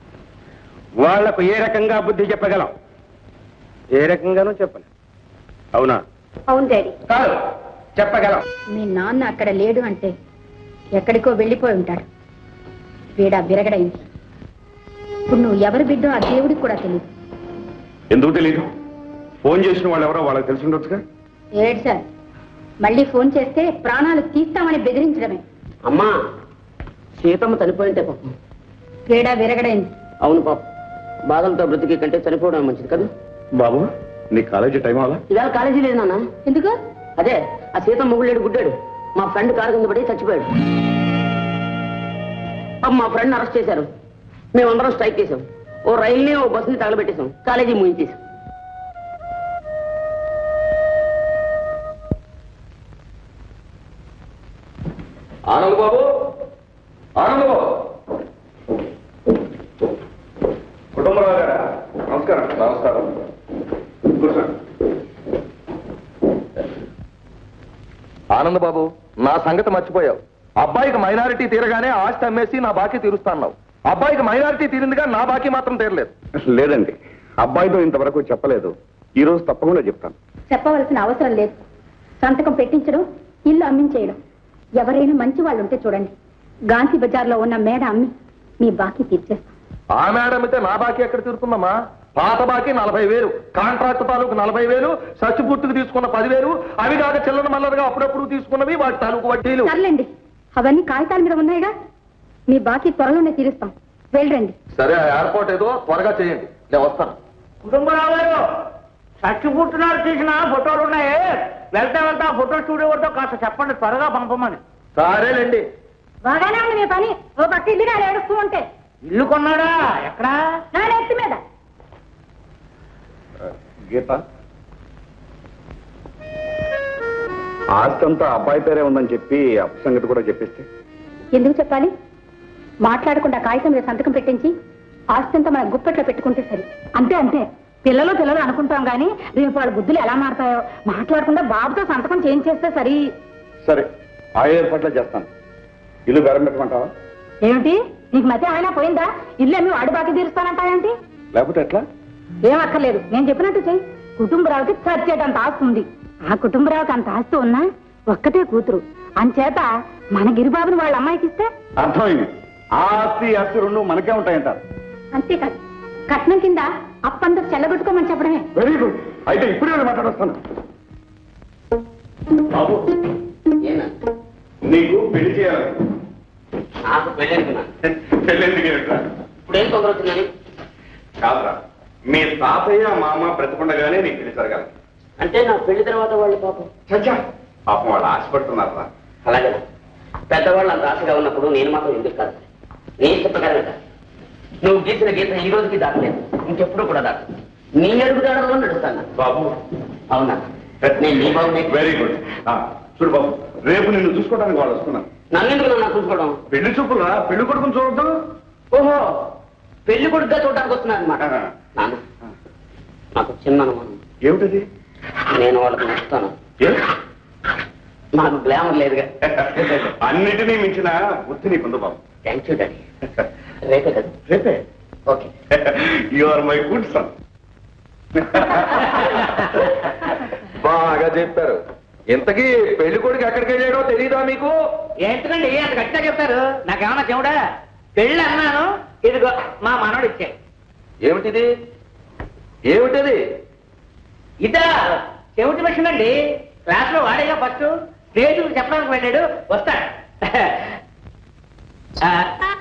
వాళ్లకు ఏ రకంగా బుద్ధి చెప్పగలం ఏ రకంగానూ చెప్పలేం అవునా అవును డాడీ కాదు చెప్పగలం మీ నాన్న అక్కడ లేడు అంటే ఎక్కడికో వెళ్ళిపోయి ఉంటాడు వీడా విరగడైంది ఇప్పుడు నువ్వు ఎవరి బిడ్డో ఆ దేవుడికి కూడా తెలియదు ఎందుకు తెలియదు ఫోన్ చేసిన వాళ్ళు ఎవరో వాళ్ళకి తెలిసి ఉండొచ్చుగా ఏడు సార్ మళ్ళీ ఫోన్ చేస్తే ప్రాణాలు తీస్తామని బెదిరించడమే అమ్మా సీతమ్మ చనిపోయింటే పాపం వీడా విరగడైంది అవును పాపం బాధలతో బ్రతికే కంటే చనిపోవడం మంచిది కదా బాబు నీ కాలేజీ టైం అలా ఇవాళ కాలేజీ లేదు నాన్న ఎందుకు అదే ఆ సీత మొగుళ్ళేడు గుడ్డాడు మా ఫ్రెండ్ కారు కింద పడి చచ్చిపోయాడు అప్పుడు మా ఫ్రెండ్ అరెస్ట్ చేశారు మేమందరం స్ట్రైక్ చేసాం ఓ రైల్ని ఓ బస్సుని తగలబెట్టేశాం కాలేజీ ముయించేసాం ఆనంద్ బాబు ఆనంద్ బాబు కుటుంబరావు గారా నమస్కారం నమస్కారం కూర్చోండి ఆనంద్ బాబు నా సంగతి మర్చిపోయావు అబ్బాయికి మైనారిటీ తీరగానే ఆస్తి అమ్మేసి నా బాకీ తీరుస్తాన్నావు అబ్బాయికి మైనారిటీ తీరిందిగా నా బాకీ మాత్రం తీరలేదు లేదండి అబ్బాయితో ఇంతవరకు చెప్పలేదు ఈ రోజు తప్పకుండా చెప్తాను చెప్పవలసిన అవసరం లేదు సంతకం పెట్టించడం ఇల్లు అమ్మించేయడం ఎవరైనా మంచి వాళ్ళు ఉంటే చూడండి గాంధీ బజార్లో ఉన్న మేడ అమ్మి మీ బాకీ తీర్చేస్తాం ఆ మేడం అయితే నా బాకీ ఎక్కడ తీరుతుందమ్మా పాత బాకీ నలభై వేలు కాంట్రాక్ట్ తాలూకు నలభై వేలు సచ్చిపుట్టుకు తీసుకున్న పదివేలు అవి కాక చిల్లర మల్లరగా అప్పుడప్పుడు తీసుకున్నవి వాటి తాలూకు వడ్డీలు సర్లేండి అవన్నీ కాగితాల మీద ఉన్నాయిగా మీ బాకీ త్వరలోనే తీరుస్తాం వెళ్ళండి సరే ఆ ఏర్పాటు ఏదో త్వరగా చేయండి నేను వస్తాను కుటుంబరావు గారు చచ్చిపుట్టినారు తీసిన ఫోటోలు ఉన్నాయి వెళ్తా వెళ్తా ఫోటో స్టూడియో వద్ద కాస్త చెప్పండి త్వరగా పంపమని సరేలేండి బాగానే ఉంది మీ పని ఓ పక్క ఇల్లు కాదు ఏడుస్తూ ఉంటే ఇల్లు కొన్నాడా ఎక్కడా నా నెత్తి మీద గీత ఆస్తి అంతా అబ్బాయి పేరే ఉందని చెప్పి అప్పు సంగతి కూడా చెప్పేస్తే ఎందుకు చెప్పాలి మాట్లాడకుండా కాగితం మీద సంతకం పెట్టించి ఆస్తంతా మన గుప్పెట్లో పెట్టుకుంటే సరి అంతే అంతే పిల్లలు పిల్లలు అనుకుంటాం కానీ రేపు వాళ్ళ బుద్ధులు ఎలా మారుతాయో మాట్లాడకుండా బాబుతో సంతకం చేయించేస్తే సరి సరే ఆ ఏర్పాట్లే చేస్తాను ఇల్లు బెరం పెట్టమంటావా ఏమిటి నీకు మధ్య ఆయన పోయిందా ఇల్లు అమ్మి వాడి బాకీ తీరుస్తానంటాయంటి లేకపోతే ఎట్లా ఏం అక్కర్లేదు నేను చెప్పినట్టు చెయ్యి కుటుంబరావుకి చచ్చేటంత ఆస్తి ఉంది ఆ కుటుంబరావుకి అంత ఆస్తి ఉన్నా ఒక్కతే కూతురు అంచేత మన గిరిబాబుని వాళ్ళ అమ్మాయికి ఇస్తే అర్థమైంది ఆ ఆస్తి ఈ ఆస్తి రెండు మనకే ఉంటాయంటారు అంతేకాదు కట్నం కింద అప్పందరూ చెల్లగొట్టుకోమని చెప్పడమే వెరీ గుడ్ అయితే ఇప్పుడే వెళ్ళి మాట్లాడొస్తాను బాబు నీకు పెళ్లి చేయాలి నాకు పెళ్ళనుకున్నా పెళ్లి ఎందుకు ఏమిట్రా? ఇప్పుడు ఏం తొందర వచ్చిందని కాదురా మీ తాతయ్య మామ బ్రతికుండగానే నీకు పెళ్లి జరగాలి అంటే నా పెళ్లి తర్వాత వాళ్ళు పాపం చచ్చా పాపం వాళ్ళు ఆశపడుతున్నారా అలాగే పెద్దవాళ్ళు అంత ఆశగా ఉన్నప్పుడు నేను మాత్రం ఎందుకు కాదు నీ ఇష్ట ప్రకారమే కాదు నువ్వు గీసిన గీత ఈ రోజుకి దాటలేదు ఇంకెప్పుడు కూడా దాట నీ అడుగుదాడలో నడుస్తాను బాబు అవునా నేను నీ బాబు వెరీ గుడ్ చూడు బాబు రేపు నిన్ను చూసుకోవడానికి వాళ్ళు వస్తున్నారు నన్నెందుకు నన్ను చూసుకోవడం పెళ్లి చూపులా పెళ్లి కొడుకుని చూడద్దు ఓహో పెళ్లి కొడుకుగా చూడడానికి వస్తున్నాను అనమాట నాన్న నాకు చిన్న అనుమానం ఏమిటది నేను వాళ్ళకి నచ్చుతాను నాకు గ్లామర్ లేదుగా అన్నిటినీ మించిన బుద్ధి నీకుంది బాబు థ్యాంక్ యూ డాడీ రేపే కదా రేపే okay you are my good son బాగా చెప్పారు ఇంతకీ పెళ్లి కొడుకు ఎక్కడికి వెళ్ళాడో తెలియదా మీకు ఏంటండి అంత గట్టిగా చెప్తారు నాకేమన్నా చెవుడా పెళ్ళి అన్నాను ఇదిగో మా మనోడు ఇచ్చాడు ఏమిటిది ఏమిటది ఇదా చెవిటి మిషన్ అండి క్లాస్ లో వాడేగా ఫస్ట్ స్టేజ్ చెప్పడానికి వెళ్ళాడు వస్తాడు ఆ,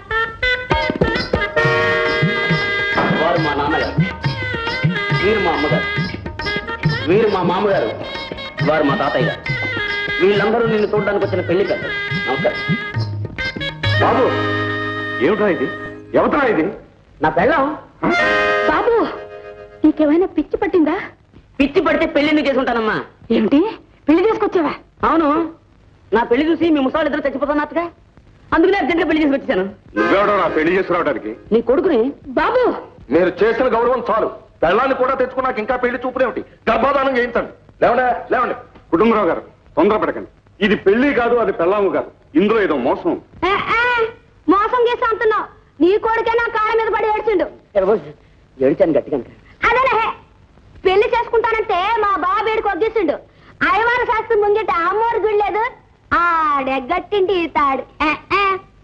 వారు మా నాన్నగారు వీరు మా అమ్మగారు వీరు మా మామగారు వారు మా తాతయ్య గారు వీళ్ళందరూ నిన్ను చూడడానికి వచ్చిన పెళ్లి పెద్దలు నమస్కారం బాబు ఏమిటా ఇది ఎవతరా ఇది నా పెళ్ళం బాబు నీకేమైనా పిచ్చి పట్టిందా పిచ్చి పడితే పెళ్లి చేసుకుంటానమ్మా ఏమిటి పెళ్లి చేసుకొచ్చావా అవును నా పెళ్లి చూసి మీ ముసలాళ్ళు ఇద్దరు చచ్చిపోతున్నట్టుగా అందుకనే అర్జెంట్గా పెళ్లి చేసి వచ్చాను నువ్వెవడో నా పెళ్లి చేసుకురావడానికి నీ కొడుకుని బాబు మీరు చేసిన గౌరవం చాలు పెళ్ళాన్ని కూడా తెచ్చుకున్నాక ఇంకా పెళ్లి చూపులేమిటి గర్భాధానం చేయించండి లేవండి లేవండి కుటుంబరావు గారు తొందరపడకండి ఇది పెళ్లి కాదు అది పెళ్ళాము కాదు ఇందులో ఏదో మోసం ఉంది. ఏ, ఏ, మోసం చేసి అంటున్నావు నీ కొడుకే నా కాళ్ళ మీద పడి ఏడ్చిండు ఏడిచాను గట్టిగా అదేలే పెళ్లి చేసుకుంటానంటే మా బాబేడికి వగ్గిస్తుండు అయ్యవారి శాస్త్రం ముంగిట అమ్మోరు గుళ్ళలేదు ఆడెగ్గట్టింటి తాడు ఏ, ఏ.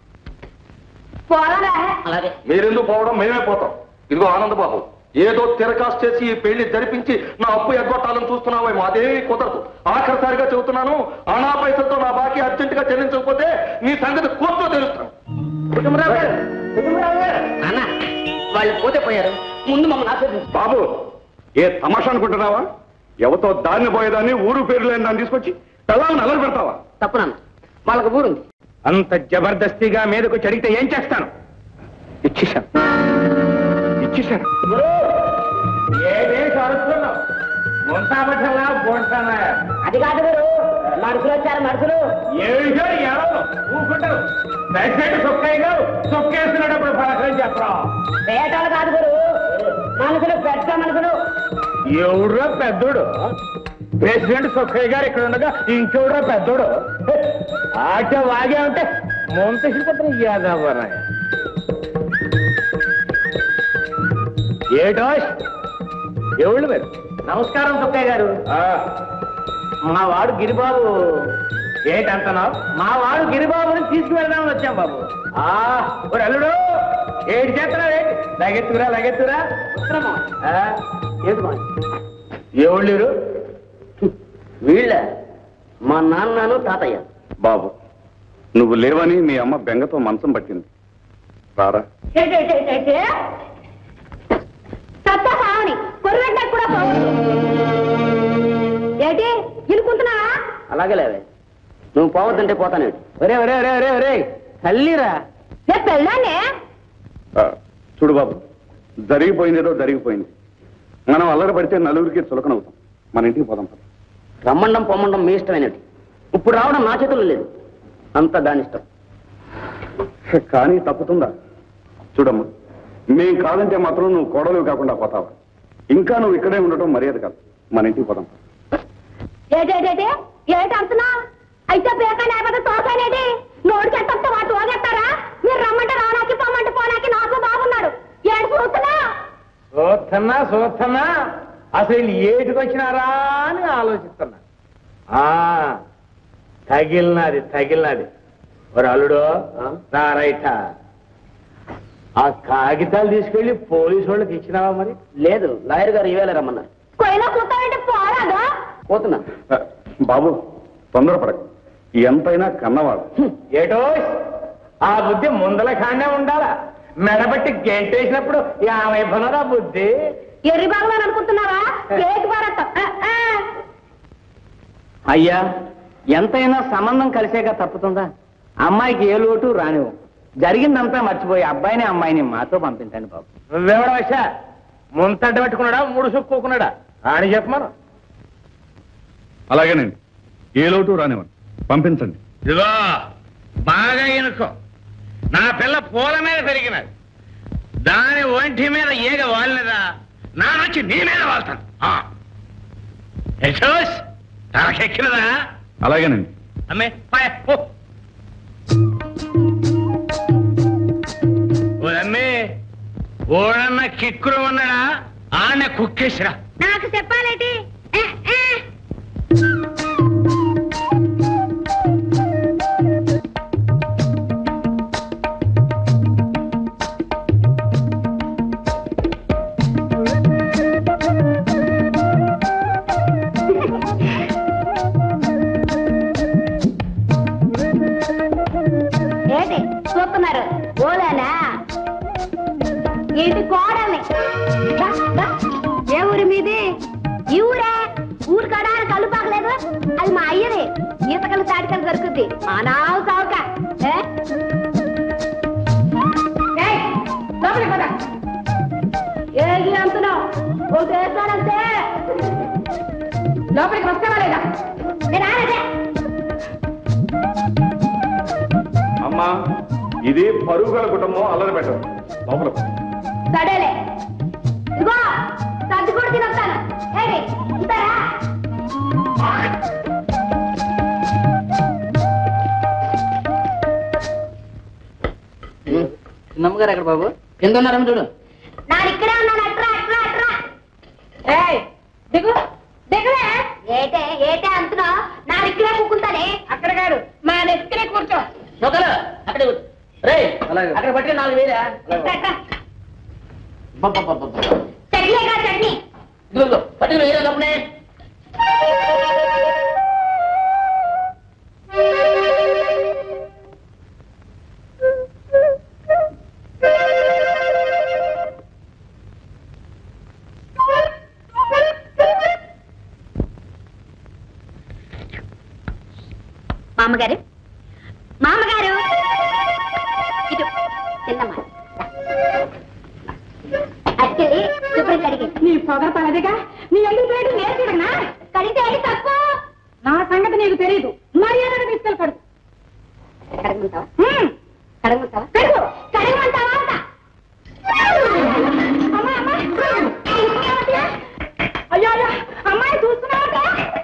పోరా అలాగే మీరెందుకు పోవడం మేమే పోతాం ఇదిగో ఆనందబాబు ఏదో తిరకాసు చేసి ఈ పెళ్లి జరిపించి నా అప్పు ఎగ్గొట్టాలని చూస్తున్నావేమో అదే కుదరదు ఆఖరిసారిగా చెబుతున్నాను అనా పైసలతో నా బాకీ అర్జెంట్ గా చెల్లించకపోతే నీ సంగతి కోర్టులో తెలుస్తాను కుటుంబరావు గారు కుటుంబరావు గారు అన్న వాళ్ళు పోతే పోయారు ముందు మమ్మల్ని ఆశీర్వదించు బాబు ఏ తమాషా అనుకుంటున్నావా ఎవతో దాన్ని పోయేదాన్ని ఊరు పేరు లేని దాన్ని తీసుకొచ్చి పెళ్ళామని అలరి పెడతావా తప్పు నాన్న వాళ్ళకి ఊరుంది అంత జబర్దస్తిగా మీదకు చడిగితే ఏం చేస్తాను ఇచ్చేశాను ఇచ్చేశాను అది కాదు గారు మనుషులు వచ్చారు మనుషులు సొక్కేసినప్పుడు పలకరించి చెప్పరా పేటాలు కాదు గురు మనుషులు పెద్ద మనుషులు ఎవడ్రా పెద్దోడు ప్రెసిడెంట్ సుఖయ్య గారు ఇక్కడ ఉండగా ఇంకెవడ్రా పెద్దోడు ఆట వాగే ఉంటే ముంతసిపోతున్న యాదవరాయ ఏటో ఎవళ్ళు మీరు నమస్కారం సుక్కయ్య గారు మా వాడు గిరిబాబు ఏంటంటున్నావు మా వాడు గిరిబాబుని తీసుకువెళ్దామని వచ్చాం బాబు ఆ ఓ అల్లుడు ఏడు చేస్తున్నావు ఏంటి లగెత్తురా లగెత్తురా ఎవళ్ళు వీళ్ళ మా నాన్నను తాతయ్య బాబు నువ్వు లేవని మీ అమ్మ బెంగతో మంచం పట్టింది రారా సత్తా సావని కొర్రెడ్డకు కూడా పోవచ్చు ఏంటి ఇనుకుంటున్నావా అలాగే లేవే నువ్వు పోవద్దంటే పోతానే ఒరే ఒరే ఒరే ఒరే ఒరే తల్లిరా నే పెళ్ళానే ఆ, చూడు బాబు జరిగిపోయిందేదో జరిగిపోయింది మనం అల్లరి పడితే నలుగురికి చులకనవుతాం మన ఇంటికి పోదాం పద. రమ్మండం పొమ్మండం మీ ఇష్టమైనది ఇప్పుడు రావడం నా చేతుల్లో లేదు అంతా దాని ఇష్టం కానీ తప్పుతుందా చూడమ్మా మేం కాదంటే మాత్రం నువ్వు కోడలు కాకుండా పోతావా ఇంకా నువ్వు ఇక్కడే ఉండటం మర్యాద కాదు మన ఇంటికి పోదాం పద. ఏటేటేటే ఏటి అంటున్నా అయితే పేక లేకపోతే తోకనేటి నోడికి ఎంత వాటి తోగెత్తారా మీరు రమ్మంటే రానాకి పొమ్మంటే పోనాకి నాకు బాగున్నాడు ఏడు చూస్తున్నా చూస్తున్నా చూస్తున్నా అసలు వీళ్ళు ఏటికి వచ్చినారా అని ఆలోచిస్తున్నా ఆ తగిలినది తగిలినది ఒక అల్లుడు రా రైట ఆ కాగితాలు తీసుకెళ్లి పోలీసు వాళ్ళకి ఇచ్చినావా మరి లేదు లాయర్ గారు ఈవేళ రమ్మన్నారు కొయిలో చూస్తానంటే పోరాదా పోతున్నా ఆ, బాబు తొందరపడకు ఎంతైనా కన్నవాడు ఏటో ఆ బుద్ధి ముందల కాండే ఉండాలా మెడబట్టి గెంటేసినప్పుడు యాభై పనురా బుద్ధి ఎర్రి బాగులో అనుకుంటున్నావా పేటు భారత్ అయ్యా ఎంతైనా సంబంధం కలిసేగా తప్పుతుందా అమ్మాయికి ఏ లోటు రానివ్వు జరిగిందంతా మర్చిపోయి అబ్బాయిని అమ్మాయిని మాతో పంపించండి బాబు నువ్వెవడ వచ్చా ముంతడ్డ పెట్టుకున్నాడా మూడు సుక్కున్నాడా అని చెప్పమను అలాగేనండి ఏ లోటు రానివ్వండి పంపించండి ఇదిగో బాగా ఎనుకో నా పిల్ల పూల మీద పెరిగినది దాని ఒంటి మీద ఏగ వాలినదా నా నుంచి నీ మీద వాళ్తాను ఆ. యశోస్ తలకెక్కినదా అలాగేనండి అమ్మే పాయ పో ఓ అమ్మే ఓడన్న కిక్కురు ఉన్నాడా ఆన కుక్కేసిరా నాకు చెప్పాలేటి ఏ, ఏ. ఏంటి చూస్తున్నారు ఓలేనా ఏంటి కోడల్ని దా, దా. ఏ ఊరి మీది ఈ ఊరే ఊరు కాడ కలుపాకలేదు అది మా అయ్యది ఈతకలు తాటికలు దొరుకుద్ది మా నావు సావుక ఏ? ఏయ్, లోపలికి పద. ఏది అంటున్నావు ఓ చేస్తానంటే లోపలికి వస్తావా లేదా నేను ఆనదే అమ్మా ఇది పరుగుల కుటుంబం అల్లరి పెట్టదు లోపల సడేలే ఇదిగో సర్ది కూడా తినొస్తాను ఏది ఇస్తారా నమ్మగారు ఎక్కడ బాబు కింద ఉన్నారని చూడు నాడు ఇక్కడే ఉన్నాను అట్రా అట్రా అట్రా ఏయ్ దిగు దిగులే ఏటే ఏటే అంటున్నావు నాడు ఇక్కడే కూకుంటానే అక్కడ కాదు మా ఇక్కడే కూర్చో నొక్కలు అక్కడే కూర్చో. రేయ్ అక్కడ పట్టి నాలుగు వేలా చట్నీగా చట్నీ ఇదిగో పట్టిన వేరే లోపలే మామగారు మామగారు ఇటు చిన్నమ్మ అక్కడి శుభ్రం కడిగి నీ పొగ పలదిగా నీ ఎండు పేరు నేర్చుడనా కడిగితే అది తప్పు నా సంగతి నీకు తెలియదు మర్యాదగా తీసుకెళ్ళి కడుగు కడగమంటావా కడగమంటావా కడుగు కడగమంటావా అంట అమ్మా, అమ్మా. అయ్యో అయ్యో అమ్మాయి చూస్తున్నావా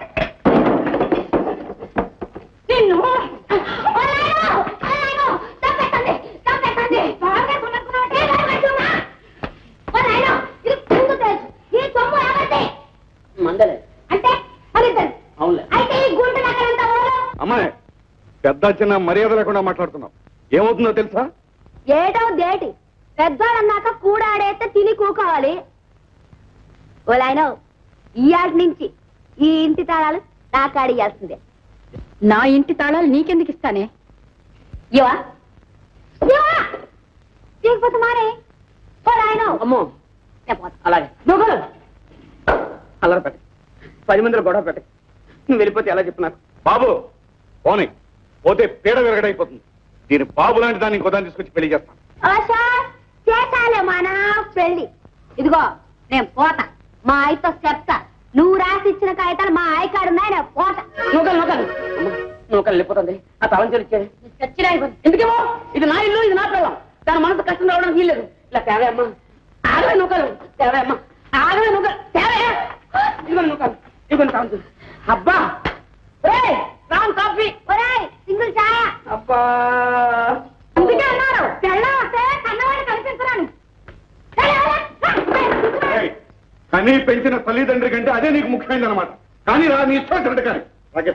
నిన్ను ఓ నాయనో, ఓ నాయనో, చంపేస్తుంది, చంపేస్తుంది. బాగా కొనుక్కున్నావు, ఏ నాయనో, చూడమ్మా. ఓ నాయనో, ఇది ముందు తెలుసు. ఈ సొమ్ము ఎవరిది? మందలే అంటే అడుగుతాను. అవునులే అయితే ఈ గుంట నక్కలంతా ఓలు. అమ్మాయి పెద్ద చిన్న మర్యాద లేకుండా మాట్లాడుతున్నావు ఏమవుతుందో తెలుసా ఏటో దేటి పెద్దోడన్నాక కూడాడేస్తే తిని కూకోవాలి ఓ నాయనో ఇయాటి నుంచి ఈ ఇంటి తాళాలు నా కాడి చేస్తుంది నా ఇంటి తాళాలు నీకెందుకు ఇస్తానే ఇవా ఇవా తీయకపోతే మానే ఓ నాయనో అమ్మో అలాగే నొక్కలు అల్లరి పెట్ట పది మందిలో గొడవ పెట్ట నువ్వు వెళ్ళిపోతే ఎలా చెప్పు నాకు బాబు పోనీ పోతే పీడ విరగడైపోతుంది దీని బాబు లాంటి దాన్ని ఇంకో దాన్ని తీసుకొచ్చి పెళ్లి చేస్తాను ఆశా చేసాలే మా నా పెళ్లి ఇదిగో నేను పోతా మా ఆయతో చెప్తా నువ్వు రాసి ఇచ్చిన కాగితాలు మా ఆయ కాడున్నాయి నేను పోతా నూకలు నూకలు అమ్మా నూకలు వెళ్ళిపోతుంది ఆ తలం చెల్లిచ్చే ఎందుకేమో ఇది నా ఇల్లు ఇది నా పిల్లం దాని మనసు కష్టం రావడానికి వీల్లేదు ఇలా తేవే అమ్మా ఆగవే నూకలు తేవే అమ్మా ఆగవే నూకలు తేవే ఇదిగో నూకలు ఇదిగో తాగు అబ్బా రేయ్ రామ్ కాఫీ ఒరేయ్ సింగిల్ ఛాయ అబ్బా అందుకే అన్నారు తెల్లం వస్తే కన్నవాడు కనిపించరాను ఏయ్, కనీ పెంచిన తల్లిదండ్రి కంటే అదే నీకు ముఖ్యమైనది అనమాట కానీ రా నీ ఇష్టం వచ్చినట్టు కానీ అలాగే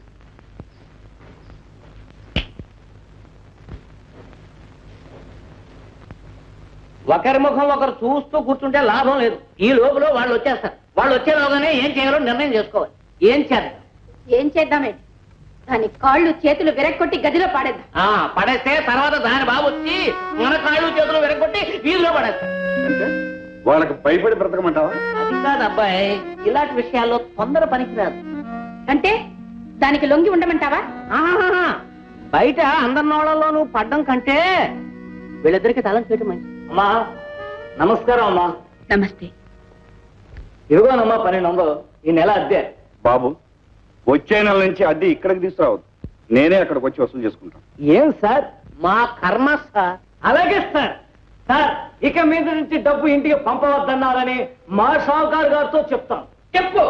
ఒకరి ముఖం ఒకరు చూస్తూ కూర్చుంటే లాభం లేదు ఈ లోపల వాళ్ళు వచ్చేస్తారు వాళ్ళు వచ్చేలోగానే ఏం చేయాలో నిర్ణయం చేసుకోవాలి ఏం చేద్దాం ఏం చేద్దామేంటి దాని కాళ్ళు చేతులు విరగొట్టి గదిలో పాడేద్దాం ఆ పడేస్తే తర్వాత దాని బాబు వచ్చి మన కాళ్ళు చేతులు విరగొట్టి వీధిలో పడేస్తాం వాళ్ళకి భయపడి బ్రతకమంటావా అది కాదు అబ్బాయి ఇలాంటి విషయాల్లో తొందర పనికిరాదు అంటే దానికి లొంగి ఉండమంటావా ఆహాహా. బయట అందరి నోళ్ళలోనూ పడ్డం కంటే వీళ్ళిద్దరికి తలం చేయటం మంచి అమ్మా నమస్కారం అమ్మా నమస్తే ఇదిగోనమ్మా పన్నెండు వందలు ఈ నెల అద్దె బాబు వచ్చే నెల నుంచి అద్దె ఇక్కడికి తీసుకురావద్దు నేనే అక్కడికి వచ్చి వసూలు చేసుకుంటాను ఏం సార్ మా కర్మ సార్ అలాగే సార్ సార్ ఇక మీద నుంచి డబ్బు ఇంటికి పంపవద్దన్నారని మా షావుకారు గారితో చెప్తాం చెప్పు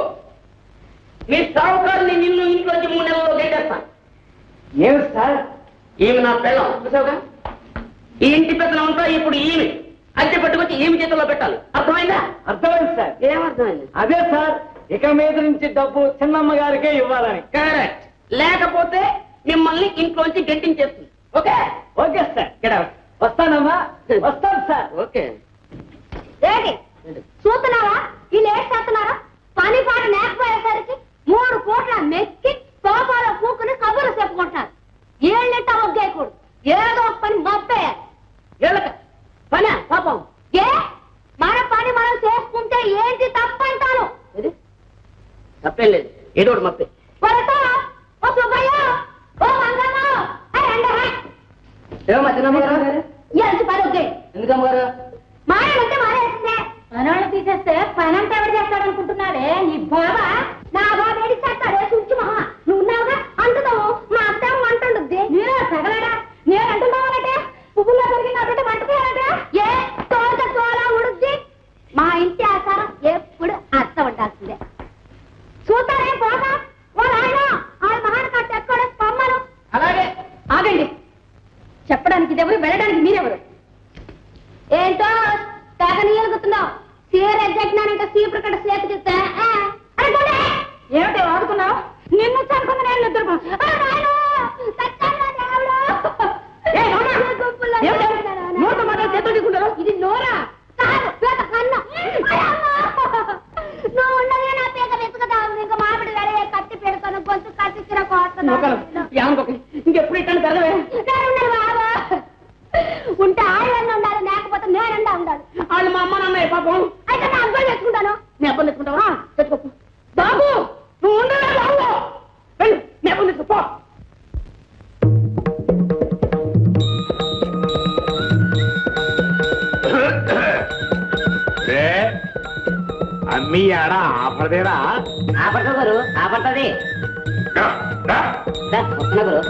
మీ సావుకారుని నిన్ను ఇంట్లోంచి మూడు నెలల్లో గెట్టేస్తాను ఏం సార్ ఈమె నా పెళ్ళం చూసావుగా ఈ ఇంటి పెద్దలు అంతా ఇప్పుడు ఈమె అద్దె పట్టుకొచ్చి ఈమె చేతిలో పెట్టాలి అర్థమైందా అర్థమైంది సార్ ఏమర్థమైంది అదే సార్ ఇక మీద నుంచి డబ్బు చిన్నమ్మ గారికే ఇవ్వాలని కరెక్ట్ లేకపోతే మిమ్మల్ని ఇంట్లోంచి గెట్టించేస్తుంది ఓకే ఓకే సార్ ఇక్కడ వస్తానమ్మా వస్తాను సార్ ఓకే ఏంటి చూస్తున్నావా వీళ్ళు ఏం చేస్తున్నారా పని పాట లేకపోయేసరికి మూడు కోట్ల మెక్కి సోఫాలో కూకుని కబుర్లు చెప్పుకుంటున్నారు ఏళ్ళిట్ట ఒగ్గేయకూడదు ఏదో ఒక పని మప్పేయాలి ఏళ్ళక పనే పాపం ఏ మన పని మనం చేసుకుంటే ఏంటి తప్పంటాను ఏది? తప్పేం లేదు ఏదో ఒకటి మప్పే వరస ఓ సుబ్బయ్య ఓ మంగమ్మ ఏ రండి, రా. ఏమమ్మా చిన్నమ్మ గారు ఎంత పని ఒగ్గే ఎందుకమ్మ గారు మానేమంటే మానేసిందే పనోళ్ళు తీసేస్తే పనంతా ఎవరు చేస్తాడనుకుంటున్నాడే నీ బాబా నా బాబా ఏడి చేస్తాడే సుంచి మహా నువ్వు ఉన్నావుగా అంటున్నావు మా అత్త అంటుండద్ది నేను తగలడా నేను అంటున్నావనటే పువ్వుల్లో పెరిగి నా బిడ్డ మంటుకోవాలంటే ఏ తోట తోలా ఉడుద్ది మా ఇంటి ఆచారం ఎప్పుడు అత్త ఉండాల్సిందే చూస్తారేం పోగా వాళ్ళ ఆయన ఆ మహాన కట్ట ఎక్కడ పమ్మను అలాగే ఆగండి చెప్పడానికి ఇదెవరు వెళ్ళడానికి మీరెవరు ఏంటో తెగ నీలుగుతున్నావు చీర ఎగ్గట్టినానంటే సీపురు కట్ట సేపు చెప్తే ఏమిటి వాడుకున్నావు నిన్ను చనుకున్న నేను నిద్రపో ఇది నోరా కాదు పేద కన్ను నువ్వు ఉండగా నా పేద వెతుకుతావు ఇంకా మామిడి వేరే కత్తి పెడుతాను గొంతు కత్తిచ్చిన కోస్తున్నావు ఇంకెప్పుడు ఇట్టాను పెరగవే నేనున్నాను బాబా ఉంటే ఆళ్ళన్న ఉండాలి లేకపోతే నేనండా ఉండాలి వాళ్ళు మా అమ్మ నాన్న పాపం అయితే నా అబ్బాయి తెచ్చుకుంటాను నీ అబ్బని తెచ్చుకుంటావా తెచ్చుకో బాబు నువ్వు ఉండవే బాబు వెళ్ళు నీ అబ్బని తెచ్చుకో అమ్మి ఆడ ఆపడదేరా ఆపడతా గారు ఆపడతది వస్తున్నా గురు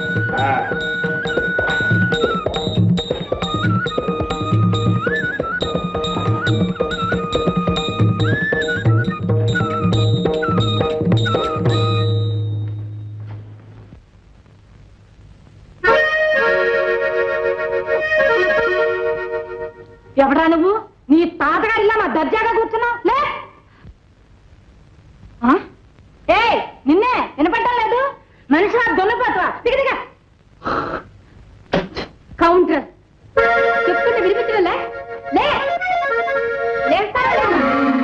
ఎవడా నువ్వు నీ తాతగారి ఇలా నా దర్జాగా కూర్చున్నావు లే ఆ? ఏయ్ నిన్నే వినపడ్డం లేదు మనిషి దొన్నపోతువా దిగ దిగ కౌంటర్ చెప్తుంటే వినిపించడం లే లే లేస్తావా లేదా?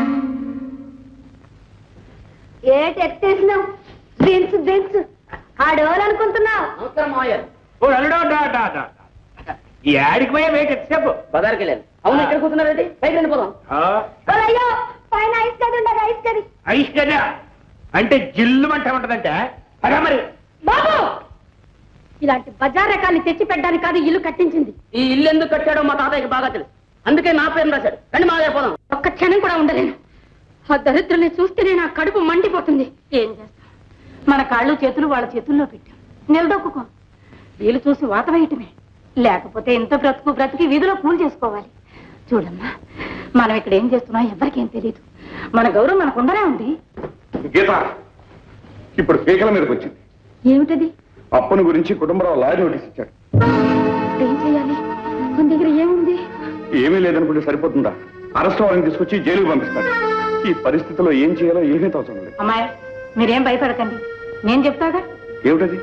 ఏటి ఎత్తేసినావు దించు దించు ఆడేవాలనుకుంటున్నావు నమస్కారం మావయ్య ఓ అల్లుడో డా డా డా. ఈ ఆడికి పోయే వెయిట్ ఎంతసేపు బజార్కి వెళ్ళాను అవును ఇక్కడ కూర్చున్నారండి పైకి రండి పోదాం ఆ, అయ్యో పైన ఐస్ గది ఉండదు ఐస్ గది ఐస్ కదా అంటే జిల్లు మంట ఉంటదంటే అదే మరి బాబు ఇలాంటి బజార్ రకాన్ని తెచ్చి పెట్టడానికి కాదు ఇల్లు కట్టించింది ఈ ఇల్లు ఎందుకు కట్టాడో మా తాతయ్యకి బాగా తెలుసు అందుకే నా పేరు రాశాడు రండి మావయ్య పోదాం ఒక్క క్షణం కూడా ఉండలేను ఆ దరిద్రుల్ని చూస్తేనే నా కడుపు మండిపోతుంది ఏం చేస్తాం మన కాళ్ళు చేతులు వాళ్ళ చేతుల్లో పెట్టాం నిలదొక్కుకో వీలు చూసి వాత వేయటమే లేకపోతే ఇంత బ్రతుకు బ్రతికి వీధిలో పూలు చేసుకోవాలి చూడమ్మా మనం ఇక్కడ ఏం చేస్తున్నాం ఎవరికేం తెలియదు మన గౌరవం మనకుండనే ఉంది గీత ఇప్పుడు పీకల మీదకి వచ్చింది ఏమిటది అప్పుని గురించి కుటుంబరావు లారీ నోటీస్ ఇచ్చాడు ఏం చేయాలి మన దగ్గర ఏముంది ఏమీ లేదనుకుంటే సరిపోతుందా అరెస్ట్ వారిని తీసుకొచ్చి జైలుకి పంపిస్తాడు ఈ పరిస్థితిలో ఏం చేయాలో ఏమీ తోచడం లేదు అమ్మాయి మీరేం భయపడకండి నేను చెప్తాగా ఏమిటది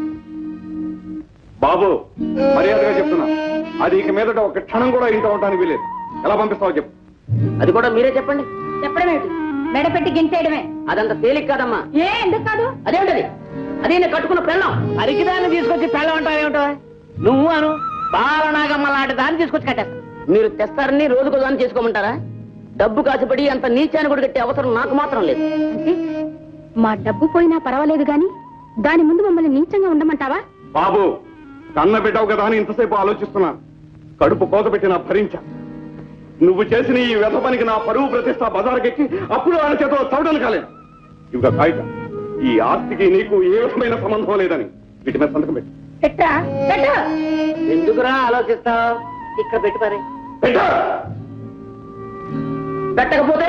బాబు మర్యాదగా చెప్తున్నా అది ఇక మీదట ఒక క్షణం కూడా ఇంట్లో ఉండడానికి వీలేదు ఎలా పంపిస్తావో చెప్పు అది కూడా మీరే చెప్పండి చెప్పడం ఏమిటి మెడ పెట్టి గింతేయడమే అదంత తేలిక కాదమ్మా ఏ ఎందుకు కాదు అదేంటది అదే నేను కట్టుకున్న పెళ్ళం అరికిదాన్ని తీసుకొచ్చి పెళ్ళ అంటావేమిటో నువ్వు అను బాలనాగమ్మ లాంటి దాన్ని తీసుకొచ్చి కట్టేస్తా మీరు తెస్తారని రోజుకో దాన్ని చేసుకోమంటారా డబ్బు కాసిపడి అంత నీచాన్ని కూడా కట్టే అవసరం నాకు మాత్రం లేదు అంటే మా డబ్బు పోయినా పర్వాలేదు గాని దాని ముందు మమ్మల్ని నీచంగా ఉండమంటావా బాబు కన్న బిడ్డవు కదా అని ఇంతసేపు ఆలోచిస్తున్నాను కడుపు కోత పెట్టిన భరించా నువ్వు చేసిన ఈ వ్యధ పనికి నా పరువు ప్రతిష్ట బజారుకెక్కి అప్పుడు వాళ్ళ చేతిలో చవటలు కాలేదు ఇవిగా కాగిత ఈ ఆస్తికి నీకు ఏ విధమైన సంబంధం లేదని వీటి మీద సంతకం పెట్టు పెట్టా పెట్టు ఎందుకురా ఆలోచిస్తావు ఇక్కడ పెట్టి పరే పెట్టకపోతే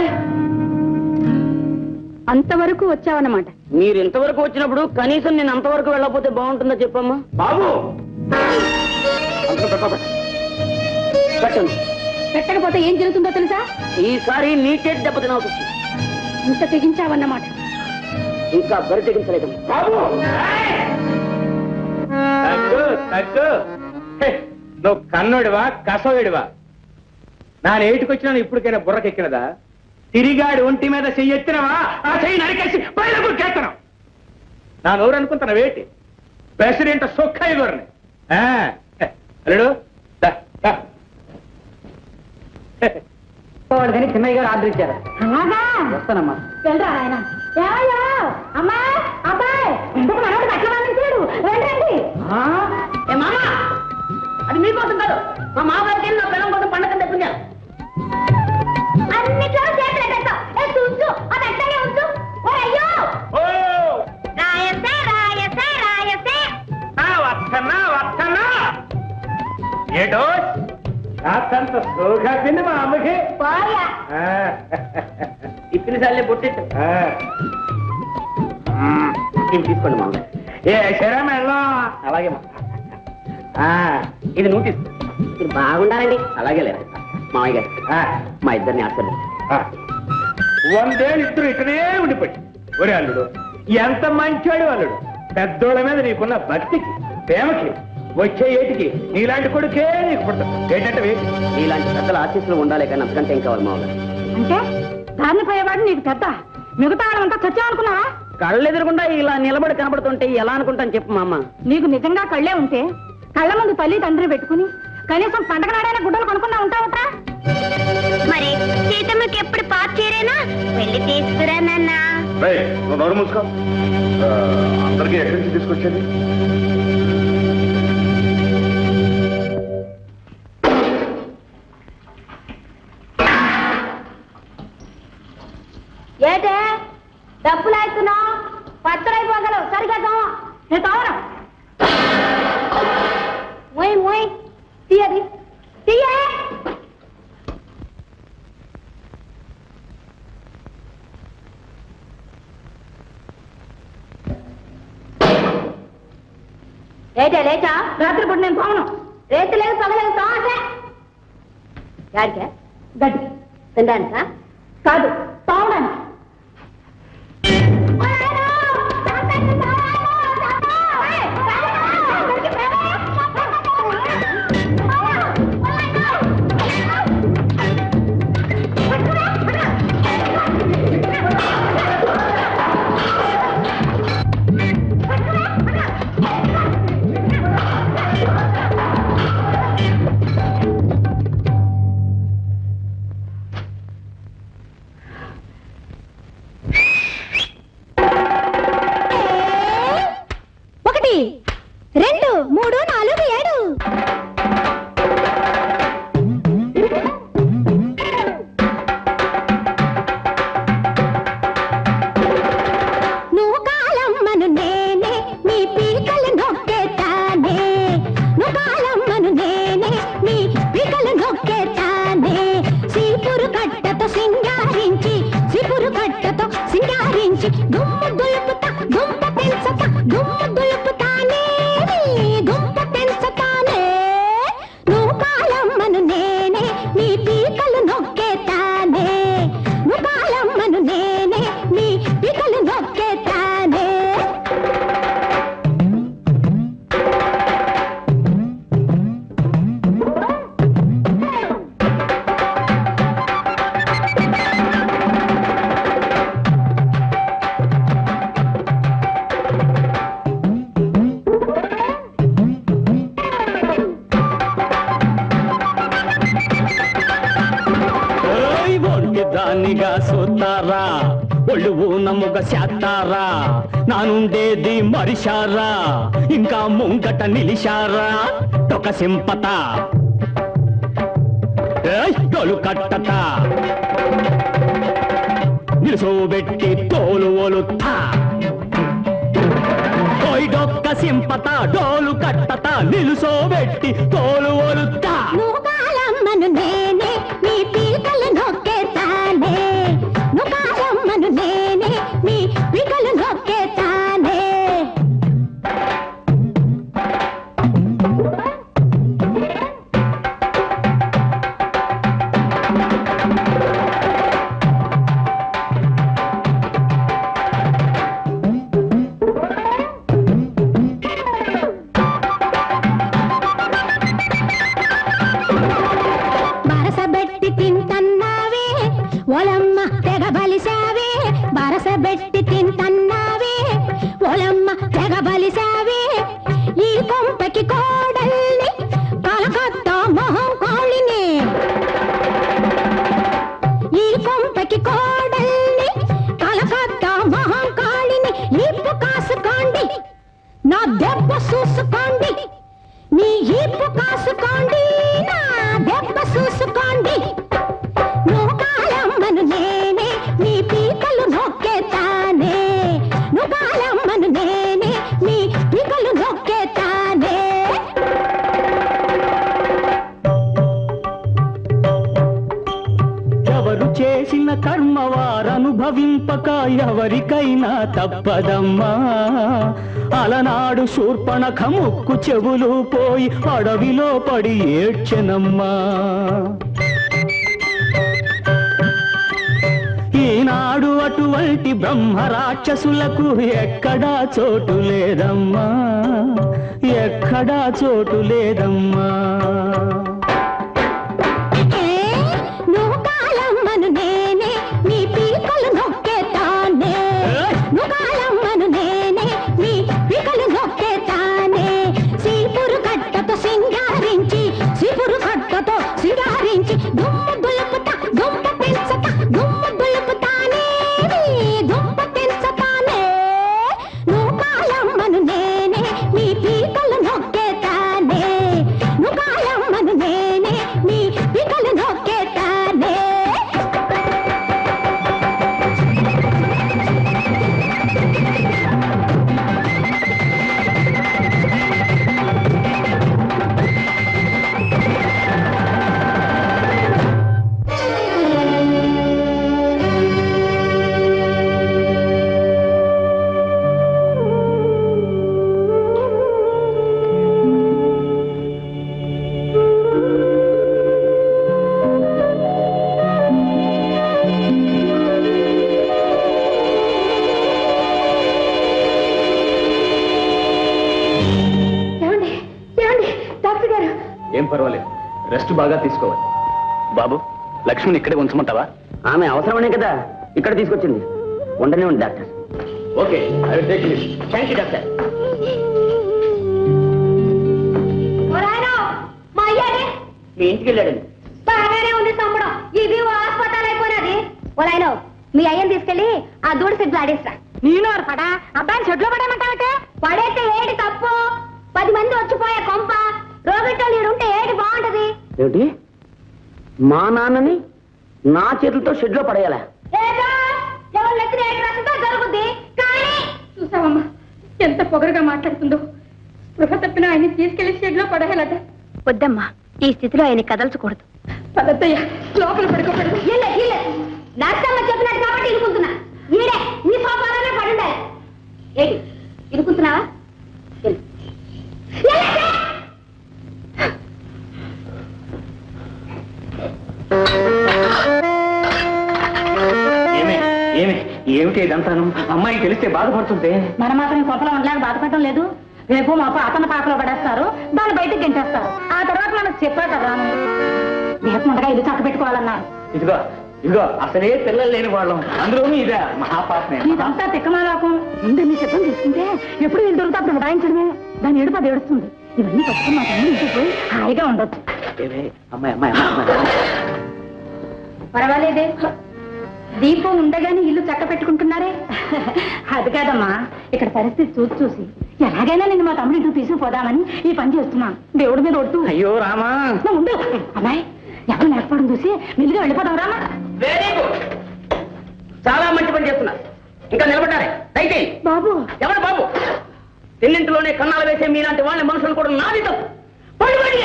అంతవరకు వచ్చావన్నమాట మీరు ఇంతవరకు వచ్చినప్పుడు కనీసం నేను అంతవరకు వెళ్ళకపోతే బాగుంటుందో చెప్పమ్మా బాబు అంతలో పెట్ట పెట్టండి పెట్టకపోతే ఏం జరుగుతుందో తెలుసా ఈసారి నీకే దెబ్బ తినాల్సి వస్తుంది. ఇంత తెగించావన్నమాట ఇంకా బరి తెగించలేదు తగ్గు తగ్గు హే, నువ్వు కన్నుడివా కసోయుడివా నా ఏటికొచ్చినా ఇప్పటికైనా బుర్రకెక్కినదా తిరిగాడు ఒంటి మీద చెయ్యి ఎత్తినవా ఆ చెయ్యి నరికేసి బయటకు కేత్తనం నా నోరు అనుకుంటున్నా వేటి ప్రెసిడెంట్ సొక్కయ్య గారిని ఆ, హే, అల్లుడు దా, దా. వాడికని చిన్నయ్య గారు ఆర్డర్ ఇచ్చారు అలాగా వస్తానమ్మా వెళ్ళరా ఆయన ఏమయ్యా అమ్మా అబ్బాయి ఇంకొక మనోడు బట్టలు పండించాడు రండి రండి ఏ మామా అది మీకోసం కాదు మా మామగారికి నా పిల్లల కోసం పండగ తెప్పించాను అన్నిట్లో చేతులు పెట్టు ఏ చూస్తూ అది అట్టనే ఉంచు ఓ అయ్యో రాయసే రాయసే రాయసే ఆ, వస్తన్నా వస్తన్నా ఏటో కాస్తంత సోగాపింది మా అమ్మకి పోయా ఆ, ఇప్పిన సార్లే పొట్టెట్టు ఆ. ఇది తీసుకోండి మామ ఏ శరా మెళ్ళం అలాగే మా ఆ, ఇది నువ్వు తీసుకో మీరు బాగుండాలండి అలాగే లేదా మామయ్య గారు ఆ, మా ఇద్దరిని ఆశీర్వదించండి ఆ. వందేళ్ళు ఇద్దరు ఇక్కడే ఉండిపోయి ఒరే అల్లుడు ఎంత మంచాడు అల్లుడు పెద్దోళ్ళ మీద నీకున్న భక్తికి ప్రేమకి వచ్చే ఏటికి నీలాంటి కొడుకే నీకు పుడతాడు ఏంటంటే ఇలాంటి పెద్దల ఆశీస్సులు ఉండాలి కానీ అంతకంటే ఏం కావాలి మామగారు అంటే దాన్ని పోయేవాడు నీకు పెద్ద మిగతా వాళ్ళంతా చచ్చావనుకున్నావా కళ్ళు ఎదురకుండా ఇలా నిలబడి కనబడుతుంటే ఎలా అనుకుంటాను చెప్పు మా అమ్మ నీకు నిజంగా కళ్ళే ఉంటే కళ్ళ ముందు తల్లి తండ్రి పెట్టుకుని కనీసం పండగ నాడైనా గుడ్డలు కొనుక్కున్నా ఉంటావుట్రా మరి సీతమ్మకి ఎప్పుడు పాత చీరేనా వెళ్ళి తీసుకురా నాన్న రేయ్, నువ్వు నోరు మూసుకో ఆ, అందరికీ ఎక్కడి నుంచి తీసుకొచ్చేది ఏటే డబ్బులు అవుతున్నావు పచ్చడైపోగలవు సరిగా తావ నేను తావరా మోయ్ మోయ్ తీయది తీయ లేచా లేచా రాత్రి పూట నేను పోను రేతి లేదు పగలేదు తావట్లే గాడికా గడ్డి తినడానికా కాదు తావడానికి చేస్తారా ఒళ్ళు ఊనముగ చేస్తారా నానుండేది మరిశారా ఇంకా ముంగట నిలిశారా ఒక సింపత ఏయ్, డోలు కట్టత నిలుసోబెట్టి తోలు ఒలుతా డొక్క సింపత డోలు కట్టత నిలుసోబెట్టి తోలు ఒలుతా నువ్వుకాలమ్మను నేనే నీ పీకలు నొక్కేతానే నువ్వుకాలమ్మను నేనే నీ పీకలు నొక్కేతానే బరసబెట్టి తింటన్నావే ఒలమ్మ తెగ బలిసావే బరసబెట్టి తింటన్నావే ఒలమ్మ తెగ బలిసావే ఈ కొంపకి కోడల్ని కలకత్తా మొహం కోళిని ఈ కొంపకి కోడల్ని కలకత్తా మొహం కాళిని ఇప్పు కాసుకోండి నా దెబ్బ చూసుకోండి నీ ఇప్పు కాసుకోండి నా దెబ్బ చూసుకోండి నువ్వు కాలమ్మను నేనే నీ పీకలు నొక్కేతానే నువ్వు కాలమ్మను నేనే నీ పీకలు నొక్కేతానే ఎవరు చేసిన కర్మ వారనుభవింపక ఎవరికైనా తప్పదమ్మా అలనాడు శూర్పణఖ ముక్కు చెవులు పోయి అడవిలో పడి ఏడ్చెనమ్మా ఈనాడు అటువంటి బ్రహ్మ రాక్షసులకు ఎక్కడా చోటు లేదమ్మా ఎక్కడా చోటు లేదమ్మా నువ్వు కాలమ్మను నేనే నీ పీకలు నొక్కేతానే నువ్వు కాలమ్మను నేనే నీ పీకలు నొక్కేతానే సీపురు కట్టతో సింగారించి సీపురు కట్టతో సింగారించి దుమ్ము దులుపుతా దుమ్మ పెంచతా దుమ్ము దులుపుతానే నీ దుమ్మ పెంచతానే నువ్వు కాలమ్మను నేనే నీ పీకలు నొక్కేతానే నువ్వు కాలమ్మను నేనే నీ పీకలు నొక్కేతానే ఏమండి ఏమండి డాక్టర్ గారు ఏం పర్వాలేదు రెస్ట్ బాగా తీసుకోవాలి బాబు లక్ష్మిని ఇక్కడే ఉంచమంటావా ఆమె అవసరమనే కదా ఇక్కడ తీసుకొచ్చింది ఉండనే ఉంది doctor okay I will take leave thank you doctor ఓ నాయనా, మా అయ్యాడే మీ ఇంటికి వెళ్ళాడండి బాగానే ఉంది సంబడం ఇది ఓ హాస్పిటల్ అయిపోయినది ఓ నాయనో మీ అయ్యని తీసుకెళ్ళి ఆ దూడ సెట్లు ఆడేస్తా నేను పడా అబ్బాయిని చెట్లో పడేమంటావటే పడేస్తే ఏడి తప్పు పది మంది వచ్చిపోయే కొంప రోగట్టోళ్ళు ఉంటే ఏడి బాగుంటది ఏమిటి మా నాన్నని నా చేతులతో షెడ్లో పడేయాలా ఏదో ఎవరు లెక్కన ఏడు రసంతో జరుగుద్ది కానీ చూసావమ్మా ఎంత పొగరుగా మాట్లాడుతుందో స్పృహ తప్పిన ఆయన్ని తీసుకెళ్లి షెడ్ లో పడేయాలట వద్దమ్మా ఈ స్థితిలో ఆయన కదల్చకూడదు పదత్తయ్య లోపల పడుకోబెడదు ఇల్లే ఇల్లే నర్సమ్మ చెప్పినట్టు కాబట్టి ఇరుకుంటున్నా ఈడే నీ సోఫాలోనే పడుండాలి ఏంటి ఇరుకుంటున్నావా వెళ్ళు. ఎల్లే! ఏమే ఏమే ఏమిటి ఇదంతాను అమ్మాయి తెలిస్తే బాధపడుతుంటే మన మాత్రం కొంపలో ఉండలేక బాధపడటం లేదు రేపు మా అతని పాకలో పడేస్తారు దాన్ని బయటకు గెంటేస్తారు ఆ తర్వాత మనకు చెప్పా కదా లేకుండా ఇది చక్క పెట్టుకోవాలన్నారు ఇదిగో ఇదిగో అసలే పిల్లలు లేని వాళ్ళం అందులోనూ ఇదే మహాపాపనే ఇదంతా తిక్కమాలాకం ముందు నీ సిద్ధం తీసుకుంటే ఎప్పుడు వీళ్ళు దొరికితే అప్పుడు ఉడాయించడమే దాని ఏడుపు అది ఏడుస్తుంది ఇవన్నీ పట్టుకుని మా తమ్ముడు ఇంటికి పోయి హాయిగా ఉండొచ్చు ఏమే, అమ్మాయి అమ్మాయి అమ్మాయి, అమ్మాయి పర్వాలేదే దీపం ఉండగానే ఇల్లు చక్క పెట్టుకుంటున్నారే అది కాదమ్మా ఇక్కడ పరిస్థితి చూసి చూసి ఎలాగైనా నేను మా తమ్ముడి ఇంటికి తీసుకుపోదామని ఈ పని చేస్తున్నా దేవుడి మీద ఒట్టు అయ్యో రామా నువ్వు ఉండు అమ్మాయి ఎవరు లేకపోవడం చూసి మెల్లిగా వెళ్ళిపోదాం రామా వెరీ గుడ్ చాలా మంచి పని చేస్తున్నారు ఇంకా నిలబడ్డారే దయచేయి బాబు ఎవరు బాబు తిన్నింటిలోనే కన్నాలు వేసే మీలాంటి వాళ్ళని మనుషులు కూడా నాది తప్పు పడి పడి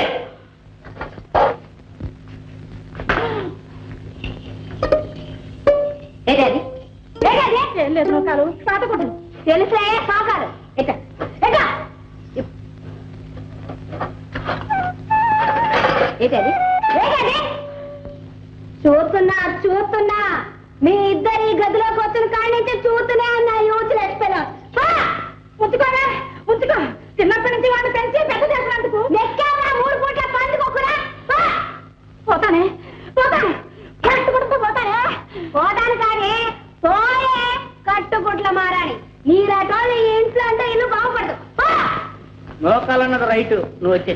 ఏడాది ఏడాది ఏం లేదు నూకాలు పాత కొట్టు తెలుసే సాకారు ఎక్క ఎక్క ఏడాది ఏడాది చూస్తున్నా చూస్తున్నా మీ ఇద్దరి గదిలోకి వచ్చిన కాడి నుంచి చూస్తూనే ఉన్నా యూజ్ లేచిపోయినా ఉంచుకోరా ఉంచుకో చిన్నప్పటి నుంచి వాడిని పెంచి పెద్ద చేసినందుకు నెక్కావా మూడు పూట్ల పండుకోకురా పోతానే పోతానే కట్టుకుంటూ పోతానే పోతాను కానీ పోయే కట్టుకుట్ల మారాని నీలాటోళ్ళు ఈ ఇంట్లో అంటే ఇల్లు బాగుపడదు పో! లోకాలన్నది రైట్ నువ్వు వచ్చే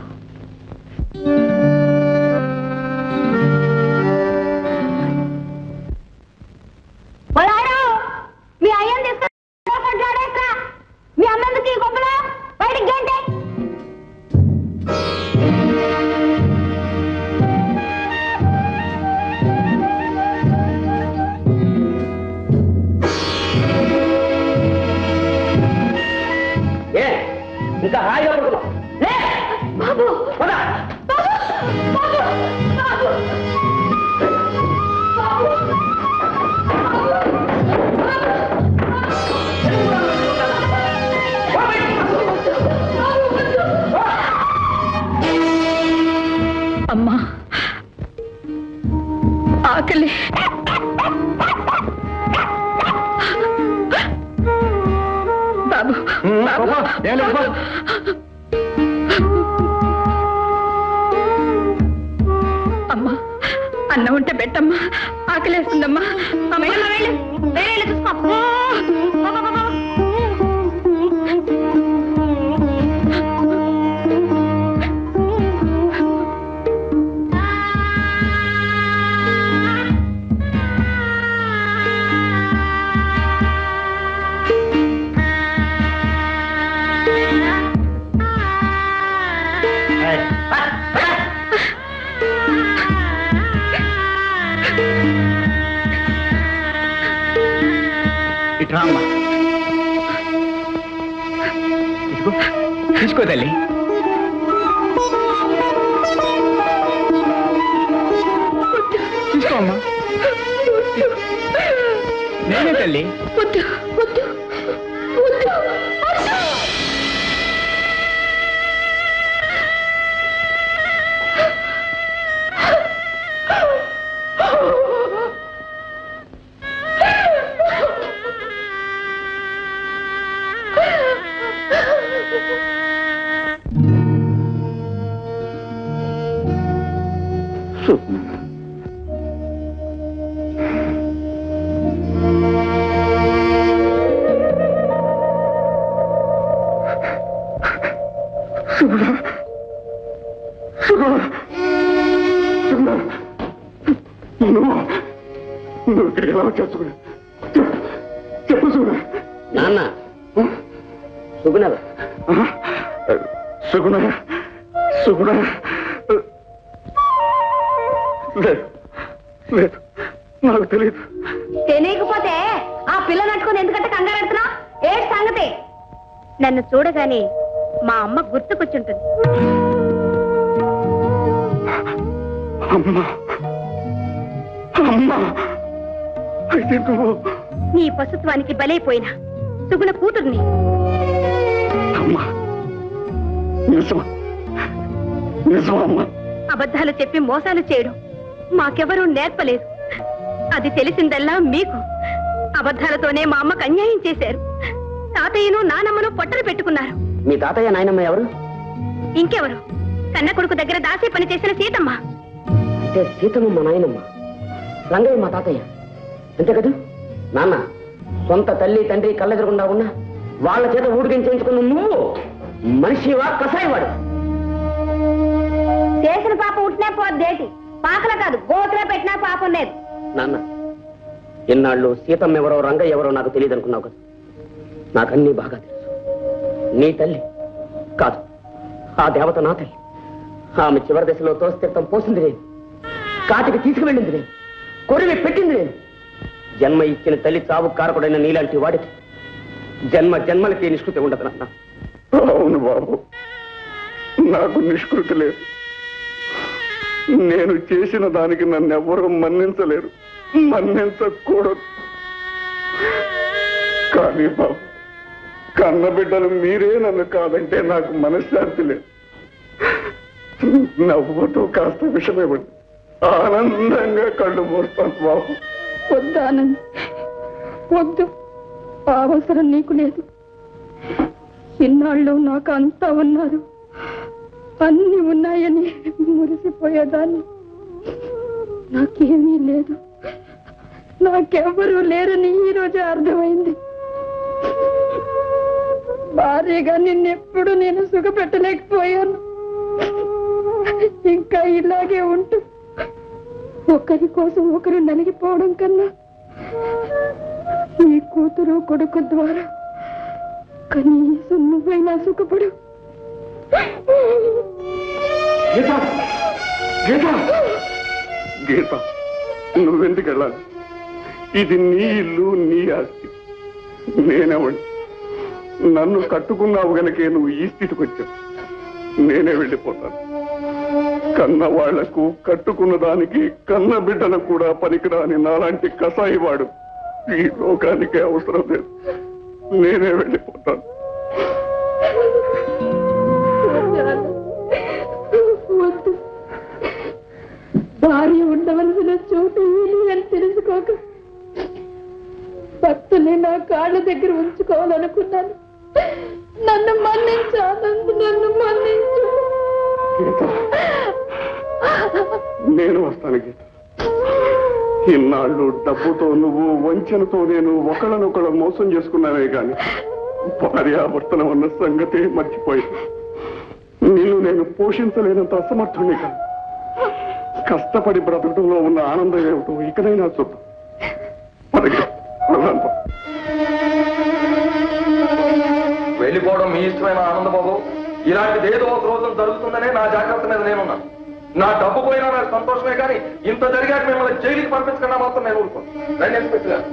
పోయారు మీ అయ్యని తీసుకుంటాడేస్తా మీ అమ్మెందుకు ఈ గొప్పలో బయటికి గంటే ఏ ఇంకా హాయిగా పడుకున్నాం లే బాబు పద. బాబు బాబు బాబు అమ్మా ఆకలి బాబు బాబు అమ్మా అన్నం ఉంటే పెట్టమ్మా ఆకలేస్తుందమ్మా అమ్మ వెళ్ళు వేరే ఇల్లు చూసుకో ఇట్రా అమ్మా తీసుకో తీసుకో తల్లి తీసుకో అమ్మా నేనే తల్లి వద్దు వద్దు వద్దు నువ్వు నువ్వు ఇక్కడికి ఎలా వచ్చేస్తున్నా చెప్పు సుగుణ నాన్న సుగుణవ సుగుణ సుగుణ లేదు లేదు నాకు తెలియదు తెలియకపోతే ఆ పిల్ల నట్టుకుని ఎందుకంటే కంగారు పెడుతున్నావు ఏ సంగతి నన్ను చూడగానే మా అమ్మ గుర్తుకొచ్చుంటుంది అమ్మా అమ్మా అయితే నువ్వు నీ పశుత్వానికి బలైపోయిన సుగుణ కూతుర్ని అమ్మా నిజమా నిజమా అమ్మా అబద్ధాలు చెప్పి మోసాలు చేయడం మాకెవరూ నేర్పలేదు అది తెలిసిందల్లా మీకు అబద్ధాలతోనే మా అమ్మకు అన్యాయం చేశారు తాతయ్యను నానమ్మను పొట్టలు పెట్టుకున్నారు మీ తాతయ్య నాయనమ్మ ఎవరు ఇంకెవరు కన్న కొడుకు దగ్గర దాసీ పని చేసిన సీతమ్మ అంటే సీతమ్మ మా నాయనమ్మ రంగయ్య మా తాతయ్య అంతే కదా నాన్న సొంత తల్లి తండ్రి కళ్ళెదురకుండా ఉన్నా వాళ్ళ చేత ఊడికించేయించుకున్న నువ్వు మనిషివా కసాయివాడు చేసిన పాపం ఉంటనే పోద్దేటి పాకల కాదు గోతులో పెట్టినా పాపం లేదు నాన్న ఎన్నాళ్ళు సీతమ్మ ఎవరో రంగయ్య ఎవరో నాకు తెలియదు అనుకున్నావు కదా నాకన్నీ బాగా తెలుసు నీ తల్లి కాదు ఆ దేవత నా తల్లి ఆమె చివరి దశలో తోస్తీర్థం పోసింది నేను కాటికి తీసుకువెళ్ళింది నేను కొరివి పెట్టింది నేను జన్మ ఇచ్చిన తల్లి చావు కారకుడైన నీలాంటి వాడికి జన్మ జన్మలకి నిష్కృతి ఉండదు నాన్న అవును బాబు నాకు నిష్కృతి లేదు నేను చేసిన దానికి నన్ను ఎవ్వరూ మన్నించలేరు మన్నించకూడదు కానీ బాబు కన్న బిడ్డలు మీరే నన్ను కాదంటే నాకు మనశ్శాంతి లేదు నవ్వుతూ కాస్త విషమివ్వండి ఆనందంగా కళ్ళు మూస్తాను బాబు వద్దు ఆనంద్ వద్దు ఆ అవసరం నీకు లేదు ఇన్నాళ్ళు నాకు అంతా ఉన్నారు అన్ని ఉన్నాయని మురిసిపోయేదాన్ని నాకేమీ లేదు నాకెవ్వరూ లేరని ఈ రోజే అర్థమైంది భార్యగా నిన్నెప్పుడు నేను సుఖపెట్టలేకపోయాను ఇంకా ఇలాగే ఉంటూ ఒకరి కోసం ఒకరు నలిగిపోవడం కన్నా నీ కూతురు కొడుకు ద్వారా కనీసం నువ్వైనా సుఖపడు గీత గీత గీత నువ్వెందుకు వెళ్ళాలి ఇది నీ ఇల్లు నీ ఆస్తి నేనెవండి నన్ను కట్టుకున్నావు గనకే నువ్వు ఈ స్థితికి వచ్చావు నేనే వెళ్ళిపోతాను కన్న వాళ్లకు కట్టుకున్న దానికి కన్న బిడ్డలకు కూడా పనికిరాని నాలాంటి కసాయి వాడు ఈ లోకానికి అవసరం లేదు నేనే వెళ్ళిపోతాను వద్దు భార్య ఉండవలసిన చోటు ఇది అని తెలుసుకోక భక్తుని నా కాళ్ళ దగ్గర ఉంచుకోవాలనుకున్నాను నన్ను మన్నించు ఆనంద్ నన్ను మన్నించు నేను వస్తాను గీత ఇన్నాళ్ళు డబ్బుతో నువ్వు వంచనతో నేను ఒకళ్ళనొకళ్ళ మోసం చేసుకున్నానే గాని భార్యాభర్తనం అన్న సంగతే మర్చిపోయింది నిన్ను నేను పోషించలేనంత అసమర్థుణ్ణి కాదు కష్టపడి బ్రతకడంలో ఉన్న ఆనందం ఏమిటో ఇకనైనా చూద్దాం పదగి పదాం పద. వెళ్ళిపోవడం మీ ఇష్టమైన ఆనందబాబు ఇలాంటిది ఏదో ఒక రోజు జరుగుతుందనే నా జాగ్రత్త మీద నేనున్నాను నా డబ్బు పోయినా నాకు సంతోషమే కానీ ఇంత జరిగాక మిమ్మల్ని జైలుకి పంపించకుండా మాత్రం నేను ఊరుకోను రండి ఇన్స్పెక్టర్ గారు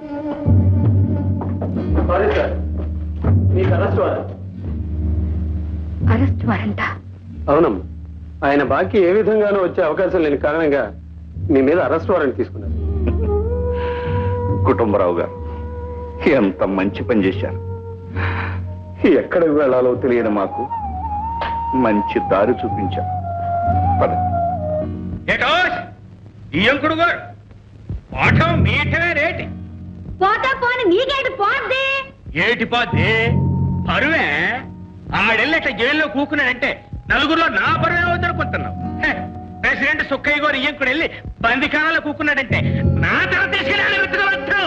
సారీ సార్ మీకు అరెస్ట్ వారు అరెస్ట్ వారంట అవునమ్మా ఆయన బాకీ ఏ విధంగానూ వచ్చే అవకాశం లేని కారణంగా మీ మీద అరెస్ట్ వారెంట్ తీసుకున్నారు కుటుంబరావు గారు ఎంత మంచి పని చేశారు ఎక్కడికి వెళ్ళాలో తెలియని మాకు మంచి దారి చూపించారు పద ఏటోష్ ఈ అంకుడు గారు పాఠం మీటమే రేటి పోతే పోని నీకేంటి పోద్ది ఏటి పోద్ది పరువే ఆడెళ్ళట జైల్లో కూకున్నాడంటే నలుగురిలో నా పరువే అవుతానుకుంటున్నావు హె, ప్రెసిడెంట్ సుక్కయ్య గారు ఇయ్యంకుడు వెళ్ళి బందికాలలో కూకున్నాడంటే నా తల తీసుకెళ్ళి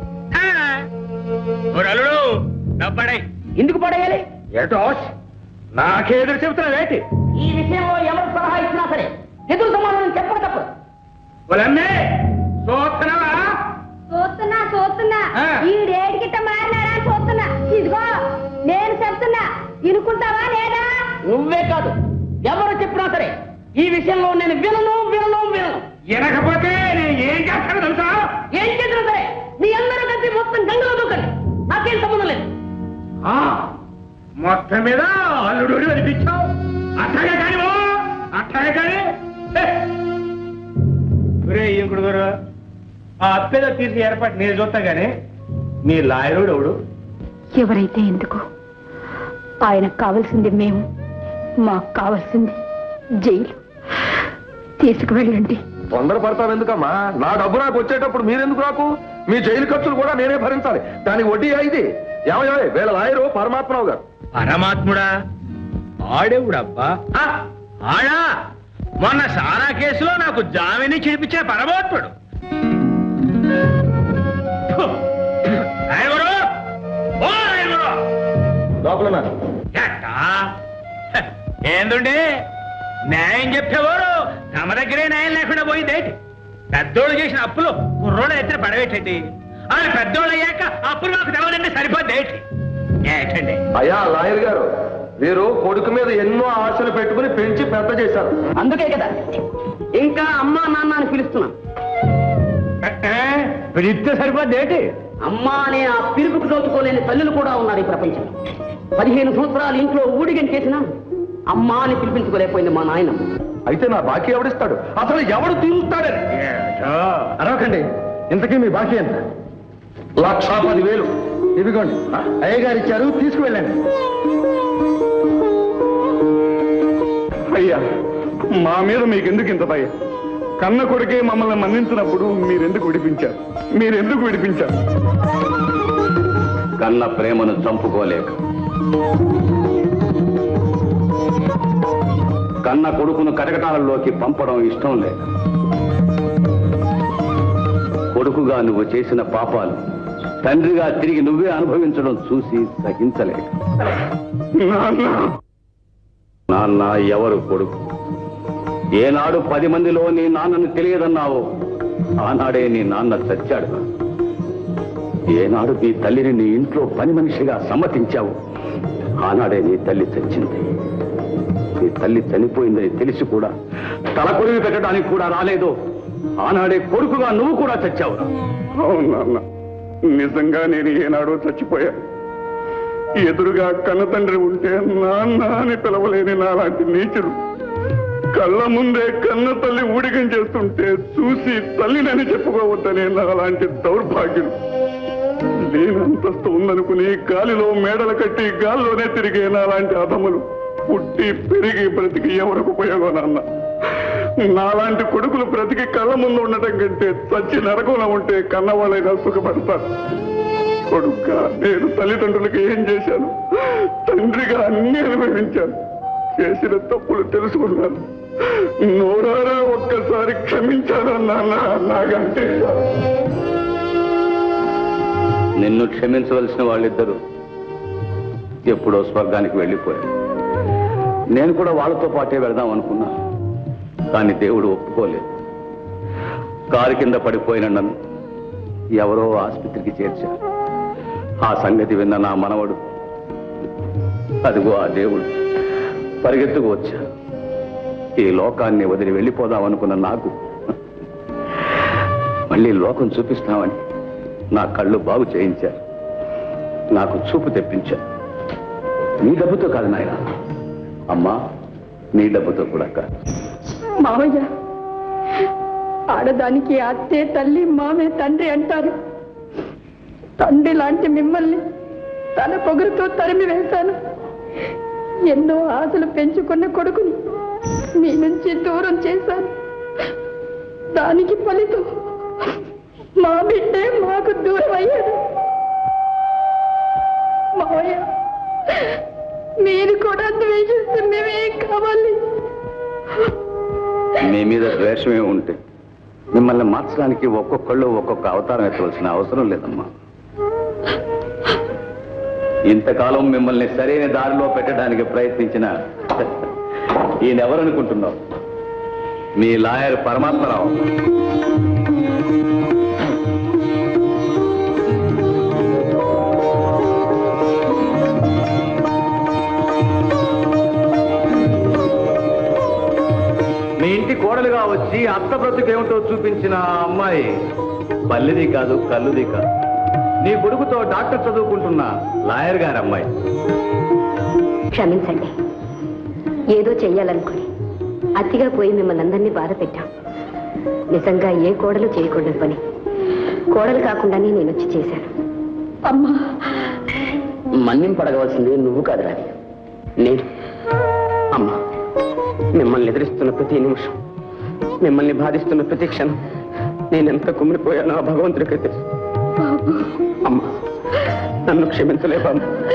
అల్లుడు డబ్బడై ఎందుకు పడేయాలి ఏటోష్ నాకేదురు చెబుతున్నావేటి ఈ విషయంలో ఎవరు సలహా ఇచ్చినా సరే ఎదురు సమాధానం చెప్పక తప్పదు వాళ్ళమ్మే చూస్తున్నావా చూస్తున్నా చూస్తున్నా ఆ. ఈడేడికిట్ట మారినాడా అని చూస్తున్నా ఇదిగో నేను చెప్తున్నా వినుకుంటావా లేదా నువ్వే కాదు ఎవరు చెప్పినా సరే ఈ విషయంలో నేను వినను వినను వినను వినకపోతే నేను ఏం చేస్తాను తెలుసా ఏం చేసినా సరే మీ అందరూ కలిసి మొత్తం గంగలో దూకండి నాకేం సంబంధం లేదు ఆ, మొత్తం మీద అల్లుడు అనిపించావు అట్టగే కాని ఓ, అట్టగే కాని హే. ఒరే ఇంకుడు గారు ఆ అప్పేదో తీర్చి ఏర్పాటు నేను చూస్తా గానీ మీ లాయరుడు ఎవడు ఎవరైతే ఎందుకు ఆయనకు కావాల్సింది మేము మాకు కావాల్సింది జైలు తీసుకువెళ్ళండి తొందరపడతావు ఎందుకమ్మా నా డబ్బు నాకు వచ్చేటప్పుడు మీరెందుకు నాకు మీ జైలు ఖర్చులు కూడా నేనే భరించాలి దానికి వడ్డీ అయింది ఏమయ్యో వీళ్ళ లాయరు పరమాత్మరావు గారు పరమాత్ముడా ఆడేవుడబ్బా ఆ, ఆడా మొన్న సారా కేసులో నాకు జామీని చేపించిన పరమాత్ముడు ఫు, రాయవరు, ఓ రాయవరు. లోపల ఎట్టా? హ, ఏందుండి న్యాయం చెప్పేవారు తమ దగ్గరే న్యాయం లేకుండా పోయిందేటి పెద్దోళ్ళు చేసిన అప్పులు కుర్రోళ్ళు ఎత్తిన పడవేటండి వాళ్ళు పెద్దోళ్ళు అయ్యాక అప్పులు మాకు తెలవదండి సరిపోద్ది ఏంటి ఏంటండి అయ్యా లాయర్ గారు మీరు కొడుకు మీద ఎన్నో ఆశలు పెట్టుకుని పెంచి పెద్ద చేశారు అందుకే కదా ఇంకా అమ్మా నాన్న అని పిలుస్తున్నాను పిలిస్తే సరిపోద్ది ఏంటి అమ్మా అనే ఆ పిలుపుకు దోచుకోలేని తల్లులు కూడా ఉన్నారు ఈ ప్రపంచంలో పదిహేను సంవత్సరాలు ఇంట్లో ఊడిగం చేసినా అమ్మా అని పిలిపించుకోలేకపోయింది మా నాయన అయితే నా బాకీ ఎవడిస్తాడు అసలు ఎవడు తీరుస్తాడని అరవకండి ఇంతకీ మీ బాకీ ఎంత లక్ష పదివేలు ఇదిగోండి అయ్యగారు ఇచ్చారు తీసుకువెళ్ళండి అయ్యా మా మీద మీకెందుకు ఇంత భయ కన్న కొడుకే మమ్మల్ని మన్నించినప్పుడు మీరెందుకు విడిపించారు మీరెందుకు విడిపించారు కన్న ప్రేమను చంపుకోలేక కన్న కొడుకును కటకటాలలోకి పంపడం ఇష్టం లేక కొడుకుగా నువ్వు చేసిన పాపాలు తండ్రిగా తిరిగి నువ్వే అనుభవించడం చూసి సహించలేక నాన్న ఎవరు కొడుకు ఏనాడు పది మందిలో నీ నాన్నను తెలియదన్నావో ఆనాడే నీ నాన్న చచ్చాడు ఏనాడు నీ తల్లిని నీ ఇంట్లో పని మనిషిగా సమ్మతించావు ఆనాడే నీ తల్లి చచ్చింది నీ తల్లి చనిపోయిందని తెలిసి కూడా తల కొరివి పెట్టడానికి కూడా రాలేదు ఆనాడే కొడుకుగా నువ్వు కూడా చచ్చావు అవును నాన్న నిజంగా నేను ఏనాడో చచ్చిపోయా ఎదురుగా కన్న తండ్రి ఉంటే నాన్న అని పిలవలేని నాలాంటి నీచుడు కళ్ళ ముందే కన్న తల్లి ఊడిగం చేస్తుంటే చూసి తల్లినని చెప్పుకోవద్దనే నాలాంటి దౌర్భాగ్యుడు నేను అంతస్తు ఉందనుకుని గాలిలో మేడలు కట్టి గాల్లోనే తిరిగే నాలాంటి అధములు పుట్టి పెరిగి బ్రతికి ఎవరికి ఉపయోగం నాన్న నాలాంటి కొడుకులు బ్రతికి కళ్ళ ముందు ఉండటం కంటే చచ్చి నరకంలో ఉంటే కన్నవాళ్ళైనా సుఖపడతారు కొడుగ్గా నేను తల్లిదండ్రులకు ఏం చేశాను తండ్రిగా అన్ని అనుభవించాను చేసిన తప్పులు తెలుసుకున్నాను నోరారా ఒక్కసారి క్షమించాను నాన్న నాకంటే నిన్ను క్షమించవలసిన వాళ్ళిద్దరూ ఎప్పుడో స్వర్గానికి వెళ్ళిపోయారు నేను కూడా వాళ్ళతో పాటే వెళదాం అనుకున్నా కానీ దేవుడు ఒప్పుకోలేదు కారు కింద పడిపోయిన నన్ను ఎవరో ఆసుపత్రికి చేర్చారు ఆ సంగతి విన్న నా మనవడు అదిగో ఆ దేవుడు పరిగెత్తుకు వచ్చా ఈ లోకాన్ని వదిలి వెళ్ళిపోదాం అనుకున్న నాకు మళ్ళీ లోకం చూపిస్తామని నా కళ్ళు బాగు చేయించారు నాకు చూపు తెప్పించారు నీ డబ్బుతో కాదు నాయన అమ్మా నీ డబ్బుతో కూడా కాదు మావయ్య ఆడదానికి అత్తే తల్లి మామే తండ్రి అంటారు తండ్రి లాంటి మిమ్మల్ని తన పొగరుతో తరిమి వేశాను ఎన్నో ఆశలు పెంచుకున్న కొడుకుని మీ నుంచి దూరం చేశాను దానికి ఫలితం మా బిడ్డే మాకు దూరం అయ్యాడు మావయ్య మీరు కూడా ద్వేషిస్తే మేమేం కావాలి మీ మీద ద్వేషమే ఉంటే మిమ్మల్ని మార్చడానికి ఒక్కొక్కళ్ళు ఒక్కొక్క అవతారం ఎత్తవలసిన అవసరం లేదమ్మా ఇంతకాలం మిమ్మల్ని సరైన దారిలో పెట్టడానికి ప్రయత్నించిన ఈయనెవరనుకుంటున్నావు మీ లాయర్ పరమాత్మరావు మీ ఇంటి కోడలుగా వచ్చి అత్త బ్రతుకేమిటో చూపించిన ఆ అమ్మాయి పల్లిది కాదు కల్లుది కాదు నీ కొడుకుతో డాక్టర్ చదువుకుంటున్న లాయర్ గారి అమ్మాయి క్షమించండి ఏదో చెయ్యాలనుకుని అతిగా పోయి మిమ్మల్ని అందరినీ బాధ పెట్టాం నిజంగా ఏ కోడలు చేయకూడదు పని కోడలు కాకుండానే నేను వచ్చి చేశాను అమ్మా మన్యం పడగవలసింది నువ్వు కాదు రాని నేను అమ్మా మిమ్మల్ని ఎదిరిస్తున్న ప్రతి నిమిషం మిమ్మల్ని బాధిస్తున్న ప్రతి క్షణం నేను ఎంత కుమిలిపోయానో ఆ భగవంతుడికే తెలుసు అమ్మా నన్ను క్షమించలేవా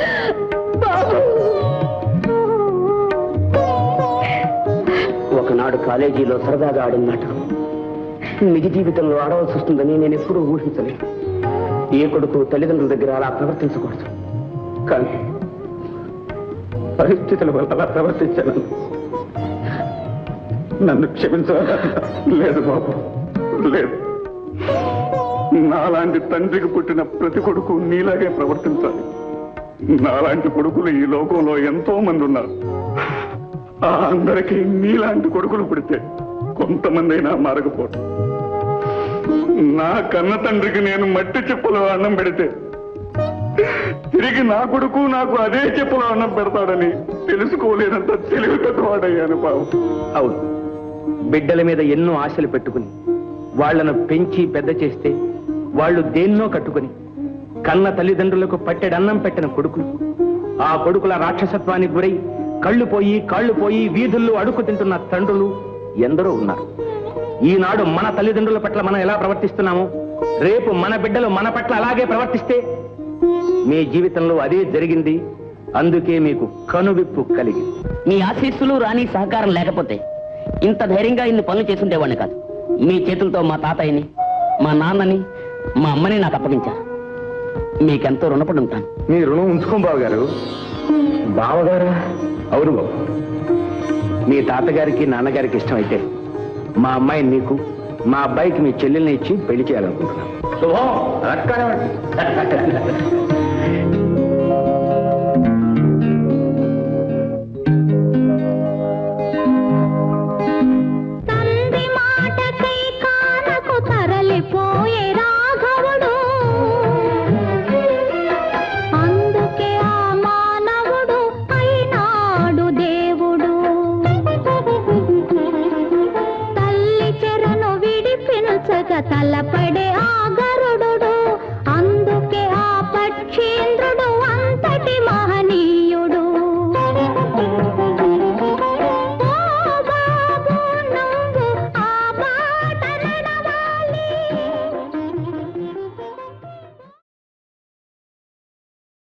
ఒకనాడు కాలేజీలో సరదాగా ఆడిన నాటకం నిజ జీవితంలో ఆడవలసి వస్తుందని నేను ఎప్పుడూ ఊహించలేదు ఏ కొడుకు తల్లిదండ్రుల దగ్గర అలా ప్రవర్తించకూడదు కానీ పరిస్థితుల వల్ల అలా ప్రవర్తించాను నన్ను క్షమించాలి లేదు బాబు లేదు నాలాంటి తండ్రికి పుట్టిన ప్రతి కొడుకు నీలాగే ప్రవర్తించాలి నాలాంటి కొడుకులు ఈ లోకంలో ఎంతో మంది ఉన్నారు ఆ అందరికీ నీలాంటి కొడుకులు పుడితే కొంతమంది అయినా మారకపోవడం నా కన్న తండ్రికి నేను మట్టి చెప్పులో అన్నం పెడితే తిరిగి నా కొడుకు నాకు అదే చెప్పులో అన్నం పెడతాడని తెలుసుకోలేనంత తెలివి పెద్దవాడయ్యాను బాబు అవును బిడ్డల మీద ఎన్నో ఆశలు పెట్టుకుని వాళ్ళను పెంచి పెద్ద చేస్తే వాళ్ళు దేన్నో కట్టుకుని కన్న తల్లిదండ్రులకు పట్టెడన్నం పెట్టిన కొడుకులు ఆ కొడుకుల రాక్షసత్వానికి గురై కళ్ళు పోయి కాళ్ళు పోయి వీధుల్లో అడుక్కు తింటున్న తండ్రులు ఎందరో ఉన్నారు ఈనాడు మన తల్లిదండ్రుల పట్ల మనం ఎలా ప్రవర్తిస్తున్నామో రేపు మన బిడ్డలు మన పట్ల అలాగే ప్రవర్తిస్తే మీ జీవితంలో అదే జరిగింది అందుకే మీకు కనువిప్పు కలిగింది మీ ఆశీస్సులు రాని సహకారం లేకపోతే ఇంత ధైర్యంగా ఇన్ని పనులు చేసుండేవాడిని కాదు మీ చేతులతో మా తాతయ్యని మా నాన్నని మా అమ్మని నాకు అప్పగించారు మీకెంతో రుణపడి ఉంటాను మీ రుణం ఉంచుకోం బాబు గారు బావగారా అవును బాబు మీ తాతగారికి నాన్నగారికి ఇష్టమైతే మా అమ్మాయి నీకు మా అబ్బాయికి మీ చెల్లెల్ని ఇచ్చి పెళ్లి చేయాలనుకుంటున్నాం శుభం అలా కానివ్వండి.